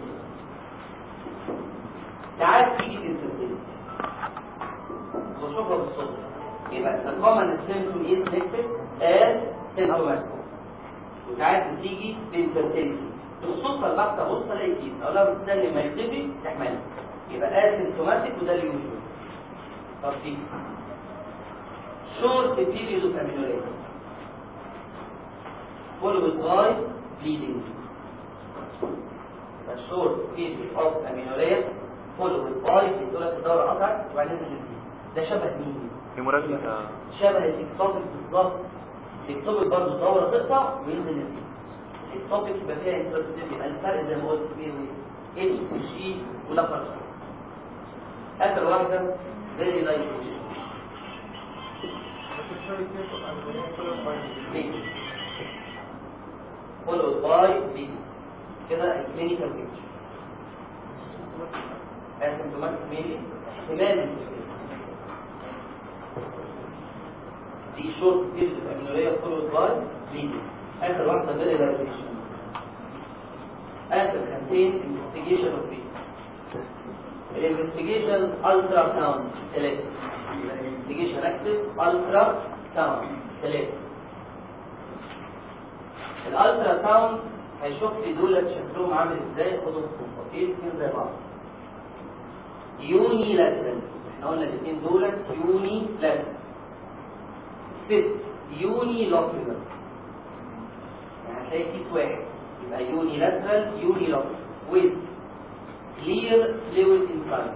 A: ساعات تيجي تنسبتين بشوفها بالصدفه يبقى الكومن سيمتوم از نكتب as symptomatic وساعات بتيجي بانفيرتيلتي بالصدفه البحثه بص الاقي كيس اقول لها بتستني ما يختفي تحملها يبقى اسيمتوماتيك وده اليوجوال طب دي short period of amenorrhea followed by bleeding a short period of amenorrhea followed by بتقول لك الدورة قطعت وبعدين نزل نزيد ده شبه مين؟
C: هيموراجيك
A: شبه الاكتوبيك بالظبط الاكتوبيك برضه الدورة تقطع وينزل نزيد الاكتوبيك يبقى فيها انتربتيف يبقى الفرق زي ما قلت بين اتش سي جي ولابرس اخر واحدة فيري لايت followed by bleeding كده الكلينيكال بيكتشر asymptomatic mainly احتمال دي شورت بيريد امينوريا followed by bleeding اخر واحده فيريلايزيشن اخر خانتين investigation of bleeding الانفستيجيشن الترا ساوند ثلاثه الانفستيجيشن اكتف الترا ساوند ثلاثه الالترا ساوند هيشوف لي دول شكلهم عامل ازاي خدهم في الاثنين زي بعض يوني لاترال احنا قلنا الاثنين دول يوني لاترال ست يوني لوكيولار يعني هتلاقي كيس واحد يبقى يوني لاترال يوني لوكيولار with clear fluid inside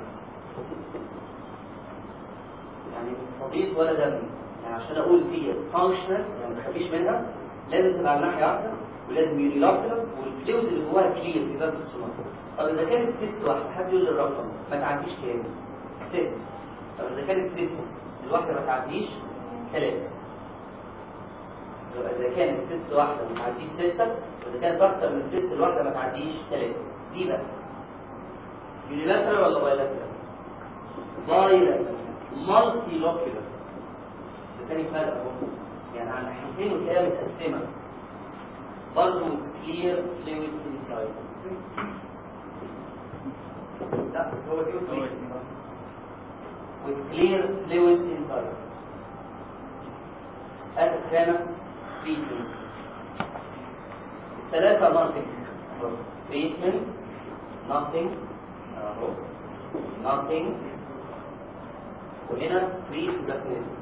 A: يعني مش صديق ولا دم يعني عشان اقول دي فانكشنال يعني ما تخافيش منها لازم تبقى على ناحيه واحده ولازم يونيلاترال والفلويد اللي جواها كلير في ذات الصناعه طب اذا كانت سيست واحده حد يقول لي الرقم ما تعديش كام ست طب اذا كانت ست الواحده ما تعديش ثلاثه يبقى اذا كانت سيست واحده ما تعديش سته واذا كانت اكتر من سيست الواحده ما تعديش ثلاثه دي بقى يونيلاترال ولا بايلاترال؟ بايلاترال مالتي لوكيولار ده تاني فرق اهو يعني على ناحيتين وتلاقيها متقسمه برضه كلير فلويد انسايد لا هو دي with clear fluid inside آخر خانة treatment ثلاثة nothing treatment nothing اهو nothing وهنا free darkness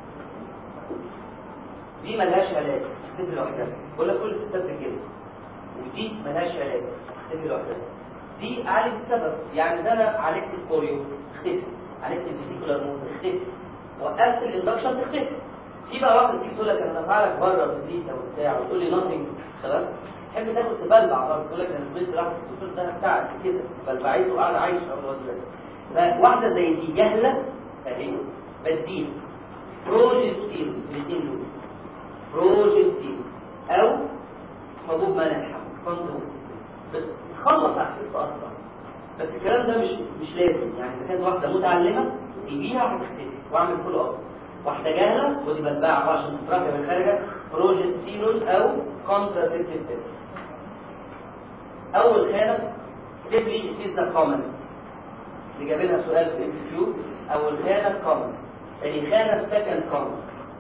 A: دي ملهاش علاج تكتب لوحدها بقول لك كل الستات كده ودي ملهاش علاج تكتب لوحدها دي عالج سبب يعني ده انا عالجت الكوريو اختفي عالجت الفيسيكولار موت اختفي وقفت الاندكشن تختفي في بقى واحده تيجي تقول لك انا دفعلك بره فيزيتا وبتاع وتقول لي ناثينج خلاص تحب تاخد تبلع برضه تقول لك انا سبت راحت الدكتور ده بتاعك كده بلبعيته وقاعد عايش على الواد واحده زي دي جهله اهي بديل بروجستين الاثنين دول بروجستين او حبوب منع الحمل كونترسبتيف بتخلص على الست اسرع بس الكلام ده مش مش لازم يعني اذا كانت واحده متعلمه سيبيها هتختفي واعمل فول اب واحده جاهله ودي بتباع عشان تتراكم من خارجه بروجستيرون او كونتراسبتيف تيست اول خانه تبلي is the commonest اللي جاب لها سؤال في الاكس كيو او الخانه الكومن تاني خانه سكند كومن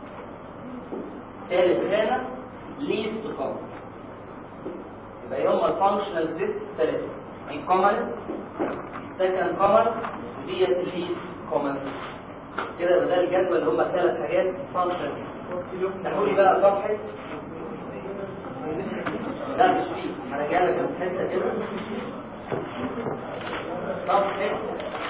A: ثالث خانه ليست كومن يبقى هم الفانكشنال سيست ثلاثه دي كومن السكند كومن وديت الليست كومن كده يبقى ده الجدول اللي هم ثلاث حاجات فانكشنال افتحوا لي بقى صفحه لا مش فيه هرجع لك بس حته كده صفحه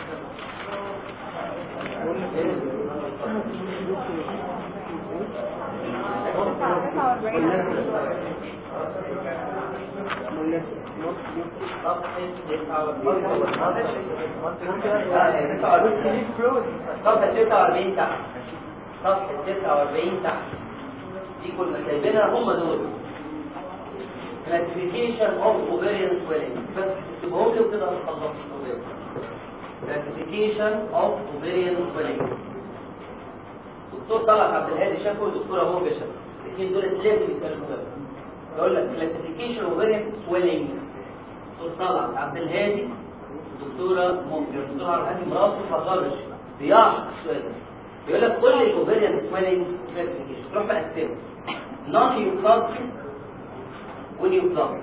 A: صفحة 49 تحت صفحة 49 تحت دي كنا سايبينها هم دول classification of ovarian swelling بس تكتبهم لي وكده خلصت ovarian classification of ovarian swelling دكتور طلعت عبد الهادي شافه ودكتوره موجه شافه الاثنين دول لازم يسالوا بس يقول لك classification of ovarian swellings دكتور طلعت عبد الهادي ودكتوره موجه الدكتوره عبد الهادي مراته فغرش بيعشق السؤال ده بيقول لك كل الاوفيريان سويلنجز كلاسيفيكيشن تروح مقسمه نون يوبلاستيك ونيوبلاستيك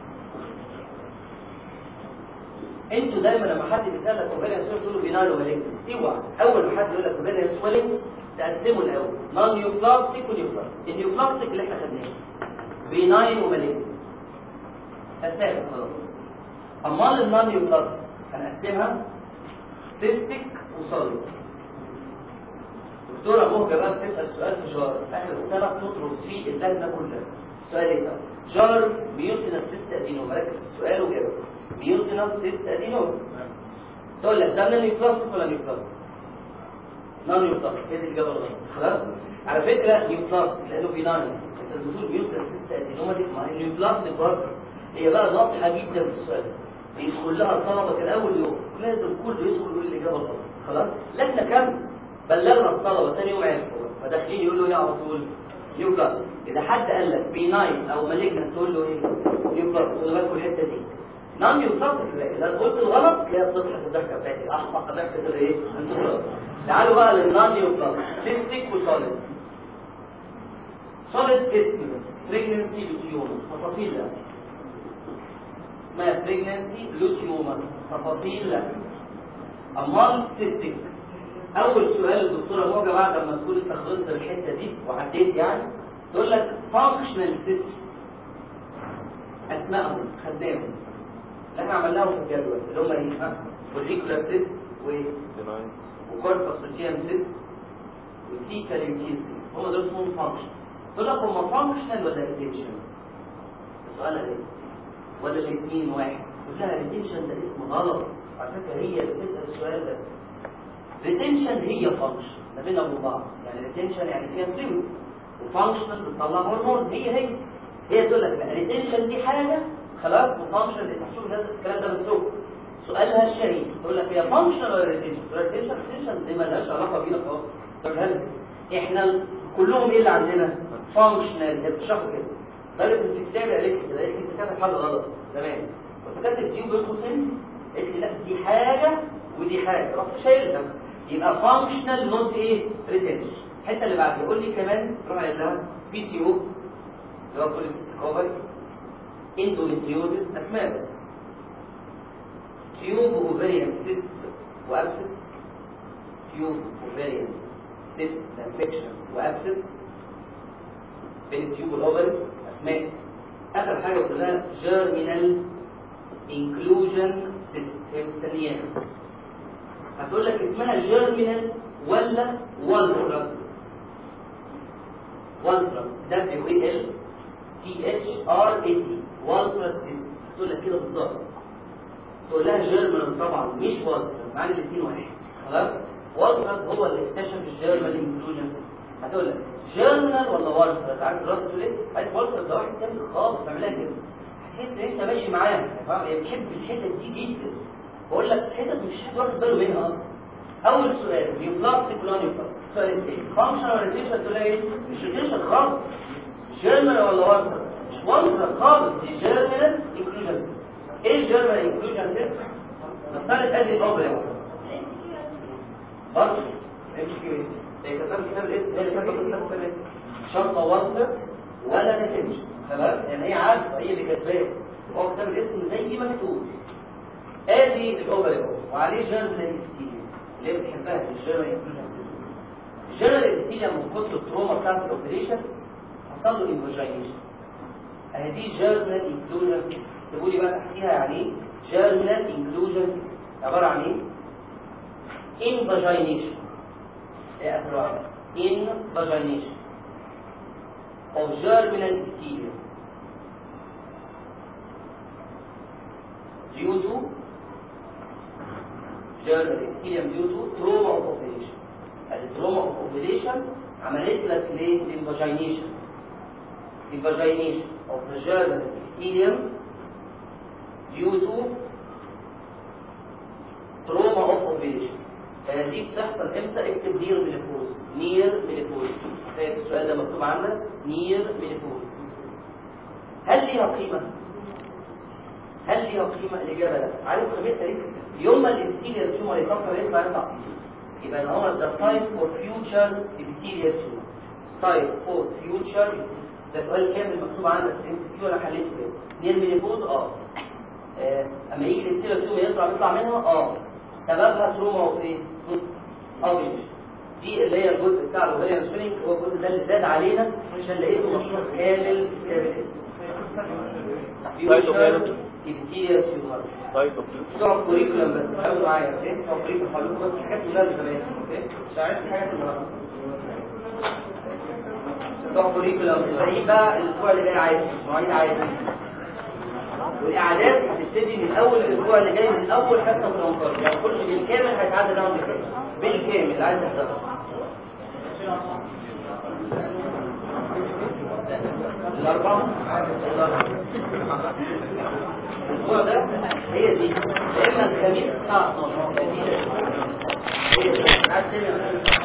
A: انتوا دايما لما حد بيسالك اوفيريان سويلنج تقول له بينال ومالجنت اوعى اول ما حد يقول لك اوفيريان سويلنجز تقسمه الاول نون يوبلاستيك ونيوبلاستيك النيوبلاستيك اللي احنا خدناه بيناين ومالجنت الثالث خلاص امال النون يوبلاستيك هنقسمها سيستيك وصالب دكتورة مهجة بقى بتسأل سؤال في جار آخر السنة بتطرد فيه اللجنة كلها السؤال ايه بقى؟ جار ميوسينال سيست ادينوم ركز في السؤال وجاوب ميوسينال سيست ادينوم تقول لك ده نيوبلاستيك ولا نيوبلاستيك؟ نون نيوبلاستيك هي دي الإجابة الغلط خلاص؟ على فكرة نيوبلاستيك لأنه بيناين أنت بتقول ميوسينال سيست ادينوما دي ما هي نيوبلاستيك برضه هي بقى واضحة جدا في السؤال يدخل لها الطلبة كان أول يوم لازم كله يدخل يقول الإجابة الغلط خلاص؟ لجنة كاملة بلغنا الطلبه ثاني يوم عرفوا فداخلين يقولوا ايه على طول يوبلاس اذا حد قال لك بيناين او مالجنت تقول له ايه يوبلاس خدوا بالكم الحته دي نعم يوبلاس اذا قلت الغلط تلاقيها بتضحك الضحكه بتاعتي احمق ضحكه الايه انتصار تعالوا بقى للنون يوبلاس سيستيك وسوليد سوليد تيستيوس بريجنسي لوتيوما تفاصيل لا اسمها بريجنسي لوتيوما تفاصيل لا امال سيستيك اول سؤال الدكتوره موجه بعد ما تكون انت خلصت الحته دي وعديت يعني تقول لك فانكشنال سيستمز اسمائهم خدناهم اللي احنا عملناهم في الجدول اللي هم ايه فوليكولار سيست وكوربس لوتيان سيست وتيكا ليوتين سيست هم دول اسمهم فانكشن تقول لك هم فانكشنال ولا ريتنشن السؤال ايه ولا الاثنين واحد تقول لها ريتنشن ده اسم غلط على فكره هي اللي بتسال السؤال ده ريتنشن هي فانكشن ما بين ابو بعض يعني ريتنشن يعني فيها فلويد وفانكشنال بتطلع هرمون هي هي هي تقول لك ريتنشن دي حاجه خلاص وفانكشن انت هتشوف الكلام ده مكتوب سؤالها الشهير تقول لك هي فانكشنال ولا ريتنشن تقول لك ريتنشن ريتنشن دي مالهاش علاقه بينا خالص طب هل احنا كلهم ايه اللي عندنا فانكشنال هي بتشرح كده بالك انت كتابه قالت لي كده قالت لي انت كاتب حاجه غلط تمام كنت كاتب دي بين قوسين قالت لي لا دي حاجه ودي حاجه رحت شايلها يبقى فانكشنال نوت ايه ريتنشن الحته اللي بعدها يقول لي كمان روح قايل لها بي سي او اللي هو بوليسيستيك اوفري اندوميتريوزس اسماء بس تيوب اوفريان سيست وابسس تيوب اوفريان سيست انفكشن وابسس بين التيوب والاوفري اسماء اخر حاجه قلت لها جيرمينال انكلوجن سيست هي مستنياها هتقول لك اسمها جيرمينال ولا والفرد والفرد دبليو اي ال تي اتش ار اي تي والفرد سيست هتقول لك كده بالظبط تقول لها جيرمينال طبعا مش والفرد معنى الاثنين واحد خلاص والفرد هو اللي اكتشف الجيرمينال انكلوجن سيست هتقول لك جيرمينال ولا والفرد عارف الرد تقول ايه؟ عارف والفرد ده واحد تاني خالص بيعملها كده تحس ان انت ماشي معاها هي بتحب الحتت دي جدا بقول لك حتت مش حد واخد باله منها اصلا اول سؤال نيوبلاستيك ولا نيوبلاستيك السؤال الثاني فانكشن ولا ريتيشن تقول ايه مش ريتيشن خالص جيرمال ولا وانتر مش وانتر خالص دي جيرمال انكلوجن ايه الجيرمال انكلوجن تيست نفترض ادي الاوبرا برضه ام سي كيو هي كتبت كتاب الاسم هي اللي كتبت كتاب الاسم شنطه واصله ولا تتمشي تمام يعني هي عارفه هي اللي كاتباه هو كتاب الاسم زي ما مكتوب ادي الاوفر وعليه جيرنال كتير اللي هي بتحبها الجيرنال الجيرنال كتير من كتر التروما بتاعت الاوبريشن حصل له انفاجينيشن اهي دي جيرنال انكلوجن تقول لي بقى تحتيها يعني ايه جيرنال انكلوجن عباره عن ايه invagination ايه اخر واحده invagination of germinal epithelium due to germinal epithelium due to trauma of ovulation التروما of ovulation عملت لك ليه الانفاجينيشن invagination of the germinal epithelium due to trauma of ovulation دي بتحصل امتى اكتب نير ميليفوز نير ميليفوز فاكر السؤال ده مكتوب عندك نير ميليفوز هل ليها قيمه هل ليها قيمه الاجابه لا عارف قيمتها ايه يوم ما الابيثيليال تيومر يفكر يطلع يطلع يبقى ان هو ده سايت فور فيوتشر ابيثيليال تيومر سايت فور فيوتشر ده سؤال كامل مكتوب عندك في ام سي كيو انا حليته كده نير ميليفوز اه آه، اما يجي الابيثيليال تيومر يطلع يطلع منها اه سببها تروما وايه؟ اوبيش دي اللي هي الجزء بتاع الاوفيريان سوينج هو الجزء ده اللي زاد علينا عشان لقيته مشروع كامل كامل اسمه فيوتشر ابتيريال تيومر
C: طيب دكتور
A: بتوع الكوريكولم بس حاولوا معايا اوكي بتوع الكوريكولم حاولوا بس حاجات كلها زمان اوكي مش عارف حاجات النهارده بتوع الكوريكولم الباقيين بقى الاسبوع اللي جاي عايز مواعيد عايز والاعداد هتبتدي من اول الاسبوع اللي جاي من اول حصه في الانقاذ يعني كل بالكامل هيتعدى راوند كده بالكامل اللي عايز يحضرها الأربعة الأسبوع ده هي دي يا إما الخميس الساعة 12 هي دي هي دي عايز تاني